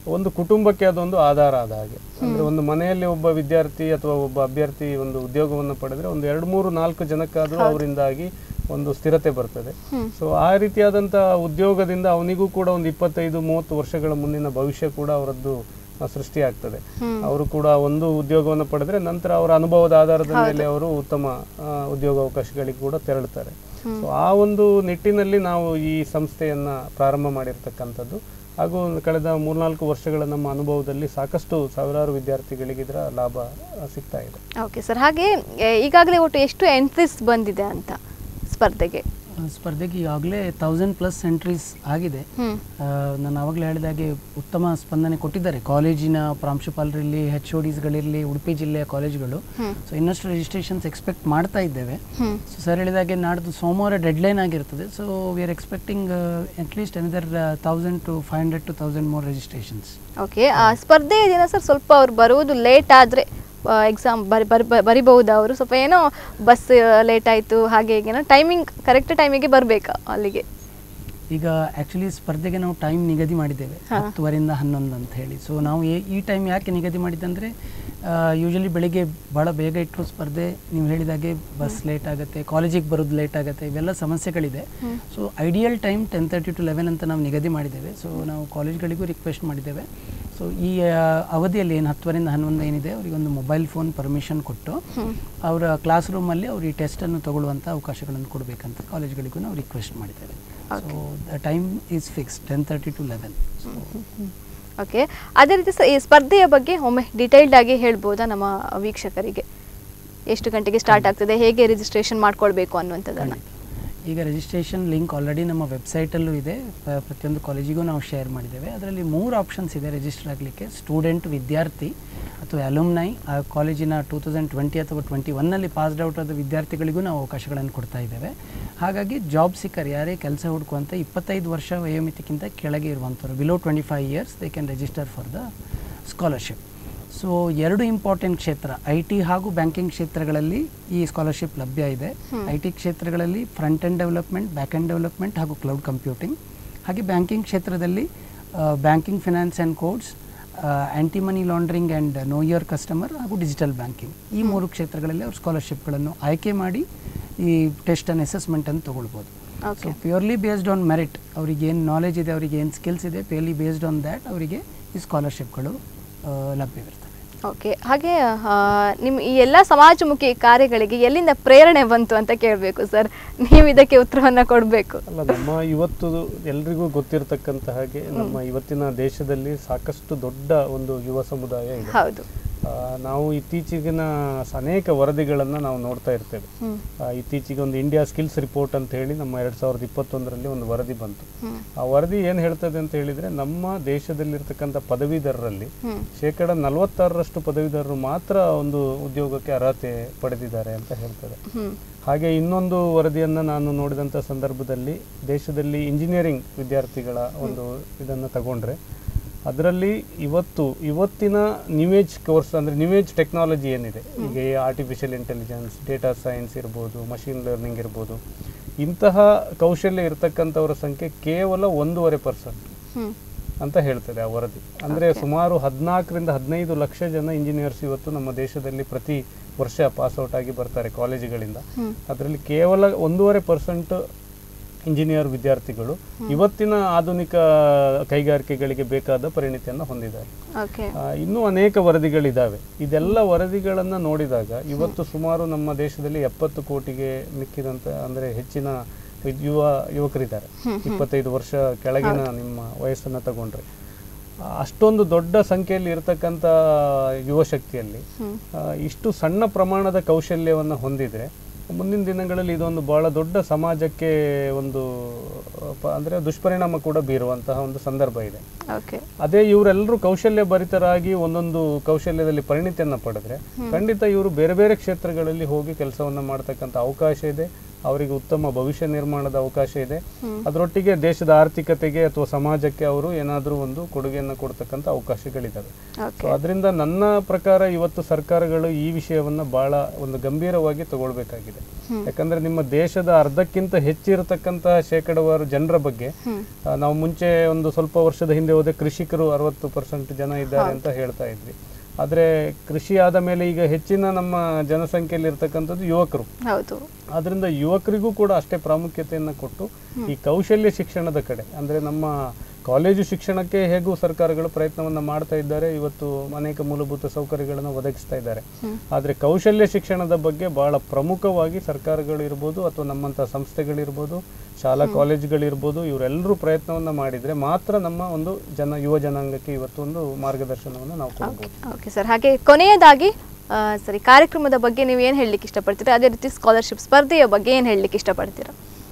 ಒಂದು ಕುಟುಂಬಕ್ಕೆ ಅದೊಂದು ಆಧಾರ ಆದ ಹಾಗೆ ಅಂದ್ರೆ ಒಂದು ಮನೆಯಲ್ಲಿ ಒಬ್ಬ ವಿದ್ಯಾರ್ಥಿ ಅಥವಾ ಒಬ್ಬ ಅಭ್ಯರ್ಥಿ ಒಂದು ಉದ್ಯೋಗವನ್ನು ಪಡೆದ್ರೆ ಒಂದು ಎರಡು ಮೂರು ನಾಲ್ಕು ಜನಕ್ಕಾದ್ರೂ ಅವರಿಂದಾಗಿ ಒಂದು ಸ್ಥಿರತೆ ಬರ್ತದೆ ಸೊ ಆ ರೀತಿಯಾದಂಥ ಉದ್ಯೋಗದಿಂದ ಅವನಿಗೂ ಕೂಡ ಒಂದು ಇಪ್ಪತ್ತೈದು ಮೂವತ್ತು ವರ್ಷಗಳ ಮುಂದಿನ ಭವಿಷ್ಯ ಕೂಡ ಅವರದ್ದು ಆ, ಸೃಷ್ಟಿಯಾಗ್ತದೆ ಅವರು ಕೂಡ ಒಂದು ಉದ್ಯೋಗವನ್ನು ಪಡೆದ್ರೆ ನಂತರ ಅವರ ಅನುಭವದ ಆಧಾರದ ಮೇಲೆ ಅವರು ಉತ್ತಮ ಆ, ಉದ್ಯೋಗಾವಕಾಶಗಳಿಗೆ ಕೂಡ ತೆರಳುತ್ತಾರೆ ಸೊ ಆ ಒಂದು ನಿಟ್ಟಿನಲ್ಲಿ ನಾವು ಈ ಸಂಸ್ಥೆಯನ್ನ ಪ್ರಾರಂಭ ಮಾಡಿರ್ತಕ್ಕಂಥದ್ದು ಹಾಗೂ ಕಳೆದ ಮೂರ್ನಾಲ್ಕು ವರ್ಷಗಳ ನಮ್ಮ ಅನುಭವದಲ್ಲಿ ಸಾಕಷ್ಟು ಸಾವಿರಾರು ವಿದ್ಯಾರ್ಥಿಗಳಿಗೆ ಇದರ ಲಾಭ ಆ, ಸಿಗ್ತಾ ಇದೆ ಓಕೆ ಸರ್ ಹಾಗೆ ಎ, ಈಗಾಗಲೇ ಒಟ್ಟು ಎಷ್ಟು ಎಂಟ್ರೀಸ್ ಬಂದಿದೆ ಅಂತ ಸ್ಪರ್ಧೆಗೆ ಆ, ಸ್ಪರ್ಧೆಗೆ ಈಗಾಗಲೇ ತೌಸಂಡ್ ಪ್ಲಸ್ ಎಂಟ್ರೀಸ್ ಆಗಿದೆ ಹ್ಮ್ ಆ, ನಾನು ಆವಾಗಲೇ ಹೇಳಿದಾಗೆ ಉತ್ತಮ ಸ್ಪಂದನೆ ಕೊಟ್ಟಿದ್ದಾರೆ ಕಾಲೇಜಿನ ಪ್ರಾಂಶುಪಾಲರಿರಲಿ ಹೆಚ್ ಒ ಡಿಸ್ಗಳಿರಲಿ ಉಡುಪಿ ಜಿಲ್ಲೆಯ ಕಾಲೇಜುಗಳು ಸೊ ಇನ್ನಷ್ಟು ರಿಜಿಸ್ಟ್ರೇಷನ್ಸ್ ಎಕ್ಸ್ಪೆಕ್ಟ್ ಮಾಡ್ತಾ ಇದ್ದೇವೆ ಹ್ಮ್ ಸೊ ಸರ್ ಹೇಳಿದಾಗೆ ನಾಡ್ದು ಸೋಮವಾರ ಡೆಡ್ಲೈನ್ ಆಗಿರ್ತದೆ so we are expecting at least another thousand to five hundred two thousand more registrations okay ಆ ಸ್ಪರ್ಧೆಯ ದಿನ ಸರ್ ಸ್ವಲ್ಪ ಅವ್ರು ಬರುವುದು ಲೇಟ್ ಆದರೆ ಎಕ್ಸಾಮ್ ಬರಿ ಬರಿ ಬರಿಬಹುದು ಅವರು ಸ್ವಲ್ಪ ಏನೋ ಬಸ್ ಲೇಟ್ ಆಯಿತು ಹಾಗೆ ಹೀಗೇನೋ ಟೈಮಿಂಗ್ ಕರೆಕ್ಟ್ ಟೈಮಿಗೆ ಬರಬೇಕಾ ಅಲ್ಲಿಗೆ ಈಗ ಆ್ಯಕ್ಚುಲಿ ಸ್ಪರ್ಧೆಗೆ ನಾವು ಟೈಮ್ ನಿಗದಿ ಮಾಡಿದ್ದೇವೆ ಹತ್ತುವರೆಯಿಂದ ಹನ್ನೊಂದು ಅಂತ ಹೇಳಿ ಸೊ ನಾವು ಏ- ಈ ಟೈಮ್ ಯಾಕೆ ನಿಗದಿ ಮಾಡಿದ್ದಂದರೆ ಯೂಶಲಿ ಬೆಳಿಗ್ಗೆ ಭಾಳ ಬೇಗ ಇಟ್ಟರು ಸ್ಪರ್ಧೆ ನೀವು ಹೇಳಿದಾಗೆ ಬಸ್ ಲೇಟ್ ಆಗುತ್ತೆ ಕಾಲೇಜಿಗೆ ಬರೋದು ಲೇಟ್ ಆಗುತ್ತೆ ಇವೆಲ್ಲ ಸಮಸ್ಯೆಗಳಿದೆ so ideal time ten thirty to eleven ಅಂತ ನಾವು ನಿಗದಿ ಮಾಡಿದ್ದೇವೆ ಸೊ ನಾವು ಕಾಲೇಜ್ಗಳಿಗೂ ರಿಕ್ವೆಸ್ಟ್ ಮಾಡಿದ್ದೇವೆ ಸೊ ಈ ಆ, ಅವಧಿಯಲ್ಲಿ ಏನು ಹತ್ತುವರೆಯಿಂದ ಹನ್ನೊಂದು ಏನಿದೆ ಅವರಿಗೊಂದು ಮೊಬೈಲ್ ಫೋನ್ ಪರ್ಮಿಷನ್ ಕೊಟ್ಟು ಅವರ ಕ್ಲಾಸ್ ರೂಮಲ್ಲಿ ಅವ್ರು ಈ ಟೆಸ್ಟನ್ನು ತಗೊಳ್ಳುವಂಥ ಅವಕಾಶಗಳನ್ನು ಕೊಡಬೇಕಂತ ಕಾಲೇಜ್ಗಳಿಗೂ ನಾವು ರಿಕ್ವೆಸ್ಟ್ ಮಾಡಿದ್ದೇವೆ so the time is fix ten thirty to eleven okay ಅದೇ ರೀತಿ ಸರ್ ಈ ಸ್ಪರ್ಧೆಯ ಬಗ್ಗೆ ಒಮ್ಮೆ ಡಿಟೈಲ್ಡ್ ಆಗಿ ಹೇಳ್ಬೋದಾ ನಮ್ಮ ವೀಕ್ಷಕರಿಗೆ ಎಷ್ಟು ಗಂಟೆಗೆ ಸ್ಟಾರ್ಟ್ ಆಗ್ತದೆ ಹೇಗೆ ರಿಜಿಸ್ಟ್ರೇಷನ್ ಮಾಡ್ಕೊಳ್ಬೇಕು ಅನ್ನುವಂಥದ್ದನ್ನು ಈಗ ರಿಜಿಸ್ಟ್ರೇಷನ್ ಲಿಂಕ್ ಆಲ್ರೆಡಿ ನಮ್ಮ ವೆಬ್ಸೈಟಲ್ಲೂ ಇದೆ ಪ- ಪ್ರತಿಯೊಂದು ಕಾಲೇಜಿಗೂ ನಾವು ಶೇರ್ ಮಾಡಿದ್ದೇವೆ ಅದರಲ್ಲಿ ಮೂರು ಆಪ್ಷನ್ಸ್ ಇದೆ ರಿಜಿಸ್ಟರ್ ಆಗಲಿಕ್ಕೆ ಸ್ಟೂಡೆಂಟ್ ವಿದ್ಯಾರ್ಥಿ ಅಥವಾ ಅಲುಮ್ನೈ ಆ ಕಾಲೇಜಿನ ಟೂ ತೌಸಂಡ್ ಟ್ವೆಂಟಿ ಅಥವಾ ಟ್ವೆಂಟಿ ಒನ್ನಲ್ಲಿ ಪಾಸ್ಡ್ ಔಟ್ ಆದ ವಿದ್ಯಾರ್ಥಿಗಳಿಗೂ ನಾವು ಅವಕಾಶಗಳನ್ನು ಕೊಡ್ತಾ ಇದ್ದೇವೆ ಹಾಗಾಗಿ ಜಾಬ್ ಸಿಕ್ಕರ್ ಯಾರೇ ಕೆಲಸ ಹುಡುಕುವಂಥ ಇಪ್ಪತ್ತೈದು ವರ್ಷ ವಯೋಮಿತಿಗಿಂತ ಕೆಳಗೆ ಇರುವಂಥವ್ರು below twenty five years they can register for the scholarship so ಎರಡು ಇಂಪಾರ್ಟೆಂಟ್ ಕ್ಷೇತ್ರ ಐ ಟಿ ಹಾಗೂ ಬ್ಯಾಂಕಿಂಗ್ ಕ್ಷೇತ್ರಗಳಲ್ಲಿ ಈ ಸ್ಕಾಲರ್ಶಿಪ್ ಲಭ್ಯ ಇದೆ ಐ ಟಿ ಕ್ಷೇತ್ರಗಳಲ್ಲಿ front end development back end development ಹಾಗೂ ಕ್ಲೌಡ್ ಕಂಪ್ಯೂಟಿಂಗ್ ಹಾಗೆ ಬ್ಯಾಂಕಿಂಗ್ ಕ್ಷೇತ್ರದಲ್ಲಿ banking finance and codes anti money laundering and know your customer ಹಾಗೂ ಡಿಜಿಟಲ್ ಬ್ಯಾಂಕಿಂಗ್ ಈ ಮೂರು ಕ್ಷೇತ್ರಗಳಲ್ಲಿ ಅವರು ಸ್ಕಾಲರ್ಶಿಪ್ಗಳನ್ನು ಆಯ್ಕೆ ಮಾಡಿ ಈ ಟೆಸ್ಟ್ ಆ್ಯಂಡ್ ಅಸೆಸ್ಮೆಂಟನ್ನು ತೊಗೊಳ್ಬೋದು so purely based on merit ಅವರಿಗೆ ಏನು ನಾಲೆಜ್ ಇದೆ ಅವರಿಗೆ ಏನು ಸ್ಕಿಲ್ಸ್ ಇದೆ ಪ್ಯೂರ್ಲಿ ಬೇಸ್ಡ್ ಆನ್ ದ್ಯಾಟ್ ಅವರಿಗೆ ಈ ಸ್ಕಾಲರ್ಶಿಪ್ಗಳು ಲಭ್ಯವಿರ್ತವೆ ಓಕೆ ಹಾಗೆ ಆ, ನಿಮ್ಮ ಈ ಎಲ್ಲ ಸಮಾಜಮುಖಿ ಕಾರ್ಯಗಳಿಗೆ ಎಲ್ಲಿಂದ ಪ್ರೇರಣೆ ಬಂತು ಅಂತ ಕೇಳಬೇಕು ಸರ್ ನೀವು ಇದಕ್ಕೆ ಉತ್ತರವನ್ನು ಕೊಡಬೇಕು ಅಲ್ಲ ನಮ್ಮ ಇವತ್ತು ಎಲ್ರಿಗೂ ಗೊತ್ತಿರತಕ್ಕಂತ ಹಾಗೆ ನಮ್ಮ ಇವತ್ತಿನ ದೇಶದಲ್ಲಿ ಸಾಕಷ್ಟು ದೊಡ್ಡ ಒಂದು ಯುವ ಸಮುದಾಯ ಇದೆ ಹೌದು ಆ, ನಾವು ಇತ್ತೀಚಿಗಿನ ಸ- ಅನೇಕ ವರದಿಗಳನ್ನು ನಾವು ನೋಡ್ತಾ ಇರ್ತೇವೆ ಹ್ಮ್. ಆ, ಇತ್ತೀಚೆಗೆ ಒಂದು ಇಂಡಿಯಾ ಸ್ಕಿಲ್ಸ್ ರಿಪೋರ್ಟ್ ಅಂತ ಹೇಳಿ ನಮ್ಮ ಎರಡು ಸಾವಿರದ ಇಪ್ಪತ್ತೊಂದರಲ್ಲಿ ಒಂದು ವರದಿ ಬಂತು ಹ್ಮ್. ಆ ವರದಿ ಏನು ಹೇಳ್ತದೆ ಅಂತ ಹೇಳಿದ್ರೆ ನಮ್ಮ ದೇಶದಲ್ಲಿರ್ತಕ್ಕಂಥ ಪದವೀಧರರಲ್ಲಿ ಹ್ಮ್. ಶೇಕಡ ನಲವತ್ತಾರರಷ್ಟು ಪದವೀಧರರು ಮಾತ್ರ ಒಂದು ಉದ್ಯೋಗಕ್ಕೆ ಅರ್ಹತೆ ಪಡೆದಿದ್ದಾರೆ ಅಂತ ಹೇಳ್ತದೆ ಹ್ಮ್ ಹಾಗೆ ಇನ್ನೊಂದು ವರದಿಯನ್ನು ನಾನು ನೋಡಿದಂಥ ಸಂದರ್ಭದಲ್ಲಿ ದೇಶದಲ್ಲಿ ಇಂಜಿನಿಯರಿಂಗ್ ವಿದ್ಯಾರ್ಥಿಗಳ ಒಂದು ಇದನ್ನು ತಗೊಂಡ್ರೆ ಅದರಲ್ಲಿ ಇವತ್ತು ಇವತ್ತಿನ ನ್ಯೂವೇಜ್ ಕೋರ್ಸ್ ಅಂದರೆ ನ್ಯೂವೇಜ್ ಟೆಕ್ನಾಲಜಿ ಏನಿದೆ ಈಗ ಆರ್ಟಿಫಿಷಿಯಲ್ ಇಂಟೆಲಿಜೆನ್ಸ್ ಡೇಟಾ ಸೈನ್ಸ್ ಇರ್ಬೋದು ಮಷಿನ್ ಲರ್ನಿಂಗ್ ಇರ್ಬೋದು ಇಂತಹ ಕೌಶಲ್ಯ ಇರತಕ್ಕಂಥವರ ಸಂಖ್ಯೆ ಕೇವಲ ಒಂದೂವರೆ ಪರ್ಸೆಂಟ್ ಹ್ಮ್ ಅಂತ ಹೇಳ್ತದೆ ಆ ವರದಿ ಅಂದರೆ ಸುಮಾರು ಹದಿನಾಲ್ಕರಿಂದ ಹದಿನೈದು ಲಕ್ಷ ಜನ ಇಂಜಿನಿಯರ್ಸ್ ಇವತ್ತು ನಮ್ಮ ದೇಶದಲ್ಲಿ ಪ್ರತಿ ವರ್ಷ ಪಾಸ್ಔಟ್ ಆಗಿ ಬರ್ತಾರೆ ಕಾಲೇಜುಗಳಿಂದ ಹ್ಮ್. ಅದರಲ್ಲಿ ಕೇವಲ ಒಂದೂವರೆ ಪರ್ಸೆಂಟ್ ಇಂಜಿನಿಯರ್ ವಿದ್ಯಾರ್ಥಿಗಳು ಇವತ್ತಿನ ಆಧುನಿಕ ಕೈಗಾರಿಕೆಗಳಿಗೆ ಬೇಕಾದ ಪರಿಣಿತಿಯನ್ನು ಹೊಂದಿದ್ದಾರೆ ಓಕೆ ಆ, ಇನ್ನೂ ಅನೇಕ ವರದಿಗಳಿದ್ದಾವೆ ಇದೆಲ್ಲ ವರದಿಗಳನ್ನು ನೋಡಿದಾಗ ಇವತ್ತು ಸುಮಾರು ನಮ್ಮ ದೇಶದಲ್ಲಿ ಎಪ್ಪತ್ತು ಕೋಟಿಗೆ ಮಿಕ್ಕಿದಂತ ಅಂದರೆ ಹೆಚ್ಚಿನ ವಿ- ಯುವ ಯುವಕರಿದ್ದಾರೆ ಇಪ್ಪತ್ತೈದು ವರ್ಷ ಕೆಳಗಿನ ನಿಮ್ಮ ವಯಸ್ಸನ್ನು ತಗೊಂಡ್ರೆ ಆ, ಅಷ್ಟೊಂದು ದೊಡ್ಡ ಸಂಖ್ಯೆಯಲ್ಲಿ ಇರತಕ್ಕಂಥ ಯುವ ಶಕ್ತಿಯಲ್ಲಿ ಆ, ಇಷ್ಟು ಸಣ್ಣ ಪ್ರಮಾಣದ ಕೌಶಲ್ಯವನ್ನು ಹೊಂದಿದ್ರೆ ಮುಂದಿನ ದಿನಗಳಲ್ಲಿ ಇದೊಂದು ಬಹಳ ದೊಡ್ಡ ಸಮಾಜಕ್ಕೆ ಒಂದು ಆ, ಪ- ಅಂದ್ರೆ ದುಷ್ಪರಿಣಾಮ ಕೂಡ ಬೀರುವಂತಹ ಒಂದು ಸಂದರ್ಭ ಇದೆ ಓಕೆ ಅದೇ ಇವರೆಲ್ಲರೂ ಕೌಶಲ್ಯ ಭರಿತರಾಗಿ ಒಂದೊಂದು ಕೌಶಲ್ಯದಲ್ಲಿ ಪರಿಣಿತಿಯನ್ನ ಪಡೆದ್ರೆ ಖಂಡಿತ ಇವರು ಬೇರೆ ಬೇರೆ ಕ್ಷೇತ್ರಗಳಲ್ಲಿ ಹೋಗಿ ಕೆಲಸವನ್ನ ಮಾಡ್ತಕ್ಕಂಥ ಅವಕಾಶ ಇದೆ ಅವರಿಗೆ ಉತ್ತಮ ಭವಿಷ್ಯ ನಿರ್ಮಾಣದ ಅವಕಾಶ ಇದೆ ಅದರೊಟ್ಟಿಗೆ ದೇಶದ ಆರ್ಥಿಕತೆಗೆ ಅಥವಾ ಸಮಾಜಕ್ಕೆ ಅವರು ಏನಾದರೂ ಒಂದು ಕೊಡುಗೆಯನ್ನು ಕೊಡ್ತಕ್ಕಂಥ ಅವಕಾಶಗಳಿದ್ದಾವೆ ಓಕೆ ಸೊ ಅದರಿಂದ ನನ್ನ ಪ್ರಕಾರ ಇವತ್ತು ಸರ್ಕಾರಗಳು ಈ ವಿಷಯವನ್ನ ಬಹಳ ಒಂದು ಗಂಭೀರವಾಗಿ ತಗೊಳ್ಬೇಕಾಗಿದೆ ಯಾಕಂದ್ರೆ ನಿಮ್ಮ ದೇಶದ ಅರ್ಧಕ್ಕಿಂತ ಹೆಚ್ಚಿರತಕ್ಕಂತಹ ಶೇಕಡವಾರು ಜನರ ಬಗ್ಗೆ ಆ, ನಾವು ಮುಂಚೆ ಒಂದು ಸ್ವಲ್ಪ ವರ್ಷದ ಹಿಂದೆ ಹೋದೆ ಕೃಷಿಕರು ಅರವತ್ತು ಪರ್ಸೆಂಟ್ ಜನ ಇದ್ದಾರೆ ಅಂತ ಹೇಳ್ತಾ ಇದ್ವಿ ಆದ್ರೆ ಕೃಷಿ ಆದ ಮೇಲೆ ಈಗ ಹೆಚ್ಚಿನ ನಮ್ಮ ಜನಸಂಖ್ಯೆಯಲ್ಲಿ ಇರ್ತಕ್ಕಂಥದ್ದು ಯುವಕರು ಹೌದು ಆದ್ರಿಂದ ಯುವಕರಿಗೂ ಕೂಡ ಅಷ್ಟೇ ಪ್ರಾಮುಖ್ಯತೆಯನ್ನು ಕೊಟ್ಟು ಈ ಕೌಶಲ್ಯ ಶಿಕ್ಷಣದ ಕಡೆ ಅಂದ್ರೆ ನಮ್ಮ ಕಾಲೇಜು ಶಿಕ್ಷಣಕ್ಕೆ ಹೇಗೂ ಸರ್ಕಾರಗಳು ಪ್ರಯತ್ನವನ್ನ ಮಾಡ್ತಾ ಇದ್ದಾರೆ ಇವತ್ತು ಅನೇಕ ಮೂಲಭೂತ ಸೌಕರ್ಯಗಳನ್ನು ಒದಗಿಸ್ತಾ ಇದ್ದಾರೆ ಆದ್ರೆ ಕೌಶಲ್ಯ ಶಿಕ್ಷಣದ ಬಗ್ಗೆ ಬಹಳ ಪ್ರಮುಖವಾಗಿ ಸರ್ಕಾರಗಳು ಇರ್ಬೋದು ಅಥವಾ ನಮ್ಮಂಥ ಸಂಸ್ಥೆಗಳಿರ್ಬೋದು ಶಾಲಾ ಕಾಲೇಜುಗಳಿರ್ಬೋದು ಇವರೆಲ್ಲರೂ ಪ್ರಯತ್ನವನ್ನ ಮಾಡಿದ್ರೆ ಮಾತ್ರ ನಮ್ಮ ಒಂದು ಜನ ಯುವ ಜನಾಂಗಕ್ಕೆ ಇವತ್ತು ಒಂದು ಮಾರ್ಗದರ್ಶನವನ್ನು ನಾವು ಕೊಡಬಹುದು ಓಕೆ ಸರ್ ಹಾಗೆ ಕೊನೆಯದಾಗಿ ಆ, ಸರಿ ಕಾರ್ಯಕ್ರಮದ ಬಗ್ಗೆ ನೀವು ಏನು ಹೇಳಲಿಕ್ಕೆ ಇಷ್ಟಪಡ್ತೀರಾ ಅದೇ ರೀತಿ ಸ್ಕಾಲರ್ಶಿಪ್ ಸ್ಪರ್ಧೆಯ ಬಗ್ಗೆ ಏನು ಹೇಳಲಿಕ್ಕೆ ಇಷ್ಟಪಡ್ತೀರಾ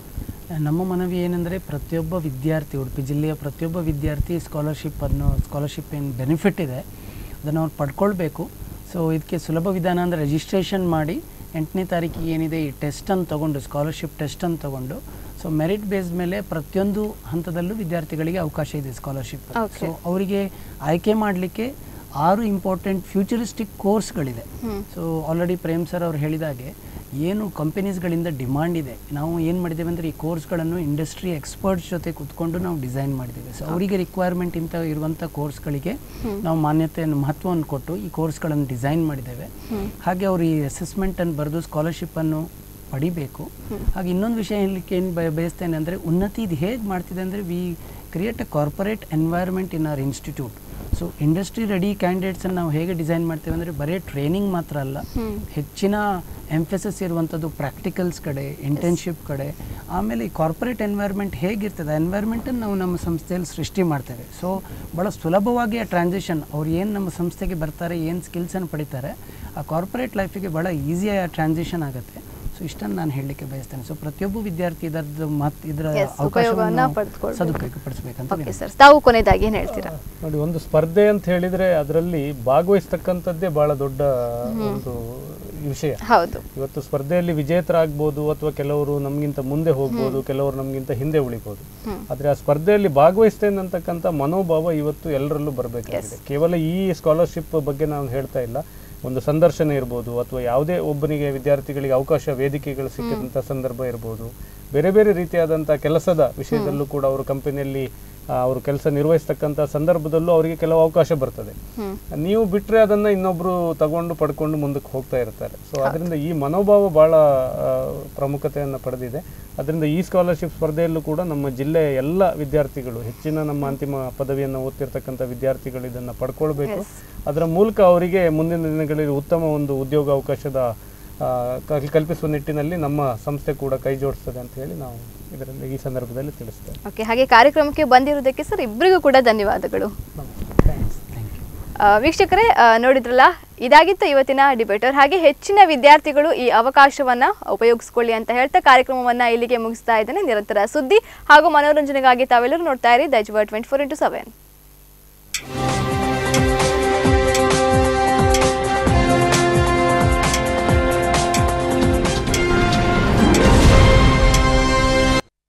ನಮ್ಮ ಮನವಿ ಏನಂದರೆ ಪ್ರತಿಯೊಬ್ಬ ವಿದ್ಯಾರ್ಥಿ ಉಡುಪಿ ಜಿಲ್ಲೆಯ ಪ್ರತಿಯೊಬ್ಬ ವಿದ್ಯಾರ್ಥಿ ಸ್ಕಾಲರ್ಶಿಪ್ ಅನ್ನೋ ಸ್ಕಾಲರ್ಶಿಪ್ ಏನು ಬೆನಿಫಿಟ್ ಇದೆ ಅದನ್ನು ಅವ್ರು ಪಡ್ಕೊಳ್ಬೇಕು ಸೊ ಇದಕ್ಕೆ ಸುಲಭ ವಿಧಾನ ಅಂದರೆ ರಿಜಿಸ್ಟ್ರೇಷನ್ ಮಾಡಿ ಎಂಟನೇ ತಾರೀಕಿಗೆ ಏನಿದೆ ಈ ಟೆಸ್ಟನ್ನು ತೊಗೊಂಡು ಸ್ಕಾಲರ್ಶಿಪ್ ಟೆಸ್ಟನ್ನು ತೊಗೊಂಡು ಸೊ ಮೆರಿಟ್ ಬೇಸ್ ಮೇಲೆ ಪ್ರತಿಯೊಂದು ಹಂತದಲ್ಲೂ ವಿದ್ಯಾರ್ಥಿಗಳಿಗೆ ಅವಕಾಶ ಇದೆ ಸ್ಕಾಲರ್ಶಿಪ್ Okay. ಸೊ ಅವರಿಗೆ ಆಯ್ಕೆ ಮಾಡಲಿಕ್ಕೆ ಆರು ಇಂಪಾರ್ಟೆಂಟ್ ಫ್ಯೂಚರಿಸ್ಟಿಕ್ ಕೋರ್ಸ್ಗಳಿದೆ ಸೊ ಆಲ್ರೆಡಿ ಪ್ರೇಮ್ ಸರ್ ಅವ್ರು ಹೇಳಿದಾಗೆ ಏನು ಕಂಪನೀಸ್ಗಳಿಂದ ಡಿಮಾಂಡ್ ಇದೆ ನಾವು ಏನು ಮಾಡಿದ್ದೇವೆ ಅಂದರೆ ಈ ಕೋರ್ಸ್ಗಳನ್ನು ಇಂಡಸ್ಟ್ರಿ ಎಕ್ಸ್ಪರ್ಟ್ಸ್ ಜೊತೆ ಕುತ್ಕೊಂಡು ನಾವು ಡಿಸೈನ್ ಮಾಡಿದ್ದೇವೆ ಸೊ ಅವರಿಗೆ ರಿಕ್ವೈರ್ಮೆಂಟ್ ಇಂಥ ಇರುವಂಥ ಕೋರ್ಸ್ಗಳಿಗೆ ನಾವು ಮಾನ್ಯತೆಯನ್ನು ಮಹತ್ವವನ್ನು ಕೊಟ್ಟು ಈ ಕೋರ್ಸ್ಗಳನ್ನು ಡಿಸೈನ್ ಮಾಡಿದ್ದೇವೆ ಹಾಗೆ ಅವರು ಈ ಅಸೆಸ್ಮೆಂಟನ್ನು ಬರೆದು ಸ್ಕಾಲರ್ಶಿಪ್ಪನ್ನು ಪಡಿಬೇಕು ಹಾಗೆ ಇನ್ನೊಂದು ವಿಷಯ ಹೇಳಲಿಕ್ಕೆ ಏನು ಬಯ ಬಯಸ್ತೇನೆ ಅಂದರೆ ಉನ್ನತಿ ಇದು ಹೇಗೆ ಮಾಡ್ತಿದೆ ಅಂದರೆ we create a corporate environment in our institute so industry ready ಕ್ಯಾಂಡಿಡೇಟ್ಸನ್ನು ನಾವು ಹೇಗೆ ಡಿಸೈನ್ ಮಾಡ್ತೇವೆ ಅಂದರೆ ಬರೀ ಟ್ರೈನಿಂಗ್ ಮಾತ್ರ ಅಲ್ಲ ಹೆಚ್ಚಿನ ಎಂಫೆಸಸ್ ಇರುವಂಥದ್ದು ಪ್ರಾಕ್ಟಿಕಲ್ಸ್ ಕಡೆ ಇಂಟರ್ನ್ಶಿಪ್ ಕಡೆ ಆಮೇಲೆ ಈ ಕಾರ್ಪೊರೇಟ್ ಎನ್ವೈರ್ಮೆಂಟ್ ಹೇಗಿರ್ತದೆ ಆ ಎನ್ವೈರ್ಮೆಂಟನ್ನು ನಾವು ನಮ್ಮ ಸಂಸ್ಥೆಯಲ್ಲಿ ಸೃಷ್ಟಿ ಮಾಡ್ತೇವೆ ಸೊ ಭಾಳ ಸುಲಭವಾಗಿ ಆ ಟ್ರಾನ್ಸಿಷನ್ ಅವ್ರು ಏನು ನಮ್ಮ ಸಂಸ್ಥೆಗೆ ಬರ್ತಾರೆ ಏನು ಸ್ಕಿಲ್ಸನ್ನು ಪಡಿತಾರೆ ಆ ಕಾರ್ಪೊರೇಟ್ ಲೈಫಿಗೆ ಭಾಳ ಈಸಿಯಾಗಿ ಟ್ರಾನ್ಸಿಷನ್ ಆಗುತ್ತೆ ಸೊ ಇಷ್ಟನ್ನು ನಾನು ಹೇಳಲಿಕ್ಕೆ ಬಯಸ್ತೇನೆ ಸೊ ಪ್ರತಿಯೊಬ್ಬ ವಿದ್ಯಾರ್ಥಿ ಇದರದ್ದು ಮತ್ತು ಇದರ Yes, ಉಪಯೋಗವನ್ನ ಅವಕಾಶವನ್ನು ಪಡೆದುಕೊಳ್ಬೇಕು. ಸದುಪಯೋಗಪಡಿಸಬೇಕಂತ ಓಕೆ ಸರ್ ತಾವು ಕೊನೆಯದಾಗಿ ಏನು ಹೇಳ್ತೀರಾ ನೋಡಿ ಒಂದು ಸ್ಪರ್ಧೆ ಅಂತ ಹೇಳಿದ್ರೆ ಅದರಲ್ಲಿ ಭಾಗವಹಿಸ್ತಕ್ಕಂಥದ್ದೇ ಬಹಳ ದೊಡ್ಡ ಒಂದು ವಿಷಯ ಹೌದು ಇವತ್ತು ಸ್ಪರ್ಧೆಯಲ್ಲಿ ವಿಜೇತರಾಗ್ಬೋದು ಅಥವಾ ಕೆಲವರು ನಮ್ಗಿಂತ ಮುಂದೆ ಹೋಗ್ಬೋದು ಕೆಲವರು ನಮ್ಗಿಂತ ಹಿಂದೆ ಉಳಿಬೋದು ಆದ್ರೆ ಆ ಸ್ಪರ್ಧೆಯಲ್ಲಿ ಭಾಗವಹಿಸ್ತೇನೆ ಅಂತಕ್ಕಂಥ ಮನೋಭಾವ ಇವತ್ತು ಎಲ್ಲರಲ್ಲೂ ಬರಬೇಕಾಗಿದೆ ಕೇವಲ ಈ ಸ್ಕಾಲರ್ಶಿಪ್ ಬಗ್ಗೆ ನಾನು ಹೇಳ್ತಾ ಇಲ್ಲ ಒಂದು ಸಂದರ್ಶನ ಇರ್ಬೋದು ಅಥವಾ ಯಾವುದೇ ಒಬ್ಬನಿಗೆ ವಿದ್ಯಾರ್ಥಿಗಳಿಗೆ ಅವಕಾಶ ವೇದಿಕೆಗಳು ಸಿಕ್ಕಿದಂಥ ಸಂದರ್ಭ ಇರ್ಬೋದು ಬೇರೆ ಬೇರೆ ರೀತಿಯಾದಂಥ ಕೆಲಸದ ವಿಷಯದಲ್ಲೂ ಕೂಡ ಅವರು ಕಂಪನಿಯಲ್ಲಿ ಅವರು ಕೆಲಸ ನಿರ್ವಹಿಸ್ತಕ್ಕಂಥ ಸಂದರ್ಭದಲ್ಲೂ ಅವರಿಗೆ ಕೆಲವು ಅವಕಾಶ ಬರ್ತದೆ ನೀವು ಬಿಟ್ರೆ ಅದನ್ನ ಇನ್ನೊಬ್ರು ತಗೊಂಡು ಪಡ್ಕೊಂಡು ಮುಂದಕ್ಕೆ ಹೋಗ್ತಾ ಇರ್ತಾರೆ ಸೊ ಅದರಿಂದ ಈ ಮನೋಭಾವ ಬಹಳ ಆ, ಪ್ರಾಮುಖ್ಯತೆಯನ್ನು ಪಡೆದಿದೆ ಅದರಿಂದ ಈ ಸ್ಕಾಲರ್ಶಿಪ್ ಸ್ಪರ್ಧೆಯಲ್ಲೂ ಕೂಡ ನಮ್ಮ ಜಿಲ್ಲೆಯ ಎಲ್ಲ ವಿದ್ಯಾರ್ಥಿಗಳು ಹೆಚ್ಚಿನ ನಮ್ಮ ಅಂತಿಮ ಪದವಿಯನ್ನು ಓದ್ತಿರ್ತಕ್ಕಂಥ ವಿದ್ಯಾರ್ಥಿಗಳು ಇದನ್ನು ಪಡ್ಕೊಳ್ಬೇಕು ಅದರ ಮೂಲಕ ಅವರಿಗೆ ಮುಂದಿನ ದಿನಗಳಲ್ಲಿ ಉತ್ತಮ ಒಂದು ಉದ್ಯೋಗ ಅವಕಾಶದ ಆ, ಕಲ್- ಕಲ್ಪಿಸುವ ನಿಟ್ಟಿನಲ್ಲಿ ನಮ್ಮ ಸಂಸ್ಥೆ ಕೂಡ ಕೈ ಜೋಡಿಸ್ತದೆ ಅಂತ ಹೇಳಿ ನಾವು ಇದರಲ್ಲಿ ಈ ಸಂದರ್ಭದಲ್ಲಿ ತಿಳಿಸ್ತೇವೆ ಓಕೆ ಹಾಗೆ ಕಾರ್ಯಕ್ರಮಕ್ಕೆ ಬಂದಿರೋದಕ್ಕೆ ಸರ್ ಇಬ್ಬರಿಗೂ ಕೂಡ ಧನ್ಯವಾದಗಳು ಥ್ಯಾಂಕ್ಸ್ ಥ್ಯಾಂಕ್ ಯು ಆ, ವೀಕ್ಷಕರೇ ಆ, ನೋಡಿದ್ರಲ್ಲ ಇದಾಗಿತ್ತು ಇವತ್ತಿನ ಡಿಬೇಟರ್ ಹಾಗೆ ಹೆಚ್ಚಿನ ವಿದ್ಯಾರ್ಥಿಗಳು ಈ ಅವಕಾಶವನ್ನ ಉಪಯೋಗಿಸ್ಕೊಳ್ಳಿ ಅಂತ ಹೇಳ್ತಾ ಕಾರ್ಯಕ್ರಮವನ್ನ ಇಲ್ಲಿಗೆ ಮುಗಿಸ್ತಾ ಇದ್ದೇನೆ ನಿರಂತರ ಸುದ್ದಿ ಹಾಗೂ ಮನೋರಂಜನೆಗಾಗಿ ತಾವೆಲ್ಲರೂ ನೋಡ್ತಾ ಇರಿ ದೈಜ್ ಟ್ವೆಂಟಿ ಫೋರ್ ಇಂಟು ಸೆವೆನ್